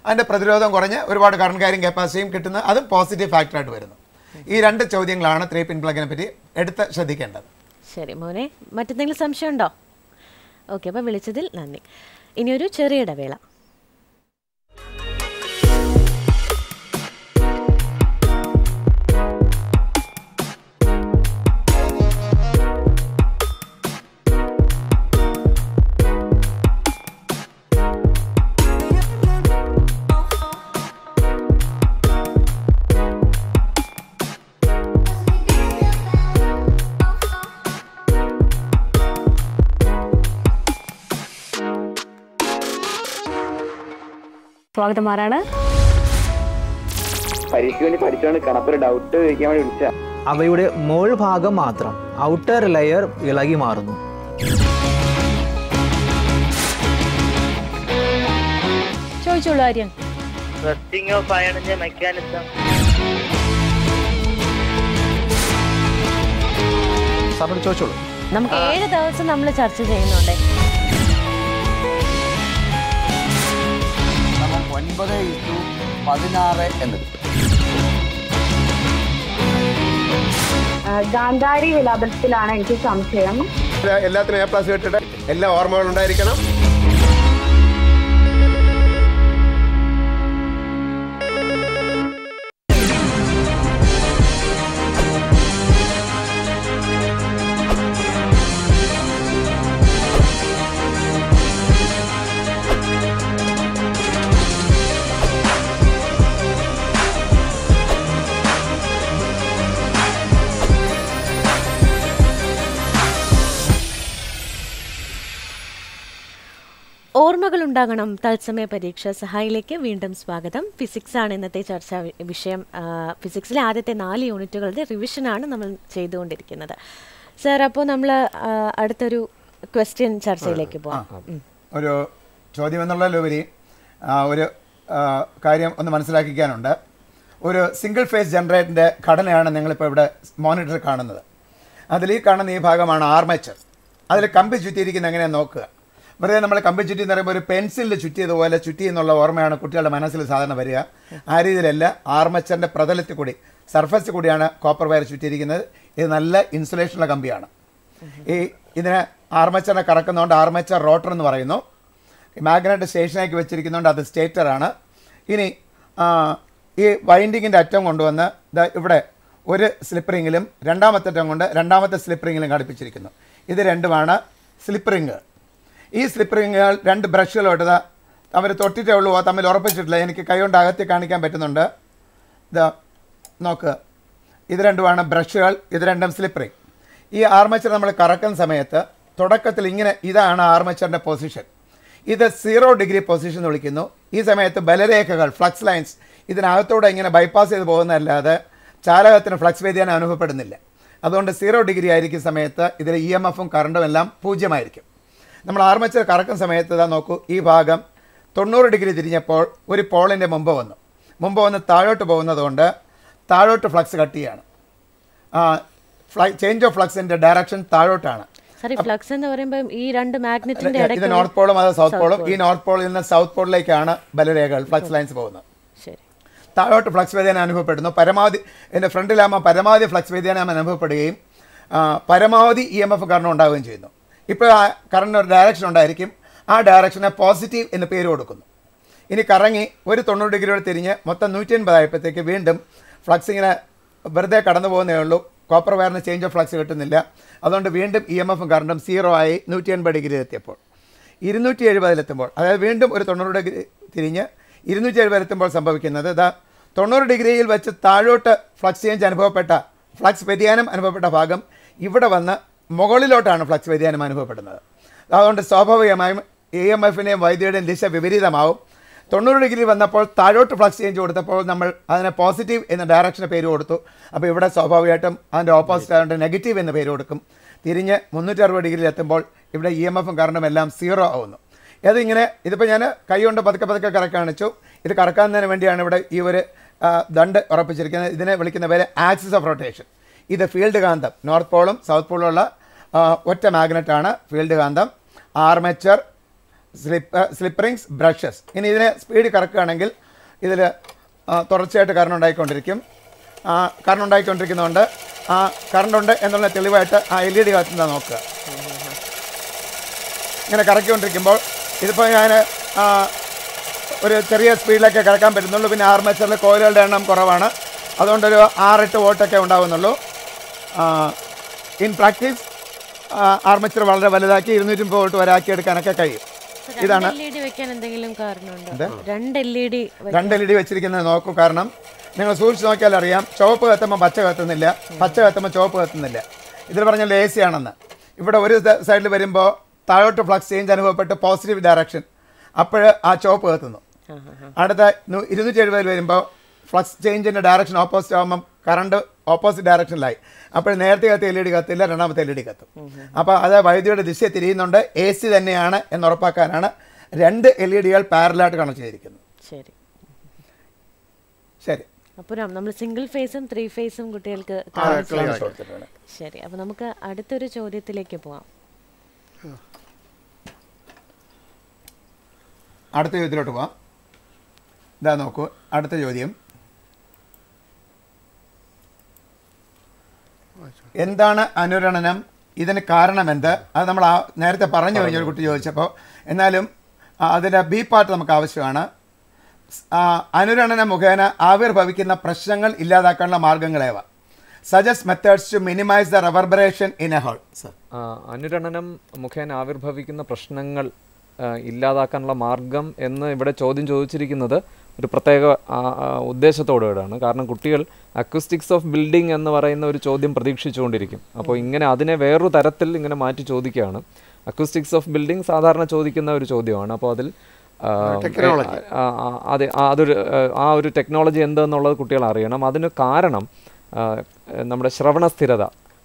അതിൻ്റെ പ്രതിരോധം കുറഞ്ഞ് ഒരുപാട് കറണ്ട് ക്യാരിങ് കപ്പാസിറ്റിയും കിട്ടുന്ന അതും പോസിറ്റീവ് ഫാക്ടറായിട്ട് വരുന്നു ഈ രണ്ട് ചോദ്യങ്ങളാണ് ത്രീ പിൻ പ്ലഗിനെ പറ്റി എടുത്ത് ശ്രദ്ധിക്കേണ്ടത് ശരി മോനെ മറ്റെന്തെങ്കിലും സംശയമുണ്ടോ ഓക്കെ അപ്പോൾ വിളിച്ചതിൽ നന്ദി ഇനിയൊരു ചെറിയ ഇടവേള സ്വാഗതം ആരാണ് പരീക്ഷയ്ക്ക് വേണ്ടി പഠിച്ചോണ്ട് കണപ്പൊരു ഡൗട്ട് ചോദിക്കാൻ വേണ്ടി വിളിച്ച അവയുടെ മോൾ ഭാഗം മാത്രം ഔട്ടർ ലെയർ ഇളകി മാറുന്നു ചോദിച്ചോളൂ ആര്യൻ റെസ്റ്റിംഗ് ഓഫ് അയണിന്റെ മെക്കാനിസം സാറിനോട് ചോദിച്ചോളൂ നമുക്ക് ഏഴ് ദിവസം നമ്മൾ ചർച്ച ചെയ്യുന്നുണ്ട് ഒൻപത് ഇറ്റു പതിനാറ് എന്ന് ഗാന്ധാരി വിലാപത്തിലാണ് എനിക്ക് സംശയം എല്ലാത്തിനും എ പ്ലസ് കിട്ടിട്ട് എല്ലാ ഓർമ്മകളും ഉണ്ടായിരിക്കണം ഓർമ്മകൾ ഉണ്ടാകണം തത്സമയ പരീക്ഷ സഹായിലേക്ക് വീണ്ടും സ്വാഗതം ഫിസിക്സ് ആണ് ഇന്നത്തെ ചർച്ചാ വി- വിഷയം ആ, ഫിസിക്സിലെ ആദ്യത്തെ നാല് യൂണിറ്റുകളുടെ റിവിഷനാണ് നമ്മൾ ചെയ്തുകൊണ്ടിരിക്കുന്നത് സർ അപ്പോൾ നമ്മൾ അടുത്തൊരു ക്വസ്റ്റ്യൻ ചർച്ചയിലേക്ക് പോകാം ഉം. ഒരു ചോദ്യം എന്നുള്ളതിലുപരി ആ, ഒരു ആ, കാര്യം ഒന്ന് മനസ്സിലാക്കിക്കാനുണ്ട് ഒരു സിംഗിൾ ഫേസ് ജനറേറ്ററിൻ്റെ ഘടനയാണ് നിങ്ങളിപ്പോൾ ഇവിടെ മോണിറ്റർ കാണുന്നത് അതിൽ ഈ കാണുന്ന ഈ ഭാഗമാണ് ആർമേച്ചർ അതിൽ കമ്പി ചുറ്റിയിരിക്കുന്ന എങ്ങനെയാണെന്ന് നോക്കുക വെറുതെ നമ്മൾ കമ്പി ചുറ്റി എന്ന് പറയുമ്പോൾ ഒരു പെൻസിലിൽ ചുറ്റിയതുപോലെ ചുറ്റി എന്നുള്ള ഓർമ്മയാണ് കുട്ടികളുടെ മനസ്സിൽ സാധാരണ വരിക ആ രീതിയിലല്ല ആർമച്ചറിൻ്റെ പ്രതലത്തിൽ കൂടി സർഫസിൽ കൂടിയാണ് കോപ്പർ വയർ ചുറ്റിയിരിക്കുന്നത് ഇത് നല്ല ഇൻസുലേഷനുള്ള കമ്പിയാണ് ഈ ഇതിനെ ആർമച്ചറിനെ കറക്കുന്നതുകൊണ്ട് ആർമച്ചർ റോട്ടർ എന്ന് പറയുന്നു ഈ മാഗ്നറ്റ് സ്റ്റേഷനാക്കി വെച്ചിരിക്കുന്നതുകൊണ്ട് അത് സ്റ്റേറ്ററാണ് ഇനി ആ, ഈ വൈൻഡിങ്ങിൻ്റെ അറ്റം കൊണ്ടുവന്ന് ദാ ഇവിടെ ഒരു സ്ലിപ്പ് റിങ്ങിലും രണ്ടാമത്തെ അറ്റം കൊണ്ട് രണ്ടാമത്തെ സ്ലിപ്പ് റിങ്ങിലും ഘടിപ്പിച്ചിരിക്കുന്നു ഇത് രണ്ടുമാണ് സ്ലിപ്പ് റിങ്ങുകൾ ഈ സ്ലിപ്പ് റിങ്ങുകൾ രണ്ട് ബ്രഷുകളോട്ട് അവർ തൊട്ടിട്ടേ ഉള്ളൂ തമ്മിൽ ഉറപ്പിച്ചിട്ടില്ല എനിക്ക് കൈകൊണ്ട് അകത്തി കാണിക്കാൻ പറ്റുന്നുണ്ട് ഇതാ നോക്കുക ഇത് രണ്ടുമാണ് ബ്രഷുകൾ ഇത് രണ്ടും സ്ലിപ്പ് റിങ് ഈ ആർമച്ചർ നമ്മൾ കറക്കുന്ന സമയത്ത് തുടക്കത്തിൽ ഇങ്ങനെ ഇതാണ് ആർമച്ചറിൻ്റെ പൊസിഷൻ ഇത് സീറോ ഡിഗ്രി പൊസിഷൻ എന്ന് വിളിക്കുന്നു ഈ സമയത്ത് ബലരേഖകൾ ഫ്ലക്സ് ലൈൻസ് ഇതിനകത്തൂടെ ഇങ്ങനെ ബൈപ്പാസ് ചെയ്ത് പോകുന്നതല്ലാതെ ചാലകത്തിന് ഫ്ലക്സ് വ്യതിയാനം അനുഭവപ്പെടുന്നില്ല അതുകൊണ്ട് സീറോ ഡിഗ്രി ആയിരിക്കും സമയത്ത് ഇതിൽ ഇ എം എഫും കറണ്ടും എല്ലാം പൂജ്യമായിരിക്കും നമ്മൾ ആർമച്ചർ കറക്കുന്ന സമയത്ത് ഇതാ നോക്കൂ ഈ ഭാഗം തൊണ്ണൂറ് ഡിഗ്രി തിരിഞ്ഞപ്പോൾ ഒരു പോളിൻ്റെ മുമ്പ് വന്നു മുമ്പ് വന്ന് താഴോട്ട് പോകുന്നതുകൊണ്ട് താഴോട്ട് ഫ്ലക്സ് കട്ട് ചെയ്യാണ് ചേഞ്ച് ഓഫ് ഫ്ലക്സിൻ്റെ ഡയറക്ഷൻ താഴോട്ടാണ് സാർ ഈ ഫ്ലക്സ് എന്ന് പറയുമ്പോൾ ഈ രണ്ട് മാഗ്നറ്റിന്റെ ഇത് ഇടയ്ക്ക് നോർത്ത് പോളും അത് സൗത്ത് പോളും ഈ നോർത്ത് പോളിൽ നിന്ന് സൗത്ത് പോളിലേക്കാണ് ബലരേഖകൾ ഫ്ലക്സ് ലൈൻസ് പോകുന്നത് ശരി താഴോട്ട് ഫ്ലക്സ് വ്യതിയാനം അനുഭവപ്പെടുന്നു പരമാവധി എൻ്റെ ഫ്രണ്ടിലാകുമ്പോൾ പരമാവധി ഫ്ലക്സ് വ്യതിയാനം അനുഭവപ്പെടുകയും ആ, പരമാവധി ഇ എം എഫ് കറണ്ട് ഉണ്ടാവുകയും ചെയ്യുന്നു ഇപ്പോൾ ആ കറണ്ടിന് ഒരു ഡയറക്ഷൻ ഉണ്ടായിരിക്കും ആ ഡയറക്ഷനെ പോസിറ്റീവ് എന്ന് പേര് കൊടുക്കുന്നു ഇനി കറങ്ങി ഒരു തൊണ്ണൂറ് ഡിഗ്രിയോടെ തിരിഞ്ഞ് മൊത്തം നൂറ്റി എൺപതായപ്പോഴത്തേക്ക് വീണ്ടും ഫ്ലക്സ് ഇങ്ങനെ വെറുതെ കടന്നു പോകുന്നേ ഉള്ളൂ കോപ്പർ വയറിന് ചേഞ്ച് ഓഫ് ഫ്ലക്സ് കിട്ടുന്നില്ല അതുകൊണ്ട് വീണ്ടും ഇ എം എഫും കറണ്ടും സീറോ ആയി നൂറ്റി എൺപത് ഡിഗ്രി എത്തിയപ്പോൾ ഇരുന്നൂറ്റി എഴുപതിലെത്തുമ്പോൾ അതായത് വീണ്ടും ഒരു തൊണ്ണൂറ് ഡിഗ്രി തിരിഞ്ഞ് ഇരുന്നൂറ്റി എഴുപതിലെത്തുമ്പോൾ സംഭവിക്കുന്നത് ഇതാ തൊണ്ണൂറ് ഡിഗ്രിയിൽ വെച്ച് താഴോട്ട് ഫ്ലക്സ് ചേഞ്ച് അനുഭവപ്പെട്ട ഫ്ലക്സ് വ്യതിയാനം അനുഭവപ്പെട്ട ഭാഗം ഇവിടെ വന്ന് മുകളിലോട്ടാണ് ഫ്ലക്സ് വ്യതിയാനം അനുഭവപ്പെടുന്നത് അതുകൊണ്ട് സ്വാഭാവികമായും എ എം എഫിൻ്റെയും വൈദ്യുതിയുടെയും ദിശ വിപരീതമാവും തൊണ്ണൂറ് ഡിഗ്രി വന്നപ്പോൾ താഴോട്ട് ഫ്ലക്സ് ചേഞ്ച് കൊടുത്തപ്പോൾ നമ്മൾ അതിനെ പോസിറ്റീവ് എന്ന ഡയറക്ഷന് പേര് കൊടുത്തു അപ്പോൾ ഇവിടെ സ്വാഭാവികമായിട്ടും അതിൻ്റെ ഓപ്പോസിറ്റ് ആയതുകൊണ്ട് നെഗറ്റീവ് എന്ന് പേര് കൊടുക്കും തിരിഞ്ഞ് മുന്നൂറ്റി അറുപത് ഡിഗ്രിയിൽ എത്തുമ്പോൾ ഇവിടെ ഇ എം എഫും കറണ്ടും എല്ലാം സീറോ ആവുന്നു അതിങ്ങനെ ഇതിപ്പോൾ ഞാൻ കൈ കൊണ്ട് പതുക്കെ പതുക്കെ കറക്കി കാണിച്ചു ഇത് കറക്കാവുന്നതിന് വേണ്ടിയാണ് ഇവിടെ ഈ ഒരു ആ, ദണ്ട് ഉറപ്പിച്ചിരിക്കുന്നത് ഇതിനെ വിളിക്കുന്ന പേര് ആക്സിസ് ഓഫ് റൊട്ടേഷൻ ഇത് ഫീൽഡ് കാന്തം നോർത്ത് പോളും സൗത്ത് പോളും ഉള്ള ആ, ഒറ്റ മാഗ്നറ്റാണ് ഫീൽഡ് കാന്തം ആർമേച്ചർ സ്ലിപ്പ് സ്ലിപ്പറിങ്സ് ബ്രഷസ് ഇനി ഇതിനെ സ്പീഡ് കറക്കുകയാണെങ്കിൽ ഇതിൽ തുടർച്ചയായിട്ട് കറണ്ട് ഉണ്ടായിക്കൊണ്ടിരിക്കും ആ കറണ്ട് ഉണ്ടായിക്കൊണ്ടിരിക്കുന്നതുകൊണ്ട് ആ കറണ്ട് ഉണ്ട് എന്നുള്ള തെളിവായിട്ട് ആ എൽ ഇ ഡി കത്തുന്നത് നോക്കുക ഇങ്ങനെ കറക്കിക്കൊണ്ടിരിക്കുമ്പോൾ ഇതിപ്പോൾ ഞാൻ ഒരു ചെറിയ സ്പീഡിലൊക്കെ കറക്കാൻ പറ്റുന്നുള്ളൂ പിന്നെ ആർമേച്ചറിൽ കോയിലുകളുടെ എണ്ണം കുറവാണ് അതുകൊണ്ടൊരു ആറെട്ട് വോട്ടൊക്കെ ഉണ്ടാവുന്നുള്ളൂ ഇൻ പ്രാക്ടീസ് ആർമേച്ചർ വളരെ വലുതാക്കി ഇരുന്നൂറ്റി മുപ്പത് വോട്ട് വരാക്കി എടുക്കാനൊക്കെ കഴിയും ഇതാണ് എൽ ഇ ഡി വെക്കാൻ എന്തെങ്കിലും കാരണമുണ്ടോ എന്ത്? രണ്ട് എൽ ഇ ഡി രണ്ട് എൽ ഇ ഡി വെച്ചിരിക്കുന്നത് നോക്കൂ കാരണം നിങ്ങൾ സൂക്ഷിച്ച് നോക്കിയാൽ അറിയാം ചുവപ്പ് കത്തുമ്പോൾ പച്ച കത്തുന്നില്ല പച്ച കത്തുമ്പോൾ ചുവപ്പ് കത്തുന്നില്ല ഇതിൽ പറഞ്ഞ എ സി ആണെന്ന് ഇവിടെ ഒരു സൈഡിൽ വരുമ്പോൾ താഴോട്ട് ഫ്ലക്സ് ചേഞ്ച് അനുഭവപ്പെട്ട് പോസിറ്റീവ് ഡയറക്ഷൻ അപ്പോൾ ആ ചുവപ്പ് കത്തുന്നു അടുത്ത നൂ- ഇരുന്നൂറ്റി എഴുപതിൽ വരുമ്പോൾ ഫ്ലക്സ് ചേഞ്ചിൻ്റെ ഡയറക്ഷൻ ഓപ്പോസിറ്റ് ആകുമ്പം കറണ്ട് ഓപ്പോസിറ്റ് ഡയറക്ഷനിലായി അപ്പോൾ നേരത്തെ കത്തിയ എൽ ഇ ഡി കത്തില്ല രണ്ടാമത്തെ എൽ ഇ ഡി കത്തും അപ്പോൾ അത് വൈദ്യുതിയുടെ ദിശ തിരിയുന്നുണ്ട് എ സി തന്നെയാണ് എന്ന് ഉറപ്പാക്കാനാണ് രണ്ട് എൽ ഇ ഡികൾ പാരലായിട്ട് കണക്ട് ചെയ്തിരിക്കുന്നത് ശരി ശരി അപ്പോൾ നമ്മൾ സിംഗിൾ ഫേസും ത്രീ ഫേസും കുട്ടികൾക്ക് ആ, കാണിച്ചു clear തന്നു. കൊടുത്തിട്ടുണ്ട്. ശരി അപ്പോൾ നമുക്ക് അടുത്തൊരു ചോദ്യത്തിലേക്ക് പോവാം അടുത്ത ചോദ്യത്തിലോട്ട് പോവാം ഇതാ നോക്കൂ അടുത്ത ചോദ്യം എന്താണ് അനുരണനം ഇതിന് കാരണമെന്ത് അത് നമ്മൾ ആ നേരത്തെ പറഞ്ഞു കഴിഞ്ഞ ഒരു കുട്ടി ചോദിച്ചപ്പോൾ എന്നാലും ആ, അതിൻ്റെ ബി പാർട്ട് നമുക്ക് ആവശ്യമാണ് സ്- ആ, അനുരണനം മുഖേന ആവിർഭവിക്കുന്ന പ്രശ്നങ്ങൾ ഇല്ലാതാക്കാനുള്ള മാർഗങ്ങളേവ suggest methods to minimize the reverberation in a hall sir ആ, അനുരണനം മുഖേന ആവിർഭവിക്കുന്ന പ്രശ്നങ്ങൾ ആ, ഇല്ലാതാക്കാനുള്ള മാർഗം എന്ന് ഇവിടെ ചോദ്യം ചോദിച്ചിരിക്കുന്നത് ഒരു പ്രത്യേക ആ, ആ, ഉദ്ദേശത്തോടുകൂടെയാണ് കാരണം കുട്ടികൾ അക്വസ്റ്റിക്സ് ഓഫ് ബിൽഡിംഗ് എന്ന് പറയുന്ന ഒരു ചോദ്യം പ്രതീക്ഷിച്ചുകൊണ്ടിരിക്കും അപ്പോൾ ഇങ്ങനെ അതിനെ വേറൊരു തരത്തിൽ ഇങ്ങനെ മാറ്റി ചോദിക്കുകയാണ് അക്വസ്റ്റിക്സ് ഓഫ് ബിൽഡിംഗ് സാധാരണ ചോദിക്കുന്ന ഒരു ചോദ്യമാണ് അപ്പോൾ അതിൽ ആ, Technology. ആ, ആ, അതെ ആ, അതൊരു ആ, ആ ഒരു ടെക്നോളജി എന്തെന്നുള്ളത് കുട്ടികൾ അറിയണം അതിന് കാരണം ആ, നമ്മുടെ ശ്രവണ സ്ഥിരത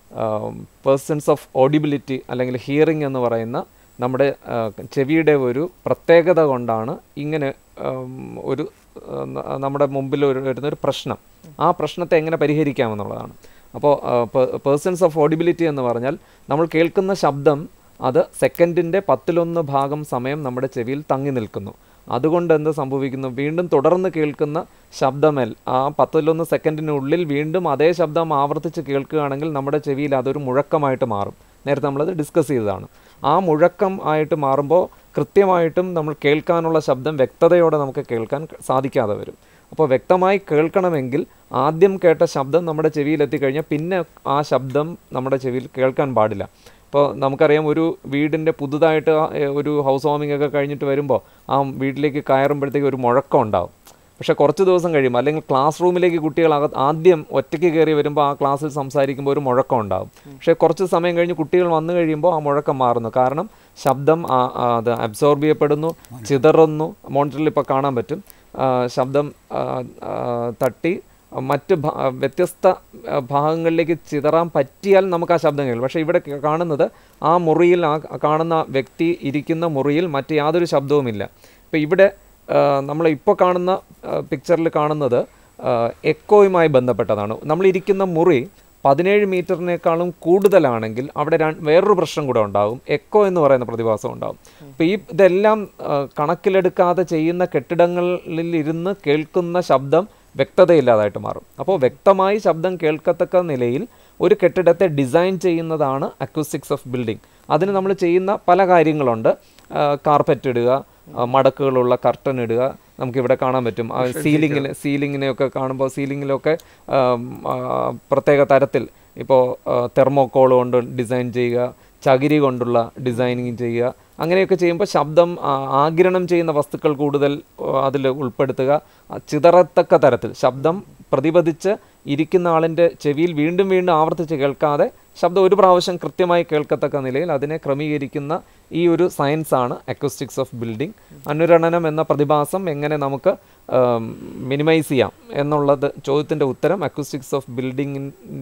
പേഴ്സൺസ് ഓഫ് ഓഡിബിലിറ്റി അല്ലെങ്കിൽ ഹിയറിംഗ് എന്ന് പറയുന്ന നമ്മുടെ ആ, ചെവിയുടെ ഒരു പ്രത്യേകത കൊണ്ടാണ് ഇങ്ങനെ ഉം, ഒരു ആ, ന- നമ്മുടെ മുമ്പിൽ ഒരു വരുന്ന ഒരു പ്രശ്നം ആ പ്രശ്നത്തെ എങ്ങനെ പരിഹരിക്കാമെന്നുള്ളതാണ് അപ്പോൾ പേഴ്സൺസ് ഓഫ് ഓഡിബിലിറ്റി എന്ന് പറഞ്ഞാൽ നമ്മൾ കേൾക്കുന്ന ശബ്ദം അത് സെക്കൻഡിൻ്റെ പത്തിലൊന്ന് ഭാഗം സമയം നമ്മുടെ ചെവിയിൽ തങ്ങി നിൽക്കുന്നു അതുകൊണ്ട് എന്ത് സംഭവിക്കുന്നു വീണ്ടും തുടർന്ന് കേൾക്കുന്ന ശബ്ദമേൽ ആ പത്തിലൊന്ന് സെക്കൻഡിനുള്ളിൽ വീണ്ടും അതേ ശബ്ദം ആവർത്തിച്ച് കേൾക്കുകയാണെങ്കിൽ നമ്മുടെ ചെവിയിൽ അതൊരു മുഴക്കമായിട്ട് മാറും നേരത്തെ നമ്മളത് ഡിസ്കസ് ചെയ്തതാണ് ആ മുഴക്കം ആയിട്ട് മാറുമ്പോൾ കൃത്യമായിട്ടും നമ്മൾ കേൾക്കാനുള്ള ശബ്ദം വ്യക്തതയോടെ നമുക്ക് കേൾക്കാൻ സാധിക്കാതെ വരും അപ്പോൾ വ്യക്തമായി കേൾക്കണമെങ്കിൽ ആദ്യം കേട്ട ശബ്ദം നമ്മുടെ ചെവിയിൽ എത്തിക്കഴിഞ്ഞാൽ പിന്നെ ആ ശബ്ദം നമ്മുടെ ചെവിയിൽ കേൾക്കാൻ പാടില്ല ഇപ്പോൾ നമുക്കറിയാം ഒരു വീടിൻ്റെ പുതുതായിട്ട് ആ, ഏ, ഒരു ഹൗസ് വാമിംഗ് ഒക്കെ കഴിഞ്ഞിട്ട് വരുമ്പോൾ ആ വീട്ടിലേക്ക് കയറുമ്പോഴത്തേക്ക് ഒരു മുഴക്കം ഉണ്ടാവും പക്ഷേ കുറച്ച് ദിവസം കഴിയുമ്പോൾ അല്ലെങ്കിൽ ക്ലാസ് റൂമിലേക്ക് കുട്ടികൾ അക ആദ്യം ഒറ്റയ്ക്ക് കയറി വരുമ്പോൾ ആ ക്ലാസ്സിൽ സംസാരിക്കുമ്പോൾ ഒരു മുഴക്കം ഉണ്ടാവും പക്ഷേ കുറച്ച് സമയം കഴിഞ്ഞ് കുട്ടികൾ വന്നു കഴിയുമ്പോൾ ആ മുഴക്കം മാറുന്നു കാരണം ശബ്ദം ആ- ആ അത് അബ്സോർബ് ചെയ്യപ്പെടുന്നു ചിതറുന്നു മോണിറ്ററിൽ ഇപ്പോൾ കാണാൻ പറ്റും ആ, ശബ്ദം ആ, ആ, തട്ടി മറ്റ് ഭ- വ്യത്യസ്ത ആ, ഭാഗങ്ങളിലേക്ക് ചിതറാൻ പറ്റിയാൽ നമുക്ക് ആ ശബ്ദം കേൾക്കും പക്ഷേ ഇവിടെ ക- കാണുന്നത് ആ മുറിയിൽ ആ കാണുന്ന വ്യക്തി ഇരിക്കുന്ന മുറിയിൽ മറ്റ് യാതൊരു ശബ്ദവുമില്ല ഇപ്പോൾ ഇവിടെ നമ്മൾ ഇപ്പോൾ കാണുന്ന പിക്ചറിൽ കാണുന്നത് ആ, എക്കോയുമായി ബന്ധപ്പെട്ടതാണ് നമ്മൾ ഇരിക്കുന്ന മുറി പതിനേഴ് മീറ്ററിനേക്കാളും കൂടുതലാണെങ്കിൽ അവിടെ ര- വേറൊരു പ്രശ്നം കൂടെ ഉണ്ടാകും എക്കോ എന്ന് പറയുന്ന പ്രതിഭാസം ഉണ്ടാകും അപ്പോൾ ഈ ഇതെല്ലാം ആ, കണക്കിലെടുക്കാതെ ചെയ്യുന്ന കെട്ടിടങ്ങളിൽ ഇരുന്ന് കേൾക്കുന്ന ശബ്ദം വ്യക്തതയില്ലാതായിട്ട് മാറും അപ്പോൾ വ്യക്തമായി ശബ്ദം കേൾക്കത്തക്ക നിലയിൽ ഒരു കെട്ടിടത്തെ ഡിസൈൻ ചെയ്യുന്നതാണ് അക്യൂസ്റ്റിക്സ് ഓഫ് ബിൽഡിംഗ് അതിന് നമ്മൾ ചെയ്യുന്ന പല കാര്യങ്ങളുണ്ട് കാർപ്പറ്റ് ഇടുക ആ, മടക്കുകളുള്ള കർട്ടൻ ഇടുക നമുക്കിവിടെ കാണാൻ പറ്റും സീലിങ്ങിൽ സീലിങ്ങിനെയൊക്കെ കാണുമ്പോൾ സീലിങ്ങിലൊക്കെ ആം, ആ, പ്രത്യേക തരത്തിൽ ഇപ്പോൾ തെർമോക്കോൾ കൊണ്ട് ഡിസൈൻ ചെയ്യുക ചകിരി കൊണ്ടുള്ള ഡിസൈനിങ് ചെയ്യുക അങ്ങനെയൊക്കെ ചെയ്യുമ്പോൾ ശബ്ദം ആ, ആഗിരണം ചെയ്യുന്ന വസ്തുക്കൾ കൂടുതൽ അതിൽ ഉൾപ്പെടുത്തുക ആ, ചിതറത്തക്ക തരത്തിൽ ശബ്ദം പ്രതിപദിച്ച് ഇരിക്കുന്ന ആളിൻ്റെ ചെവിയിൽ വീണ്ടും വീണ്ടും ആവർത്തിച്ച് കേൾക്കാതെ ശബ്ദം ഒരു പ്രാവശ്യം കൃത്യമായി കേൾക്കത്തക്ക നിലയിൽ അതിനെ ക്രമീകരിക്കുന്ന ഈ ഒരു സയൻസാണ് അക്വസ്റ്റിക്സ് ഓഫ് ബിൽഡിംഗ് അനുരണനം എന്ന പ്രതിഭാസം എങ്ങനെ നമുക്ക് മിനിമൈസ് ചെയ്യാം എന്നുള്ളത് ചോദ്യത്തിൻ്റെ ഉത്തരം അക്വസ്റ്റിക്സ് ഓഫ് ബിൽഡിങ്ങിൻ്റെ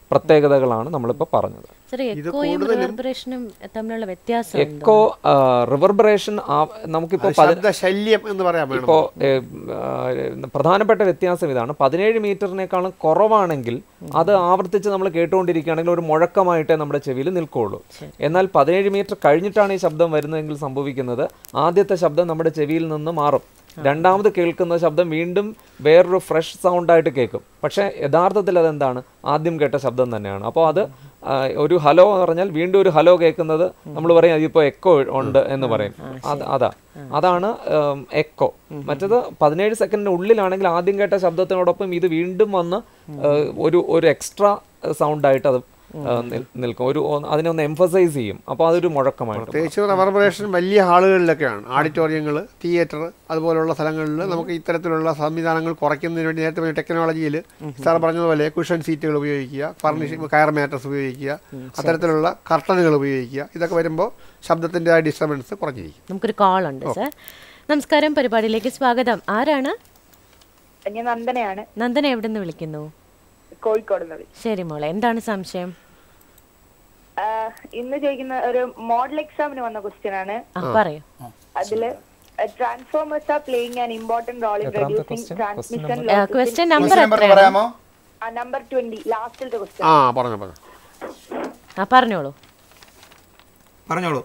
പ്രത്യേകതകളാണ് നമ്മളിപ്പോൾ പറഞ്ഞത് സാർ എക്കോയും റിവർബറേഷനും തമ്മിലുള്ള വ്യത്യാസം എന്താണ്? എക്കോ റിവർബറേഷൻ നമുക്കിപ്പോൾ പതി- ശബ്ദ ശല്യം എന്ന് പറയാൻ വേണം ഇപ്പോൾ പ്രധാനപ്പെട്ട വ്യത്യാസം ഇതാണ് പതിനേഴ് മീറ്ററിനേക്കാളും കുറവാണെങ്കിൽ അത് ആവർത്തിച്ച് നമ്മൾ കേട്ടുകൊണ്ടിരിക്കുകയാണെങ്കിൽ ഒരു മുഴക്കമായിട്ടേ നമ്മുടെ ചെവിയിൽ നിൽക്കുകയുള്ളൂ എന്നാൽ പതിനേഴ് മീറ്റർ കഴിഞ്ഞിട്ടാണ് ഈ ശബ്ദം വരുന്നതെങ്കിൽ സംഭവിക്കുന്നത് ആദ്യത്തെ ശബ്ദം നമ്മുടെ ചെവിയിൽ നിന്ന് മാറും രണ്ടാമത് കേൾക്കുന്ന ശബ്ദം വീണ്ടും വേറൊരു ഫ്രഷ് സൗണ്ടായിട്ട് കേൾക്കും പക്ഷേ യഥാർത്ഥത്തിൽ അതെന്താണ് ആദ്യം കേട്ട ശബ്ദം തന്നെയാണ് അപ്പോൾ അത് ആ, ഒരു ഹലോ എന്ന് പറഞ്ഞാൽ വീണ്ടും ഒരു ഹലോ കേൾക്കുന്നത് നമ്മൾ പറയും അതിപ്പോൾ എക്കോ ഉണ്ട് എന്ന് പറയും അത് അതാ അതാണ് എക്കോ മറ്റത് പതിനേഴ് സെക്കൻഡിന് ഉള്ളിലാണെങ്കിൽ ആദ്യം കേട്ട ശബ്ദത്തിനോടൊപ്പം ഇത് വീണ്ടും വന്ന് ആ, ഒരു ഒരു എക്സ്ട്രാ സൗണ്ടായിട്ട് അത് ആ, നിൽ- നിൽക്കും ഒരു ഒന്ന് അതിനെ ഒന്ന് എംഫസൈസ് ചെയ്യും അപ്പോൾ അതൊരു മുഴക്കമായിട്ട് മാറും. പ്രത്യേകിച്ച് റെവർബറേഷൻ വലിയ ഹാളുകളിലൊക്കെയാണ് ഓഡിറ്റോറിയങ്ങൾ തിയേറ്റർ അതുപോലുള്ള സ്ഥലങ്ങളിൽ നമുക്ക് ഇത്തരത്തിലുള്ള സംവിധാനങ്ങൾ കുറയ്ക്കുന്നതിന് വേണ്ടി നേരത്തെ പറഞ്ഞ ടെക്നോളജിയിൽ സാർ പറഞ്ഞതുപോലെ കുഷൻ സീറ്റുകൾ ഉപയോഗിക്കുക ഫർണിഷിംഗ് കയർ മാറ്റേഴ്സ് ഉപയോഗിക്കുക അത്തരത്തിലുള്ള കർട്ടനുകൾ ഉപയോഗിക്കുക ഇതൊക്കെ വരുമ്പോൾ ശബ്ദത്തിൻ്റെ ആ ഡിസ്റ്റർബൻസ് കുറഞ്ഞിരിക്കും നമുക്കൊരു കോൾ ഉണ്ട് സാർ നമസ്കാരം പരിപാടിയിലേക്ക് സ്വാഗതം ആരാണ് ഞാൻ നന്ദനയാണ് നന്ദന എവിടെ നിന്ന് വിളിക്കുന്നു കോഴിക്കോട് നിന്ന് വിളിച്ചത്. ശരി മോളെ എന്താണ് സംശയം ആഹ് ഇന്ന് ചോദിക്കുന്ന ഒരു മോഡൽ എക്സാമിന് വന്ന ക്വസ്റ്റ്യൻ ആണ് ആ പറയൂ അതില് transformers are playing an important role in എത്രാമത്തെ reducing question? Transmission question number Question number എത്രയാണ് പറയാമോ നമ്പർ ട്വന്റി ലാസ്റ്റിലത്തെ ക്വസ്റ്റ്യൻ ആ പറഞ്ഞു പറഞ്ഞു ആ പറഞ്ഞോളൂ പറഞ്ഞോളൂ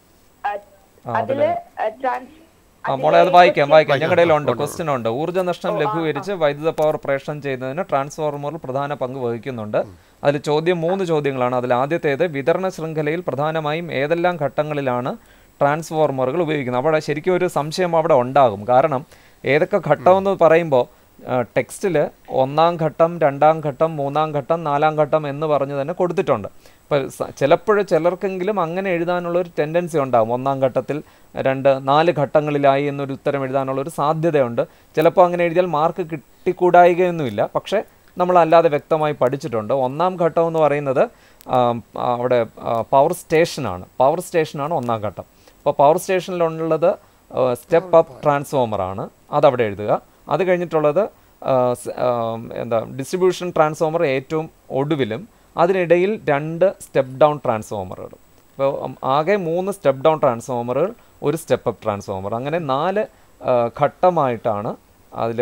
അതില് ട്രാൻസ് ആ മോളെ അത് വായിക്കാം വായിക്കാം ഞങ്ങളുടെ ഉണ്ട് ക്വസ്റ്റ്യൻ ഉണ്ട് ഊർജ്ജ നഷ്ടം ലഘൂകരിച്ച് വൈദ്യുത പവർ പ്രേഷണം ചെയ്യുന്നതിന് ട്രാൻസ്ഫോർമറിൽ പ്രധാന പങ്ക് വഹിക്കുന്നുണ്ട് അതിൽ ചോദ്യം മൂന്ന് ചോദ്യങ്ങളാണ് അതിൽ ആദ്യത്തേത് വിതരണ ശൃംഖലയിൽ പ്രധാനമായും ഏതെല്ലാം ഘട്ടങ്ങളിലാണ് ട്രാൻസ്ഫോർമറുകൾ ഉപയോഗിക്കുന്നത് അവിടെ ശരിക്കും ഒരു സംശയം അവിടെ ഉണ്ടാകും കാരണം ഏതൊക്കെ ഘട്ടമെന്ന് പറയുമ്പോൾ ടെക്സ്റ്റിൽ ഒന്നാം ഘട്ടം രണ്ടാം ഘട്ടം മൂന്നാം ഘട്ടം നാലാം ഘട്ടം എന്ന് പറഞ്ഞ് തന്നെ കൊടുത്തിട്ടുണ്ട് ഇപ്പോൾ ചിലപ്പോൾ ചിലർക്കെങ്കിലും അങ്ങനെ എഴുതാനുള്ള ഒരു ടെൻഡൻസി ഉണ്ടാകും ഒന്നാം ഘട്ടത്തിൽ രണ്ട് നാല് ഘട്ടങ്ങളിലായി എന്നൊരു ഉത്തരം എഴുതാനുള്ള ഒരു സാധ്യതയുണ്ട് ചിലപ്പോൾ അങ്ങനെ എഴുതിയാൽ മാർക്ക് കിട്ടിക്കൂടായികയൊന്നുമില്ല പക്ഷേ നമ്മൾ അല്ലാതെ വ്യക്തമായി പഠിച്ചിട്ടുണ്ട് ഒന്നാം ഘട്ടം എന്ന് പറയുന്നത് ആം, അവിടെ പവർ സ്റ്റേഷനാണ് പവർ സ്റ്റേഷനാണ് ഒന്നാം ഘട്ടം അപ്പോൾ പവർ സ്റ്റേഷനിലുള്ളത് സ്റ്റെപ്പ് അപ്പ് ട്രാൻസ്ഫോമറാണ് അതവിടെ എഴുതുക അത് കഴിഞ്ഞിട്ടുള്ളത് ആ, സ്- ആം, എന്താ ഡിസ്ട്രിബ്യൂഷൻ ട്രാൻസ്ഫോമർ ഏറ്റവും ഒടുവിലും അതിനിടയിൽ രണ്ട് സ്റ്റെപ്പ് ഡൗൺ ട്രാൻസ്ഫോമറുകൾ അപ്പോൾ ഉം, ആകെ മൂന്ന് സ്റ്റെപ്പ് ഡൗൺ ട്രാൻസ്ഫോമറുകൾ ഒരു സ്റ്റെപ്പ് അപ്പ് ട്രാൻസ്ഫോമർ അങ്ങനെ നാല് ആ, ഘട്ടമായിട്ടാണ് അതിൽ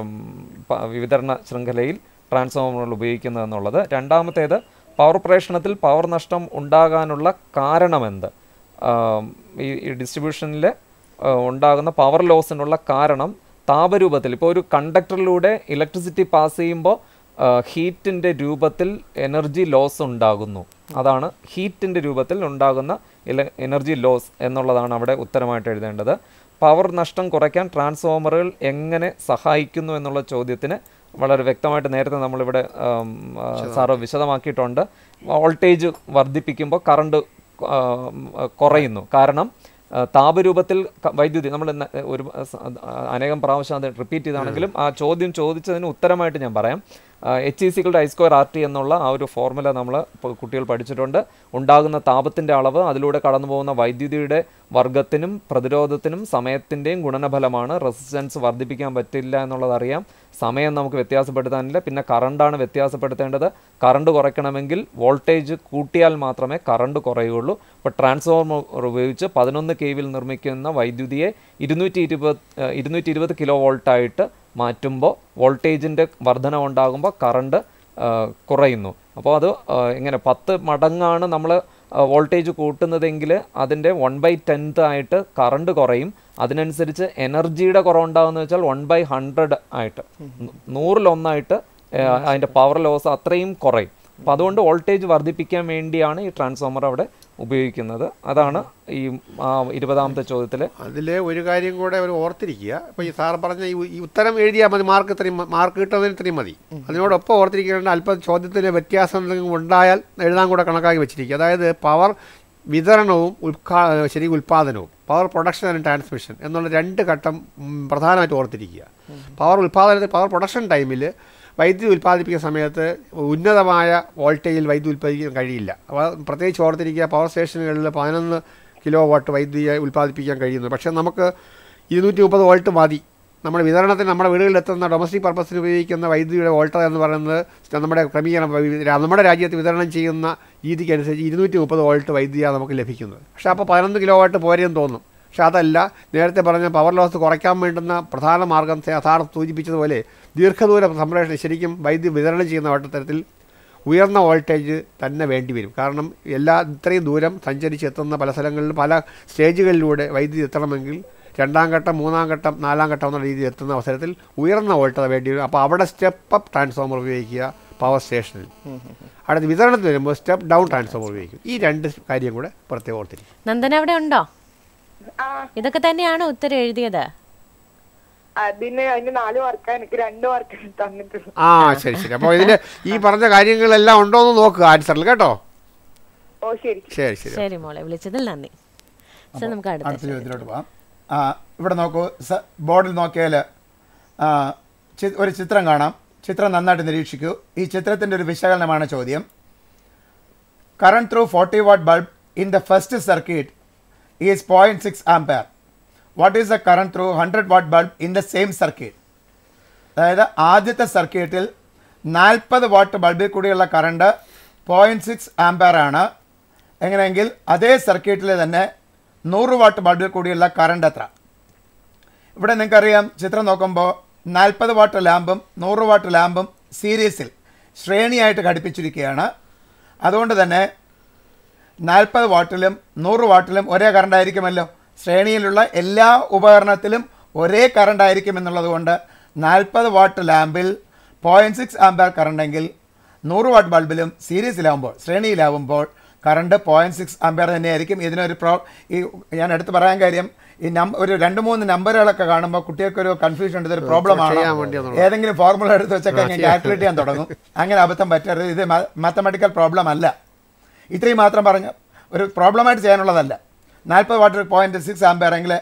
വിതരണ ശൃംഖലയിൽ ട്രാൻസ്ഫോമറുകൾ ഉപയോഗിക്കുന്നത് എന്നുള്ളത് രണ്ടാമത്തേത് പവർ പ്രേഷണത്തിൽ പവർ നഷ്ടം ഉണ്ടാകാനുള്ള കാരണമെന്ത് ആം, ഈ ഈ ഡിസ്ട്രിബ്യൂഷനിൽ ഉണ്ടാകുന്ന പവർ ലോസിനുള്ള കാരണം താപരൂപത്തിൽ ഇപ്പോൾ ഒരു കണ്ടക്ടറിലൂടെ ഇലക്ട്രിസിറ്റി പാസ് ചെയ്യുമ്പോൾ ഹീറ്റിൻ്റെ രൂപത്തിൽ എനർജി ലോസ് ഉണ്ടാകുന്നു അതാണ് ഹീറ്റിൻ്റെ രൂപത്തിൽ ഉണ്ടാകുന്ന ഇല എനർജി ലോസ് എന്നുള്ളതാണ് അവിടെ ഉത്തരമായിട്ട് എഴുതേണ്ടത് പവർ നഷ്ടം കുറയ്ക്കാൻ ട്രാൻസ്ഫോമറുകൾ എങ്ങനെ സഹായിക്കുന്നു എന്നുള്ള ചോദ്യത്തിന് വളരെ വ്യക്തമായിട്ട് നേരത്തെ നമ്മളിവിടെ ആം, ആ, സാറ് വിശദമാക്കിയിട്ടുണ്ട് വോൾട്ടേജ് വർദ്ധിപ്പിക്കുമ്പോൾ കറണ്ട് കുറയുന്നു കാരണം ആ, താപരൂപത്തിൽ ക- വൈദ്യുതി നമ്മൾ ഇന്ന് ഒരു സ- ആ, അനേകം പ്രാവശ്യം അത് റിപ്പീറ്റ് ചെയ്താണെങ്കിലും ആ ചോദ്യം ചോദിച്ചതിന് ഉത്തരമായിട്ട് ഞാൻ പറയാം എച്ച് ഇ സികളുടെ ഐ സ്ക്വയർ ആർ ടി എന്നുള്ള ആ ഒരു ഫോർമുല നമ്മൾ കുട്ടികൾ പഠിച്ചിട്ടുണ്ട് ഉണ്ടാകുന്ന താപത്തിൻ്റെ അളവ് അതിലൂടെ കടന്നു പോകുന്ന വൈദ്യുതിയുടെ വർഗത്തിനും പ്രതിരോധത്തിനും സമയത്തിൻ്റെയും ഗുണനഫലമാണ് റെസിസ്റ്റൻസ് വർദ്ധിപ്പിക്കാൻ പറ്റില്ല എന്നുള്ളത് അറിയാം സമയം നമുക്ക് വ്യത്യാസപ്പെടുത്താനില്ല പിന്നെ കറണ്ടാണ് വ്യത്യാസപ്പെടുത്തേണ്ടത് കറണ്ട് കുറയ്ക്കണമെങ്കിൽ വോൾട്ടേജ് കൂട്ടിയാൽ മാത്രമേ കറണ്ട് കുറയുകയുള്ളൂ ഇപ്പോൾ ട്രാൻസ്ഫോർമർ ഉപയോഗിച്ച് പതിനൊന്ന് കെ വിൽ നിർമ്മിക്കുന്ന വൈദ്യുതിയെ ഇരുന്നൂറ്റി ഇരുപത് ഇരുന്നൂറ്റി ഇരുപത് കിലോ വോൾട്ടായിട്ട് മാറ്റുമ്പോൾ വോൾട്ടേജിൻ്റെ വർധന ഉണ്ടാകുമ്പോൾ കറണ്ട് കുറയുന്നു അപ്പോൾ അത് ആ, എങ്ങനെ പത്ത് മടങ്ങാണ് നമ്മൾ വോൾട്ടേജ് കൂട്ടുന്നതെങ്കിൽ അതിൻ്റെ വൺ ബൈ ടെൻത്ത് ആയിട്ട് കറണ്ട് കുറയും അതിനനുസരിച്ച് എനർജിയുടെ കുറവുണ്ടാകുന്ന വെച്ചാൽ വൺ ബൈ ഹൺഡ്രഡ് ആയിട്ട് നൂ- നൂറിലൊന്നായിട്ട് ആ, അതിൻ്റെ പവർ ലോസ് അത്രയും കുറയും അപ്പോൾ അതുകൊണ്ട് വോൾട്ടേജ് വർദ്ധിപ്പിക്കാൻ വേണ്ടിയാണ് ഈ ട്രാൻസ്ഫോമർ അവിടെ ഉപയോഗിക്കുന്നത് അതാണ് ഈ ആ, ഇരുപതാമത്തെ ചോദ്യത്തിൽ അതിൽ ഒരു കാര്യം കൂടെ അവർ ഓർത്തിരിക്കുക ഇപ്പോൾ ഈ സാർ പറഞ്ഞ ഈ ഈ ഉത്തരം എഴുതിയാൽ മതി മാർക്ക് ഇത്രയും മ- മാർക്ക് കിട്ടുന്നതിന് ഇത്രയും മതി അതിനോടൊപ്പം ഓർത്തിരിക്കേണ്ട അല്പം ചോദ്യത്തിന് വ്യത്യാസം എന്തെങ്കിലും ഉണ്ടായാൽ എഴുതാൻ കൂടെ കണക്കാക്കി വെച്ചിരിക്കുക അതായത് പവർ വിതരണവും ഉൽക്കാ ശരി ഉൽപ്പാദനവും പവർ പ്രൊഡക്ഷൻ ആൻഡ് ട്രാൻസ്മിഷൻ എന്നുള്ള രണ്ട് ഘട്ടം ഉം, പ്രധാനമായിട്ട് ഓർത്തിരിക്കുക പവർ ഉൽപ്പാദനത്തിൽ പവർ പ്രൊഡക്ഷൻ ടൈമിൽ വൈദ്യുതി ഉൽപ്പാദിപ്പിക്കുന്ന സമയത്ത് ഉന്നതമായ വോൾട്ടേജിൽ വൈദ്യുതി ഉൽപ്പാദിപ്പിക്കാൻ കഴിയില്ല അപ്പോൾ പ്രത്യേകിച്ച് ഓർത്തിരിക്കുക പവർ സ്റ്റേഷനുകളിൽ പതിനൊന്ന് കിലോ വാട്ട് വൈദ്യുതി ഉൽപ്പാദിപ്പിക്കാൻ കഴിയുന്നു പക്ഷേ നമുക്ക് ഇരുന്നൂറ്റി മുപ്പത് വോൾട്ട് മതി നമ്മുടെ വിതരണത്തിന് നമ്മുടെ വീടുകളിൽ എത്തുന്ന ഡൊമസ്റ്റിക് പർപ്പസിന് ഉപയോഗിക്കുന്ന വൈദ്യുതിയുടെ വോൾട്ടർ എന്ന് പറയുന്നത് നമ്മുടെ ക്രമീകരണം വി- നമ്മുടെ രാജ്യത്ത് വിതരണം ചെയ്യുന്ന രീതിക്ക് അനുസരിച്ച് ഇരുന്നൂറ്റി മുപ്പത് വോൾട്ട് വൈദ്യുതിയാണ് നമുക്ക് ലഭിക്കുന്നത് പക്ഷേ അപ്പോൾ പതിനൊന്ന് കിലോ വാട്ട് പോരെന്ന് തോന്നും പക്ഷേ അതല്ല നേരത്തെ പറഞ്ഞ പവർ ലോസ് കുറയ്ക്കാൻ വേണ്ടുന്ന പ്രധാന മാർഗം യഥാർത്ഥ സൂചിപ്പിച്ചതുപോലെ ദീർഘദൂര സംപ്രേഷണം ശരിക്കും വൈദ്യുതി വിതരണം ചെയ്യുന്ന വട്ടത്തരത്തിൽ ഉയർന്ന വോൾട്ടേജ് തന്നെ വേണ്ടി വരും കാരണം എല്ലാ ഇത്രയും ദൂരം സഞ്ചരിച്ചെത്തുന്ന പല സ്ഥലങ്ങളിലും പല സ്റ്റേജുകളിലൂടെ വൈദ്യുതി എത്തണമെങ്കിൽ രണ്ടാം ഘട്ടം മൂന്നാം ഘട്ടം നാലാം ഘട്ടം എന്ന രീതിയിൽ എത്തുന്ന അവസരത്തിൽ ഉയർന്ന വോൾട്ടേജ് വേണ്ടി വരും അപ്പോൾ അവിടെ സ്റ്റെപ്പ് അപ്പ് ട്രാൻസ്ഫോമർ ഉപയോഗിക്കുക പവർ സ്റ്റേഷനിൽ അടുത്ത് വിതരണത്തിൽ വരുമ്പോൾ സ്റ്റെപ്പ് ഡൗൺ ട്രാൻസ്ഫോമർ ഉപയോഗിക്കും ഈ രണ്ട് കാര്യം കൂടെ പ്രത്യേകം ഓർത്തിരിക്കും നന്ദന അവിടെ ഉണ്ടോ ആ ഇതൊക്കെ തന്നെയാണോ ഉത്തരം എഴുതിയത് അതിന് അതിന് നാല് മാർക്കാ എനിക്ക് രണ്ട് മാർക്ക് തന്നിട്ടുള്ളൂ ആ ശരി ശരി അപ്പോൾ ഇതിൽ ഈ പറഞ്ഞ കാര്യങ്ങളെല്ലാം ഉണ്ടോ എന്ന് നോക്കുക ആൻസറിൽ കേട്ടോ ഓ ശരി ശരി ശരി ശരി മോളെ വിളിച്ചതിൽ നന്ദി സർ നമുക്ക് അടുത്ത അടുത്ത ചോദ്യത്തിലോട്ട് പോകാം ആ, ഇവിടെ നോക്കൂ സ- ബോർഡിൽ നോക്കിയാൽ ആ, ചി- ഒരു ചിത്രം കാണാം ചിത്രം നന്നായിട്ട് നിരീക്ഷിക്കൂ ഈ ചിത്രത്തിൻ്റെ ഒരു വിശകലനമാണ് ചോദ്യം current through forty watt bulb in the first circuit is point six ampere what is the current through hundred watt bulb in the same circuit അതായത് ആദ്യത്തെ സർക്യൂട്ടിൽ നാൽപ്പത് വാട്ട് ബൾബിൽ കൂടിയുള്ള കറണ്ട് പോയിൻറ്റ് സിക്സ് ആംപയർ ആണ് എങ്ങനെയെങ്കിൽ അതേ സർക്യൂട്ടിൽ തന്നെ നൂറ് വാട്ട് ബൾബിൽ കൂടിയുള്ള കറണ്ട് എത്ര ഇവിടെ നിങ്ങൾക്കറിയാം ചിത്രം നോക്കുമ്പോൾ നാൽപ്പത് വാട്ട് ലാമ്പും നൂറ് വാട്ട് ലാമ്പും സീരീസിൽ ശ്രേണിയായിട്ട് ഘടിപ്പിച്ചിരിക്കുകയാണ് അതുകൊണ്ട് തന്നെ നാൽപ്പത് വാട്ടിലും നൂറ് വാട്ടിലും ഒരേ കറണ്ട് ആയിരിക്കുമല്ലോ ശ്രേണിയിലുള്ള എല്ലാ ഉപകരണത്തിലും ഒരേ കറണ്ട് ആയിരിക്കും എന്നുള്ളത് കൊണ്ട് നാൽപ്പത് വാട്ട് ലാമ്പിൽ പോയിൻറ്റ് സിക്സ് ആംബർ കറണ്ടെങ്കിൽ നൂറ് വാട്ട് ബൾബിലും സീരീസിലാവുമ്പോൾ ശ്രേണിയിലാവുമ്പോൾ കറണ്ട് പോയിൻറ്റ് സിക്സ് ആംബിയർ തന്നെയായിരിക്കും ഇതിനൊരു പ്രോ ഈ ഞാൻ എടുത്ത് പറയാൻ കാര്യം ഈ നം ഒരു രണ്ട് മൂന്ന് നമ്പറുകളൊക്കെ കാണുമ്പോൾ കുട്ടികൾക്കൊരു കൺഫ്യൂഷൻ ഉണ്ട് ഇതൊരു പ്രോബ്ലം ആണ് ചെയ്യാൻ വേണ്ടി എന്നുള്ളത്. ഏതെങ്കിലും ഫോർമുല എടുത്ത് വെച്ചൊക്കെ ഞാൻ കാൽക്കുലേറ്റ് ചെയ്യാൻ തുടങ്ങും അങ്ങനെ അബദ്ധം പറ്റരുത് ഇത് മാത്തമാറ്റിക്കൽ പ്രോബ്ലം അല്ല ഇത്രയും മാത്രം പറഞ്ഞ ഒരു പ്രോബ്ലമായിട്ട് ചെയ്യാനുള്ളതല്ല നാൽപ്പത് വാട്ട് പോയിന്റ് സിക്സ് ആംബിയറെങ്കിൽ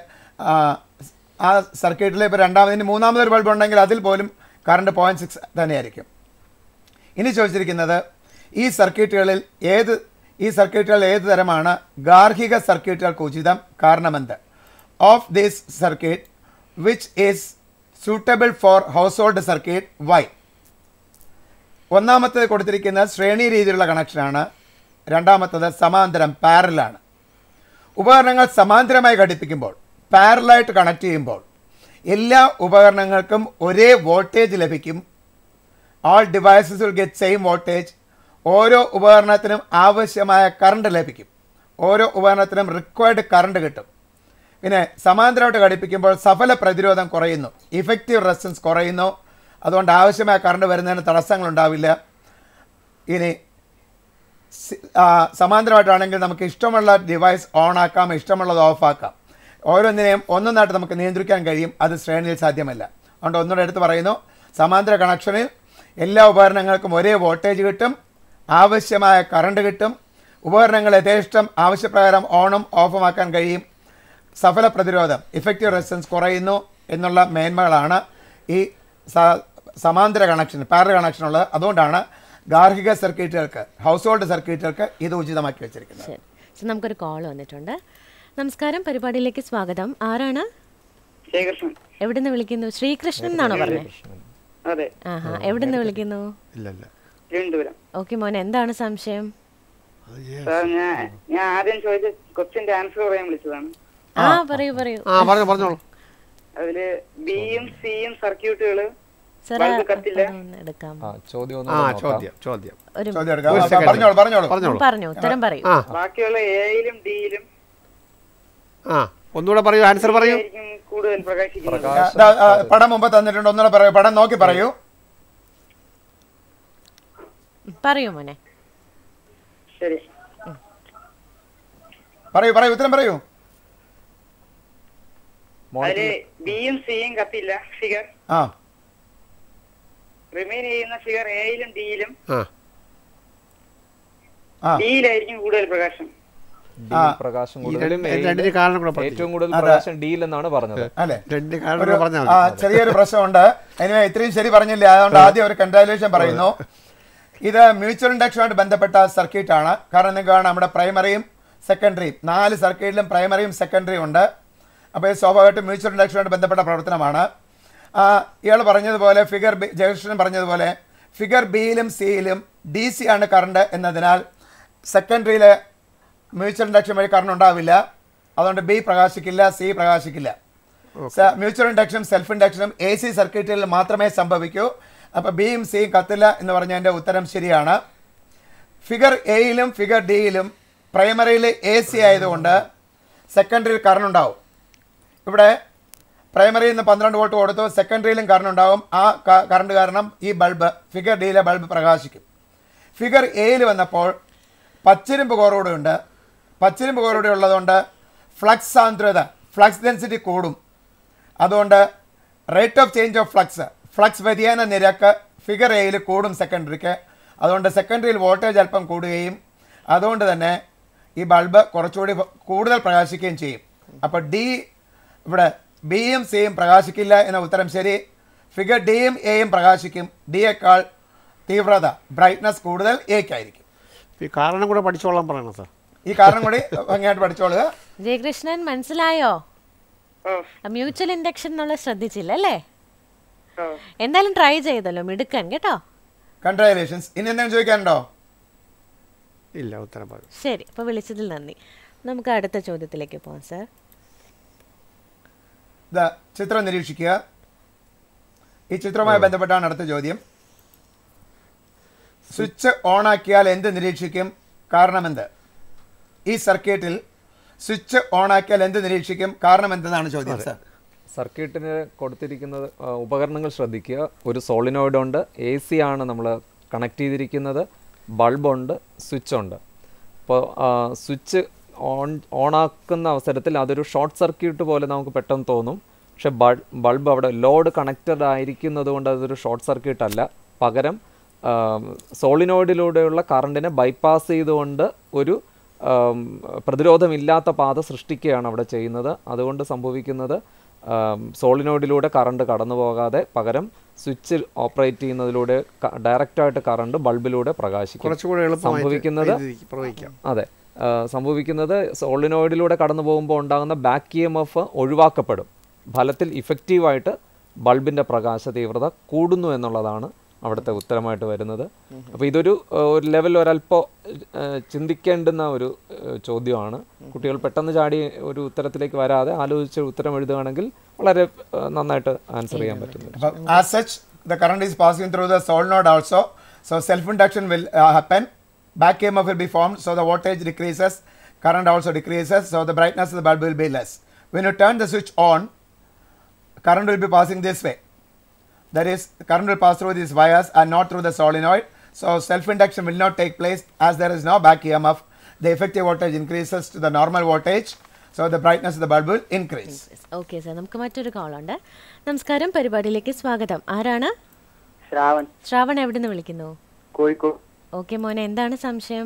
ആ സർക്യൂട്ടിൽ ഇപ്പോൾ രണ്ടാമതിന് മൂന്നാമതൊരു ബൾബ് ഉണ്ടെങ്കിൽ അതിൽ പോലും കറണ്ട് പോയിന്റ് സിക്സ് തന്നെയായിരിക്കും ഇനി ചോദിച്ചിരിക്കുന്നത് ഈ സർക്യൂട്ടുകളിൽ ഏത് ഈ സർക്യൂട്ടുകൾ ഏത് തരമാണ് ഗാർഹിക സർക്യൂട്ടുകൾക്ക് ഉചിതം കാരണമെന്ത് of this circuit which is suitable for household circuit why ഒന്നാമത്തേത് കൊടുത്തിരിക്കുന്ന ശ്രേണി രീതിയിലുള്ള കണക്ഷനാണ് രണ്ടാമത്തത് സമാന്തരം പാരലാണ് ഉപകരണങ്ങൾ സമാന്തരമായി ഘടിപ്പിക്കുമ്പോൾ പാരലായിട്ട് കണക്ട് ചെയ്യുമ്പോൾ എല്ലാ ഉപകരണങ്ങൾക്കും ഒരേ വോൾട്ടേജ് ലഭിക്കും all devices will get same voltage ഓരോ ഉപകരണത്തിനും ആവശ്യമായ കറണ്ട് ലഭിക്കും ഓരോ ഉപകരണത്തിനും റിക്വയർഡ് കറണ്ട് കിട്ടും പിന്നെ സമാന്തരമായിട്ട് ഘടിപ്പിക്കുമ്പോൾ സഫല പ്രതിരോധം കുറയുന്നു ഇഫക്റ്റീവ് റെസിസ്റ്റൻസ് കുറയുന്നു അതുകൊണ്ട് ആവശ്യമായ കറണ്ട് വരുന്നതിന് തടസ്സങ്ങളുണ്ടാവില്ല ഇനി സി- ആ, സമാന്തരമായിട്ടാണെങ്കിൽ നമുക്ക് ഇഷ്ടമുള്ള ഡിവൈസ് ഓൺ ആക്കാം ഇഷ്ടമുള്ളത് ഓഫ് ആക്കാം ഓരോന്നിനെയും ഒന്നൊന്നായിട്ട് നമുക്ക് നിയന്ത്രിക്കാൻ കഴിയും അത് ശ്രേണിയിൽ സാധ്യമല്ല അതുകൊണ്ട് ഒന്നുകൂടെ എടുത്ത് പറയുന്നു സമാന്തര കണക്ഷനിൽ എല്ലാ ഉപകരണങ്ങൾക്കും ഒരേ വോൾട്ടേജ് കിട്ടും ആവശ്യമായ കറണ്ട് കിട്ടും ഉപകരണങ്ങൾ യഥേഷ്ടം ആവശ്യപ്രകാരം ഓണും ഓഫും ആക്കാൻ കഴിയും സഫല പ്രതിരോധം ഇഫക്റ്റീവ് റെസിസ്റ്റൻസ് കുറയുന്നു എന്നുള്ള മേന്മകളാണ് ഈ സ- സമാന്തര കണക്ഷൻ പാരൽ കണക്ഷൻ ഉള്ളത് അതുകൊണ്ടാണ് ഗാർഹിക സർക്യൂട്ടുകൾക്ക് ഹൗസ് ഹോൾഡ് സർക്യൂട്ടുകൾക്ക് ഇത് ഉചിതമാക്കി വെച്ചിരിക്കുന്നത് ശരി സർ നമുക്കൊരു കോൾ വന്നിട്ടുണ്ട് നമസ്കാരം പരിപാടിയിലേക്ക് സ്വാഗതം ആരാണ് ശ്രീകൃഷ്ണൻ എവിടുന്ന് വിളിക്കുന്നു ശ്രീകൃഷ്ണൻ എന്നാണോ പറഞ്ഞത് അതെ ആഹാ എവിടുന്ന് വിളിക്കുന്നു ഇല്ല ഇല്ല തിരുവനന്തപുരം ഓക്കെ മോനെ എന്താണ് സംശയം സാർ ഞാൻ ഞാൻ ആദ്യം ചോദിച്ച ക്വസ്റ്റ്യന്റെ ആൻസർ പറയാൻ വിളിച്ചതാണ് ആ പറയൂ പറയൂ ആ പറഞ്ഞു പറഞ്ഞോളൂ അതില് ബിയും സിയും സർക്യൂട്ടുകള് സാർ ബൾബ് കത്തില്ല ഒന്ന് എടുക്കാം ആ ചോദ്യം ആ ഒന്ന് നോക്കാം ചോദ്യം ചോദ്യം ഒരു ചോദ്യം എടുക്കാം ഒരു ആ, second. പറഞ്ഞോളൂ പറഞ്ഞോളൂ പറഞ്ഞോളൂ പറഞ്ഞു ഉത്തരം പറയൂ ആ ബാക്കിയുള്ള എയിലും ഡിയിലും ആ ഒന്നുകൂടെ പറയൂ ആൻസർ പറയൂ ആയിരിക്കും കൂടുതൽ പ്രകാശിക്കുന്നത് ആ, ദാ, ആ, പടം മുമ്പ് തന്നിട്ടുണ്ട് ഒന്നുകൂടെ പറയൂ പടം നോക്കി പറയൂ പറയൂ മോനെ ശരി പറയൂ പറയൂ ഉത്തരം പറയൂ അതില് ബിയും സിയും കത്തില്ല ഫിഗർ ആ റിമൈൻ ചെയ്യുന്ന ഫിഗർ എയിലും ഡിയിലും ആ ആ ഡിയിലായിരിക്കും കൂടുതൽ പ്രകാശം ഡി പ്രകാശം ഈ കൂടുതലും രണ്ട് രണ്ടിന്റെ കാരണം കൂടെ പറഞ്ഞു ഏറ്റവും കൂടുതൽ പ്രകാശം ഡിയിൽ എന്നാണ് പറഞ്ഞത് അല്ലേ രണ്ട് കാരണം ഒരു കൂടെ പറഞ്ഞാൽ ആ, മതി ചെറിയൊരു പ്രശ്നമുണ്ട് അതിന് ഇത്രയും ശരി പറഞ്ഞില്ല അതുകൊണ്ട് ആദ്യം ഒരു കൺഗ്രാലേഷൻ പറയുന്നു ഇത് മ്യൂച്വൽ ഇൻഡക്ഷനുമായിട്ട് ബന്ധപ്പെട്ട സർക്യൂട്ട് ആണ് കാരണം നിങ്ങൾക്ക് കാണാം നമ്മുടെ പ്രൈമറിയും സെക്കൻഡറിയും നാല് സർക്യൂട്ടിലും പ്രൈമറിയും സെക്കൻഡറിയും ഉണ്ട് അപ്പോൾ ഇത് സ്വാഭാവികമായിട്ടും മ്യൂച്വൽ ഇൻഡക്ഷനുമായിട്ട് ബന്ധപ്പെട്ട പ്രവർത്തനമാണ് ഇയാൾ പറഞ്ഞതുപോലെ ഫിഗർ ബി ജയകൃഷ്ണൻ പറഞ്ഞതുപോലെ ഫിഗർ ബിയിലും സിയിലും ഡി സി ആണ് കറണ്ട് എന്നതിനാൽ സെക്കൻഡറിയിൽ മ്യൂച്വൽ ഇൻഡക്ഷൻ വഴി കറണ്ട് ഉണ്ടാവില്ല അതുകൊണ്ട് ബി പ്രകാശിക്കില്ല സി പ്രകാശിക്കില്ല സ- മ്യൂച്വൽ ഇൻഡക്ഷനും സെൽഫ് ഇൻഡക്ഷനും എ സി സർക്യൂട്ടുകളിൽ മാത്രമേ സംഭവിക്കൂ അപ്പോൾ ബിയും സിയും കത്തില്ല എന്ന് പറഞ്ഞതിൻ്റെ ഉത്തരം ശരിയാണ് ഫിഗർ എയിലും ഫിഗർ ഡിയിലും പ്രൈമറിയിൽ എ സി ആയതുകൊണ്ട് സെക്കൻഡറിയിൽ കറണ്ട് ഉണ്ടാവും ഇവിടെ പ്രൈമറിയിൽ നിന്ന് പന്ത്രണ്ട് വോൾട്ട് കൊടുത്തു സെക്കൻഡറിയിലും കറണ്ട് ഉണ്ടാവും ആ ക- കറണ്ട് കാരണം ഈ ബൾബ് ഫിഗർ ഡിയിലെ ബൾബ് പ്രകാശിക്കും ഫിഗർ എയിൽ വന്നപ്പോൾ പച്ചിരുമ്പ് കോറൂടെ ഉണ്ട് പച്ചിരുമ്പ് കോറൂടെ ഉള്ളതുകൊണ്ട് ഫ്ലക്സ് സാന്ദ്രത ഫ്ലക്സ് ഡെൻസിറ്റി കൂടും അതുകൊണ്ട് rate of change of flux flux വ്യതിയാന നിരക്ക് ഫിഗർ എയിൽ കൂടും സെക്കൻഡറിക്ക് അതുകൊണ്ട് സെക്കൻഡറിയിൽ വോൾട്ടേജ് അല്പം കൂടുകയും അതുകൊണ്ട് തന്നെ ഈ ബൾബ് കുറച്ചുകൂടി കൂടുതൽ പ്രകാശിക്കുകയും ചെയ്യും അപ്പോൾ ഡി ഇവിടെ ബിയും സിയും പ്രകാശിക്കില്ല എന്ന ഉത്തരം ശരി ഫിഗർ ഡിയും എയും പ്രകാശിക്കും ഡിയേക്കാൾ തീവ്രത ബ്രൈറ്റ്നസ് കൂടുതൽ എക്കായിരിക്കും ഈ കാരണം കൂടെ പഠിച്ചോളാൻ പറയണം സാർ ഈ കാരണം കൂടി ഭംഗിയായിട്ട് പഠിച്ചോളുക ജയകൃഷ്ണൻ മനസ്സിലായോ ഓ മ്യൂച്വൽ ഇൻഡക്ഷൻ എന്നുള്ള ശ്രദ്ധിച്ചില്ല അല്ലേ ഓ എന്തായാലും ട്രൈ ചെയ്തല്ലോ മിടുക്കൻ കേട്ടോ കൺഗ്രാലേഷൻസ് ഇനി എന്തെങ്കിലും ചോദിക്കാനുണ്ടോ ഇല്ല ഉത്തരം പറയും ശരി അപ്പോൾ വിളിച്ചതിൽ നന്ദി നമുക്ക് അടുത്ത ചോദ്യത്തിലേക്ക് പോകാം സാർ ദാ ചിത്രം നിരീക്ഷിക്കുക ഈ ചിത്രവുമായി ബന്ധപ്പെട്ടാണ് അടുത്ത ചോദ്യം സ്വിച്ച് ഓൺ ആക്കിയാൽ എന്ത് നിരീക്ഷിക്കും കാരണമെന്ത് ഈ സർക്യൂട്ടിൽ സ്വിച്ച് ഓൺ ആക്കിയാൽ എന്ത് നിരീക്ഷിക്കും കാരണം എന്തെന്നാണ് ചോദ്യം സാർ സർക്യൂട്ടിന് കൊടുത്തിരിക്കുന്നത് ആ, ഉപകരണങ്ങൾ ശ്രദ്ധിക്കുക ഒരു സോളിനോയിഡ് ഉണ്ട് എ സി ആണ് നമ്മൾ കണക്ട് ചെയ്തിരിക്കുന്നത് ബൾബുണ്ട് സ്വിച്ച് ഉണ്ട് അപ്പോൾ സ്വിച്ച് ഓൺ ഓണാക്കുന്ന അവസരത്തിൽ അതൊരു ഷോർട്ട് സർക്യൂട്ട് പോലെ നമുക്ക് പെട്ടെന്ന് തോന്നും പക്ഷെ ബൾബ് അവിടെ ലോഡ് കണക്റ്റഡ് ആയിരിക്കുന്നത് കൊണ്ട് അതൊരു ഷോർട്ട് സർക്യൂട്ട് അല്ല പകരം സോളിനോയിഡിലൂടെയുള്ള കറണ്ടിനെ ബൈപ്പാസ് ചെയ്തുകൊണ്ട് ഒരു ആം, പ്രതിരോധമില്ലാത്ത പാത സൃഷ്ടിക്കുകയാണ് അവിടെ ചെയ്യുന്നത് അതുകൊണ്ട് സംഭവിക്കുന്നത് ആം, സോളിനോയിഡിലൂടെ കറണ്ട് കടന്നു പോകാതെ പകരം സ്വിച്ച് ഓപ്പറേറ്റ് ചെയ്യുന്നതിലൂടെ ഡയറക്റ്റായിട്ട് കറണ്ട് ബൾബിലൂടെ പ്രകാശിക്കും കുറച്ചുകൂടെ എളുപ്പമായിട്ട് സംഭവിക്കുന്നത് വൈദ്യുതിക്ക് പ്രവഹിക്കാം അതെ ആ, സംഭവിക്കുന്നത് സോളിനോയിഡിലൂടെ കടന്നു പോകുമ്പോൾ ഉണ്ടാകുന്ന ബാക്ക് ഇ എം എഫ് ഒഴിവാക്കപ്പെടും ഫലത്തിൽ ഇഫക്റ്റീവായിട്ട് ബൾബിൻ്റെ പ്രകാശ തീവ്രത കൂടുന്നു എന്നുള്ളതാണ് അവിടുത്തെ ഉത്തരമായിട്ട് വരുന്നത് അപ്പോൾ ഇതൊരു ആ, ഒരു ലെവൽ ഒരല്പം ആ, ചിന്തിക്കേണ്ടുന്ന ഒരു ആ, ചോദ്യമാണ് കുട്ടികൾ പെട്ടെന്ന് ചാടി ഒരു ഉത്തരത്തിലേക്ക് വരാതെ ആലോചിച്ച് ഉത്തരം എഴുതുകയാണെങ്കിൽ വളരെ ആ, നന്നായിട്ട് ആൻസർ ചെയ്യാൻ പറ്റുന്നുണ്ട് അപ്പം as such the current is passing through the solenoid also so self induction will happen back M F will be formed so the voltage decreases current also decreases so the brightness of the bulb will be less when you turn the switch on current will be passing this way. That is, current will pass through these wires and not through the solenoid. So self-induction will not take place as there is no back EMF. The effective voltage increases to the normal voltage. So the brightness of the bulb will increase. Okay sir നമുക്ക് മറ്റൊരു കോളുണ്ട് നമസ്കാരം പരിപാടിയിലേക്ക് സ്വാഗതം ആരാണ് ശ്രാവൺ ശ്രാവൺ എവിടെ നിന്ന് വിളിക്കുന്നു Kozhikode okay മോനെ എന്താണ് സംശയം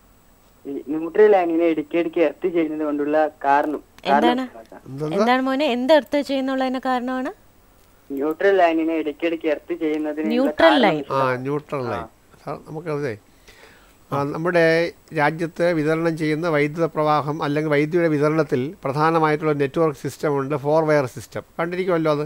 ഈ ന്യൂട്രൽ ലൈനിനെ ഇടയ്ക്കിടയ്ക്ക് എർത്ത് ചെയ്യുന്നത് കൊണ്ടുള്ള കാരണം എന്താണ് കാരണം എന്താണ് മോനെ എന്ത് എർത്ത് ചെയ്യുന്നുള്ളതിന് കാരണമാണ് ന്യൂട്രൽ ലൈനിനെ ഇടയ്ക്കിടയ്ക്ക് എർത്ത് ചെയ്യുന്നതിന് ന്യൂട്രൽ ലൈൻ ആ ന്യൂട്രൽ ലൈൻ സാർ നമുക്കതേ ആ, നമ്മുടെ രാജ്യത്ത് വിതരണം ചെയ്യുന്ന വൈദ്യുത പ്രവാഹം അല്ലെങ്കിൽ വൈദ്യുതിയുടെ വിതരണത്തിൽ പ്രധാനമായിട്ടുള്ള നെറ്റ്വർക്ക് സിസ്റ്റമുണ്ട് ഫോർ വയർ സിസ്റ്റം കണ്ടിരിക്കുമല്ലോ അത്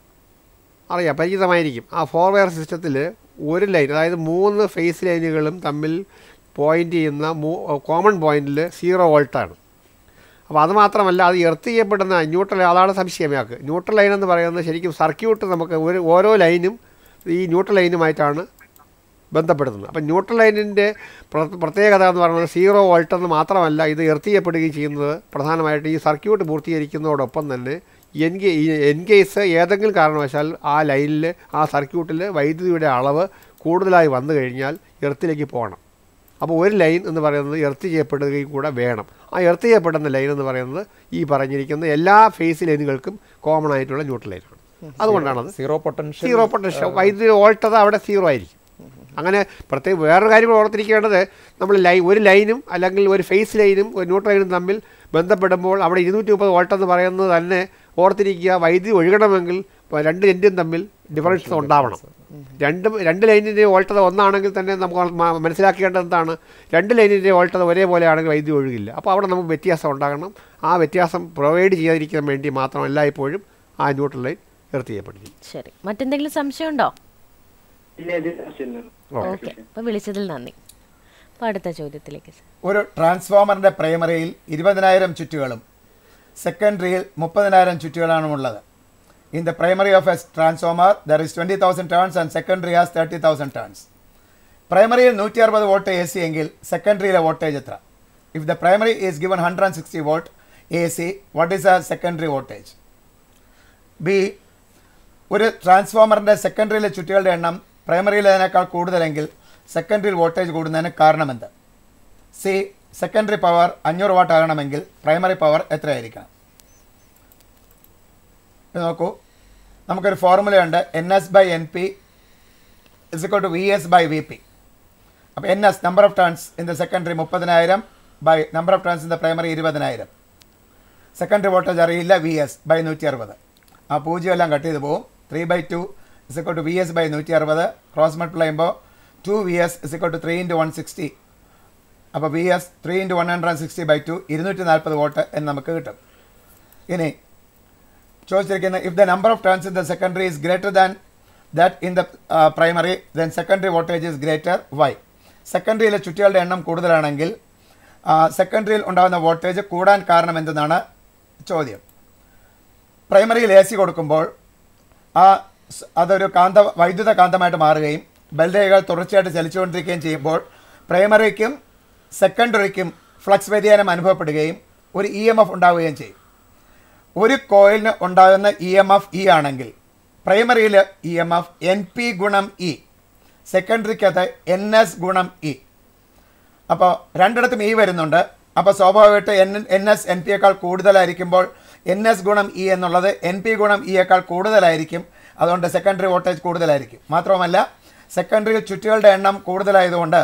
അറിയാം പരിചിതമായിരിക്കും ആ ഫോർ വയർ സിസ്റ്റത്തിൽ ഒരു ലൈൻ അതായത് മൂന്ന് ഫേസ് ലൈനുകളും തമ്മിൽ പോയിന്റ് ചെയ്യുന്ന മൂ കോമൺ പോയിന്റിൽ സീറോ വോൾട്ടാണ് അപ്പോൾ അത് മാത്രമല്ല അത് എർത്ത് ചെയ്യപ്പെടുന്ന ന്യൂട്രൽ അതാണ് സംശയമയാക്ക് ന്യൂട്രൽ ലൈൻ എന്ന് പറയുന്നത് ശരിക്കും സർക്യൂട്ട് നമുക്ക് ഒരു ഓരോ ലൈനും ഈ ന്യൂട്രൽ ലൈനുമായിട്ടാണ് ബന്ധപ്പെടുന്നത് അപ്പം ന്യൂട്രൽ ലൈനിൻ്റെ പ്ര- പ്രത്യേകത എന്ന് പറയുന്നത് സീറോ വോൾട്ട് എന്ന് മാത്രമല്ല ഇത് എർത്ത് ചെയ്യപ്പെടുകയും ചെയ്യുന്നത് പ്രധാനമായിട്ട് ഈ സർക്യൂട്ട് പൂർത്തീകരിക്കുന്നതോടൊപ്പം തന്നെ എൻ കേ എൻ കേസ് ഏതെങ്കിലും കാരണവശാൽ ആ ലൈനിൽ ആ സർക്യൂട്ടിൽ വൈദ്യുതിയുടെ അളവ് കൂടുതലായി വന്നു കഴിഞ്ഞാൽ എർത്തിലേക്ക് പോകണം അപ്പോൾ ഒരു ലൈൻ എന്ന് പറയുന്നത് എർത്ത് ചെയ്യപ്പെടുകയും കൂടെ വേണം ആ എർത്ത് ചെയ്യപ്പെടുന്ന ലൈൻ എന്ന് പറയുന്നത് ഈ പറഞ്ഞിരിക്കുന്ന എല്ലാ ഫേസ് ലൈനുകൾക്കും കോമൺ ആയിട്ടുള്ള ന്യൂട്രൽ ലൈനാണ് അതുകൊണ്ടാണത് സീറോ പൊട്ടൻഷ്യൽ സീറോ പൊട്ടൻഷ്യൽ വൈദ്യുതി വോൾട്ടത് അവിടെ സീറോ ആയിരിക്കും അങ്ങനെ പ്രത്യേക വേറൊരു കാര്യം കൂടെ ഓർത്തിരിക്കേണ്ടത് നമ്മൾ ലൈൻ ഒരു ലൈനും അല്ലെങ്കിൽ ഒരു ഫേസ് ലൈനും ഒരു ന്യൂട്രൽ ലൈനും തമ്മിൽ ബന്ധപ്പെടുമ്പോൾ അവിടെ ഇരുന്നൂറ്റി മുപ്പത് വോൾട്ട് എന്ന് പറയുന്നത് തന്നെ ഓർത്തിരിക്കുക വൈദ്യുതി ഒഴുകണമെങ്കിൽ ഇപ്പൊ രണ്ട് എൻഡും തമ്മിൽ ഡിഫറൻസ് ഉണ്ടാവണം രണ്ട് രണ്ട് ലൈനിൻ്റെ വോൾട്ടത ഒന്നാണെങ്കിൽ തന്നെ നമുക്ക് മ- മനസ്സിലാക്കേണ്ടത് എന്താണ് രണ്ട് ലൈനിൻ്റെ വോൾട്ടത ഒരേപോലെ ആണെങ്കിൽ വൈദ്യുതി ഒഴുകില്ല അപ്പോൾ അവിടെ നമുക്ക് വ്യത്യാസം ഉണ്ടാകണം ആ വ്യത്യാസം പ്രൊവൈഡ് ചെയ്യാതിരിക്കാൻ വേണ്ടി മാത്രം എല്ലായ്പ്പോഴും ആ ന്യൂട്രൽ ലൈൻ എർത്ത് ചെയ്യപ്പെട്ടിരിക്കും ശരി മറ്റെന്തെങ്കിലും സംശയമുണ്ടോ ഇല്ല ഇത് ആവശ്യമില്ല. ഓക്കെ അപ്പോൾ വിളിച്ചതിൽ നന്ദി അപ്പോൾ അടുത്ത ചോദ്യത്തിലേക്ക് സർ ഒരു ട്രാൻസ്ഫോമറിൻ്റെ പ്രൈമറിയിൽ ഇരുപതിനായിരം ചുറ്റുകളും സെക്കൻഡറിയിൽ മുപ്പതിനായിരം ചുറ്റുകളാണ് ഉള്ളത് in the primary of a transformer there is twenty thousand turns and secondary has thirty thousand turns പ്രൈമറിയിൽ നൂറ്റി അറുപത് വോൾട്ട് എ സി എങ്കിൽ സെക്കൻഡറിയിലെ വോൾട്ടേജ് എത്ര if the primary is given hundred and sixty volt A C what is a secondary voltage B ഒരു ട്രാൻസ്ഫോമറിൻ്റെ സെക്കൻഡറിയിലെ ചുറ്റുകളുടെ എണ്ണം പ്രൈമറിയിലേതിനേക്കാൾ കൂടുതലെങ്കിൽ സെക്കൻഡറിയിൽ വോൾട്ടേജ് കൂടുന്നതിന് കാരണമെന്ത് സി സെക്കൻഡറി പവർ അഞ്ഞൂറ് വാട്ട് ആകണമെങ്കിൽ പ്രൈമറി പവർ എത്രയായിരിക്കണം ഇത് നോക്കൂ നമുക്കൊരു ഫോർമുലയുണ്ട് N S by N P is equal to V S by V P അപ്പോൾ N S number of turns in the secondary മുപ്പതിനായിരം by number of turns in the primary ഇരുപതിനായിരം secondary voltage അറിയില്ല V S by നൂറ്റി അറുപത് ആ പൂജ്യം എല്ലാം cut ചെയ്ത് പോകും three by two is equal to V S by നൂറ്റി അറുപത് ക്രോസ് മൾട്ടിപ്ലൈ ചെയ്യുമ്പോൾ two V S is equal to three into one sixty അപ്പോൾ V S three into one hundred sixty by two ഇരുന്നൂറ്റി നാൽപ്പത് volt എന്ന് നമുക്ക് കിട്ടും ഇനി ചോദിച്ചിരിക്കുന്നത് if the number of turns in the secondary is greater than that in the primary then secondary voltage is greater why സെക്കൻഡറിയിലെ ചുറ്റികളുടെ എണ്ണം കൂടുതലാണെങ്കിൽ സെക്കൻഡറിയിൽ ഉണ്ടാകുന്ന വോൾട്ടേജ് കൂടാൻ കാരണം എന്തെന്നാണ് ചോദ്യം പ്രൈമറിയിൽ എ സി കൊടുക്കുമ്പോൾ ആ സ് അതൊരു കാന്ത വൈദ്യുത കാന്തമായിട്ട് മാറുകയും ബൽരേഖകൾ തുടർച്ചയായിട്ട് ചലിച്ചുകൊണ്ടിരിക്കുകയും ചെയ്യുമ്പോൾ പ്രൈമറിക്കും സെക്കൻഡറിക്കും ഫ്ലക്സ് വ്യതിയാനം അനുഭവപ്പെടുകയും ഒരു ഇ എം എഫ് ഉണ്ടാവുകയും ചെയ്യും ഒരു കോയിലിന് ഉണ്ടാകുന്ന ഇ എം എഫ് ഇ ആണെങ്കിൽ പ്രൈമറിയിൽ E M F N P ഗുണം ഇ സെക്കൻഡറിക്കകത്ത് എൻ എസ് ഗുണം ഇ അപ്പോൾ രണ്ടിടത്തും ഇ വരുന്നുണ്ട് അപ്പോൾ സ്വാഭാവികമായിട്ട് എൻ എൻ എസ് എൻ പിയേക്കാൾ കൂടുതലായിരിക്കുമ്പോൾ എൻ എസ് ഗുണം ഇ എന്നുള്ളത് എൻ പി ഗുണം ഇയേക്കാൾ കൂടുതലായിരിക്കും അതുകൊണ്ട് സെക്കൻഡറി വോൾട്ടേജ് കൂടുതലായിരിക്കും മാത്രവുമല്ല സെക്കൻഡറിയിൽ ചുറ്റുകളുടെ എണ്ണം കൂടുതലായതുകൊണ്ട്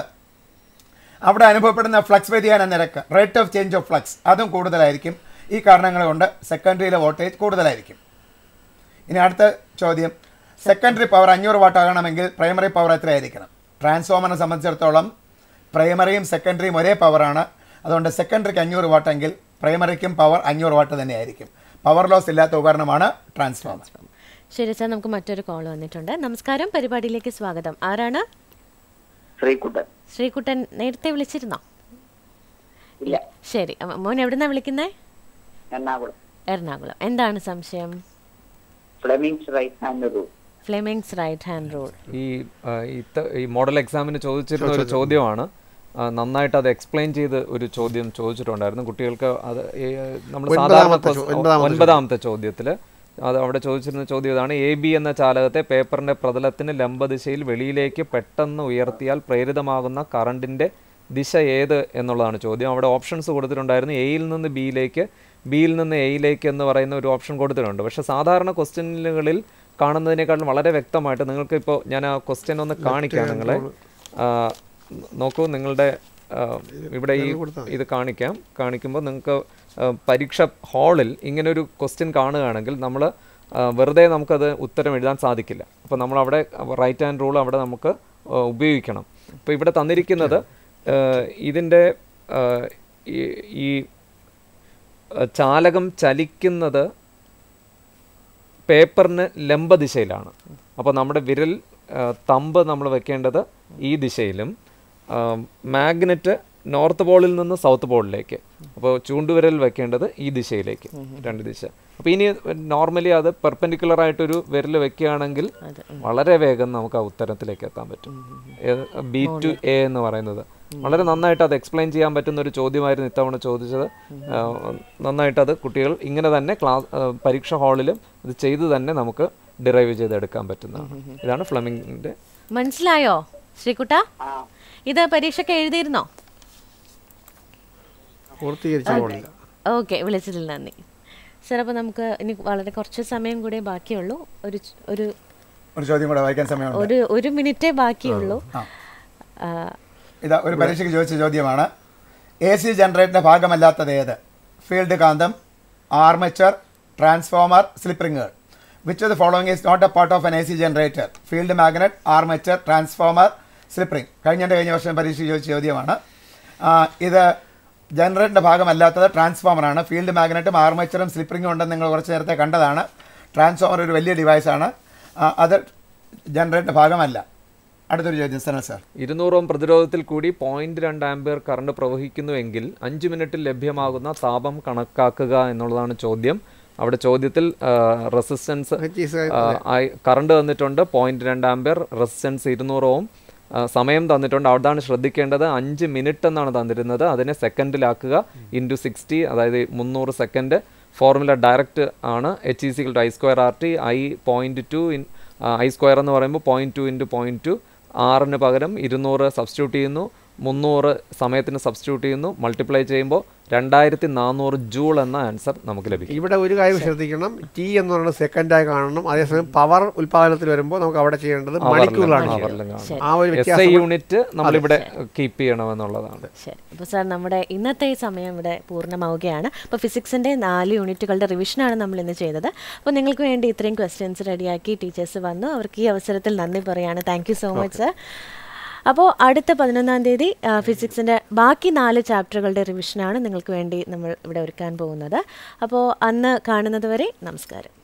അവിടെ അനുഭവപ്പെടുന്ന ഫ്ലക്സ് വ്യതിയാന നിരക്ക് rate of change of flux അതും കൂടുതലായിരിക്കും ഈ കാരണങ്ങൾ കൊണ്ട് സെക്കൻഡറിയിലെ വോൾട്ടേജ് കൂടുതലായിരിക്കും ഇനി അടുത്ത ചോദ്യം സെക്കൻഡറി പവർ അഞ്ഞൂറ് വാട്ട് ആകണമെങ്കിൽ പ്രൈമറി പവർ എത്രയായിരിക്കണം ട്രാൻസ്ഫോമറിനെ സംബന്ധിച്ചിടത്തോളം പ്രൈമറിയും സെക്കൻഡറിയും ഒരേ പവറാണ് അതുകൊണ്ട് സെക്കൻഡറിക്ക് അഞ്ഞൂറ് വാട്ടെങ്കിൽ പ്രൈമറിക്കും പവർ അഞ്ഞൂറ് വാട്ട് തന്നെയായിരിക്കും പവർ ലോസ് ഇല്ലാത്ത ഉപകരണമാണ് ട്രാൻസ്ഫോമർ ശരി സാർ നമുക്ക് മറ്റൊരു കോൾ വന്നിട്ടുണ്ട് നമസ്കാരം പരിപാടിയിലേക്ക് സ്വാഗതം ആരാണ് ശ്രീകുട്ടൻ ശ്രീകുട്ടൻ നേരത്തെ വിളിച്ചിരുന്നോ ഇല്ല ശരി അപ്പൊ മോൻ എവിടുന്നാ വിളിക്കുന്നേ എറണാകുളം എറണാകുളം എന്താണ് സംശയം Fleming's right hand rule Fleming's right hand rule ഈ ആ, ഇത്ത ഈ മോഡൽ എക്സാമിന് ചോദിച്ചിരുന്ന ഒരു ചോദ്യമാണ് ആ, നന്നായിട്ട് അത് എക്സ്പ്ലെയിൻ ചെയ്ത് ഒരു ചോദ്യം ചോദിച്ചിട്ടുണ്ടായിരുന്നു കുട്ടികൾക്ക് അത് നമ്മൾ സാധാരണ ഒൻപതാമത്തെ ക്വസ്- ചോ- ഒൻപതാമത്തെ ഒൻപതാമത്തെ ചോദ്യത്തിൽ അത് അവിടെ ചോദിച്ചിരുന്ന ചോദ്യം ഇതാണ് എ ബി എന്ന ചാലകത്തെ പേപ്പറിന്റെ പ്രതലത്തിന് ലംബദിശയിൽ വെളിയിലേക്ക് പെട്ടെന്ന് ഉയർത്തിയാൽ പ്രേരിതമാകുന്ന കറണ്ടിന്റെ ദിശ ഏത് എന്നുള്ളതാണ് ചോദ്യം അവിടെ ഓപ്ഷൻസ് കൊടുത്തിട്ടുണ്ടായിരുന്നു എയിൽ നിന്ന് ബിയിലേക്ക് ബിയിൽ നിന്ന് എയിലേക്ക് എന്ന് പറയുന്ന ഒരു ഓപ്ഷൻ കൊടുത്തിട്ടുണ്ട് പക്ഷേ സാധാരണ ക്വസ്റ്റ്യനുകളിൽ കാണുന്നതിനേക്കാളും വളരെ വ്യക്തമായിട്ട് നിങ്ങൾക്ക് ഇപ്പോൾ ഞാൻ ആ ക്വസ്റ്റ്യൻ ഒന്ന് കാണിക്കാം നിങ്ങളെ ആ, നോക്കൂ നിങ്ങളുടെ ആ, ഇവിടെ ഈ ഇത് കാണിക്കാം കാണിക്കുമ്പോൾ നിങ്ങൾക്ക് ആ, പരീക്ഷ ഹാളിൽ ഇങ്ങനൊരു ക്വസ്റ്റ്യൻ കാണുകയാണെങ്കിൽ നമ്മൾ വെറുതെ നമുക്കത് ഉത്തരം എഴുതാൻ സാധിക്കില്ല അപ്പോൾ നമ്മൾ അവിടെ റൈറ്റ് ഹാൻഡ് റൂൾ അവിടെ നമുക്ക് ആ, ഉപയോഗിക്കണം ഇപ്പോൾ ഇവിടെ തന്നിരിക്കുന്നത് ആ, ഇതിൻ്റെ ആ, ഈ- ഈ ആ, ചാലകം ചലിക്കുന്നത് പേപ്പറിന് ലംബദിശയിലാണ് അപ്പോൾ നമ്മുടെ വിരൽ ആ, തമ്പ് നമ്മൾ വെക്കേണ്ടത് ഈ ദിശയിലും മാഗ്നറ്റ് നോർത്ത് പോളിൽ നിന്ന് സൗത്ത് പോളിലേക്ക് അപ്പോൾ ചൂണ്ടുവിരൽ വെക്കേണ്ടത് ഈ ദിശയിലേക്ക് രണ്ട് ദിശ അപ്പോൾ ഇനി നോർമലി അത് പെർപെൻഡിക്കുലർ ആയിട്ടൊരു വിരൽ വെക്കുകയാണെങ്കിൽ വളരെ വേഗം നമുക്ക് ആ ഉത്തരത്തിലേക്ക് എത്താൻ പറ്റും ബി ടു എ എന്ന് പറയുന്നത് വളരെ നന്നായിട്ട് അത് എക്സ്പ്ലെയിൻ ചെയ്യാൻ പറ്റുന്ന ഒരു ചോദ്യമായിരുന്നു ഇത്തവണ ചോദിച്ചത് ആ, നന്നായിട്ട് അത് കുട്ടികൾ ഇങ്ങനെ തന്നെ ക്ലാസ് പരീക്ഷ ഹാളിലും ഇത് ചെയ്ത് തന്നെ നമുക്ക് ഡിറൈവ് ചെയ്തെടുക്കാൻ പറ്റുന്നതാണ് ഇതാണ് ഫ്ലമിങ്ങിന്റെ മനസ്സിലായോ ശ്രീകുട്ട ഇത് പരീക്ഷയ്ക്ക് എഴുതിയിരുന്നോ പൂർത്തീകരിച്ച പോലില്ല ഓക്കെ വിളിച്ചതിൽ നന്ദി സാർ അപ്പോൾ നമുക്ക് ഇനി വളരെ കുറച്ച് സമയം കൂടെ ബാക്കിയുള്ളൂ ഒരു ച്- ഒരു ഒരു ചോദ്യം കൂടെ വായിക്കാൻ സമയമുണ്ട് ഒരു ഒരു മിനിറ്റേ ബാക്കിയുള്ളൂ ആ, ഇതാ ഒരു പരീക്ഷയ്ക്ക് ചോദിച്ച ചോദ്യമാണ് എ സി ജനറേറ്ററിന്റെ ഭാഗമല്ലാത്തത് ഏത് ഫീൽഡ് കാന്തം ആർമച്ചർ ട്രാൻസ്ഫോമർ സ്ലിപ്പറിങ്ങുകൾ which of the following is not a part of an A C generator field magnet armature transformer slip ring കഴിഞ്ഞ കഴിഞ്ഞ വർഷം പരീക്ഷയ്ക്ക് ചോദിച്ച ചോദ്യമാണ് ആ, ഇത് ജനറേറ്ററിന്റെ ഭാഗമല്ലാത്തത് ട്രാൻസ്ഫോമറാണ് ഫീൽഡ് മാഗ്നറ്റും ആർമച്ചറും സ്ലിപ്പറിങ്ങും ഉണ്ടെന്ന് നിങ്ങൾ കുറച്ച് നേരത്തെ കണ്ടതാണ് ട്രാൻസ്ഫോമർ ഒരു വലിയ ഡിവൈസാണ് അത് ജനറേറ്റർ ഭാഗമല്ല അടുത്തൊരു ചോദ്യം സനൽ സാർ ഇരുന്നൂറ് ഓം പ്രതിരോധത്തിൽ കൂടി പോയിന്റ് രണ്ട് ആംപിയർ കറണ്ട് പ്രവഹിക്കുന്നുവെങ്കിൽ അഞ്ച് മിനിറ്റിൽ ലഭ്യമാകുന്ന താപം കണക്കാക്കുക എന്നുള്ളതാണ് ചോദ്യം അവിടെ ചോദ്യത്തിൽ റെസിസ്റ്റൻസ് കറണ്ട് തന്നിട്ടുണ്ട് പോയിന്റ് രണ്ട് ആംപിയർ റെസിസ്റ്റൻസ് ഇരുന്നൂറ് ഓം ആ, സമയം തന്നിട്ടുണ്ട് അവിടാണ് ശ്രദ്ധിക്കേണ്ടത് അഞ്ച് മിനിറ്റ് എന്നാണ് തന്നിരുന്നത് അതിനെ സെക്കൻഡിലാക്കുക ഇൻറ്റു സിക്സ്റ്റി അതായത് മുന്നൂറ് സെക്കൻഡ് ഫോർമുല ഡയറക്റ്റ് ആണ് എച്ച് ഇ സികൾ I square R T I point two in I square എന്ന് പറയുമ്പോൾ point two into point two ആറിന് പകരം ഇരുന്നൂറ് സബ്സ്റ്റിറ്റ്യൂട്ട് ചെയ്യുന്നു മുന്നൂറ് സമയത്തിന് സബ്സ്റ്റിറ്റ്യൂട്ട് ചെയ്യുന്നു മൾട്ടിപ്ലൈ ചെയ്യുമ്പോൾ രണ്ടായിരത്തി നാനൂറ് ജൂൾ എന്ന ആൻസർ നമുക്ക് ലഭിക്കും ഇവിടെ ഒരു കാര്യം ശ്രദ്ധിക്കണം ടി എന്ന് പറയുന്നത് സെക്കൻഡായി കാണണം അതേസമയം പവർ ഉൽപാദനത്തിൽ വരുമ്പോൾ നമുക്ക് അവിടെ ചെയ്യേണ്ടത് മണിക്കൂറിലാണ് ചെയ്യേണ്ടത്. ആ ഒരു എസ് ഐ വ്യത്യാസം യൂണിറ്റ് നമ്മളിവിടെ കീപ്പ് ചെയ്യണമെന്നുള്ളതാണ് ശരി അപ്പോൾ സാർ നമ്മുടെ ഇന്നത്തെ ഈ സമയം ഇവിടെ പൂർണ്ണമാവുകയാണ് അപ്പോൾ ഫിസിക്സിൻ്റെ നാല് യൂണിറ്റുകളുടെ റിവിഷനാണ് നമ്മൾ ഇന്ന് ചെയ്തത് അപ്പോൾ നിങ്ങൾക്ക് വേണ്ടി ഇത്രയും ക്വസ്റ്റ്യൻസ് റെഡിയാക്കി ടീച്ചേഴ്സ് വന്നു അവർക്ക് ഈ അവസരത്തിൽ നന്ദി പറയാണ് thank you so much sir അപ്പോൾ അടുത്ത പതിനൊന്നാം തീയതി ഫിസിക്സിൻ്റെ ബാക്കി നാല് ചാപ്റ്ററുകളുടെ റിവിഷനാണ് നിങ്ങൾക്ക് വേണ്ടി നമ്മൾ ഇവിടെ ഒരുക്കാൻ പോകുന്നത് അപ്പോൾ അന്ന് കാണുന്നത് വരെ നമസ്കാരം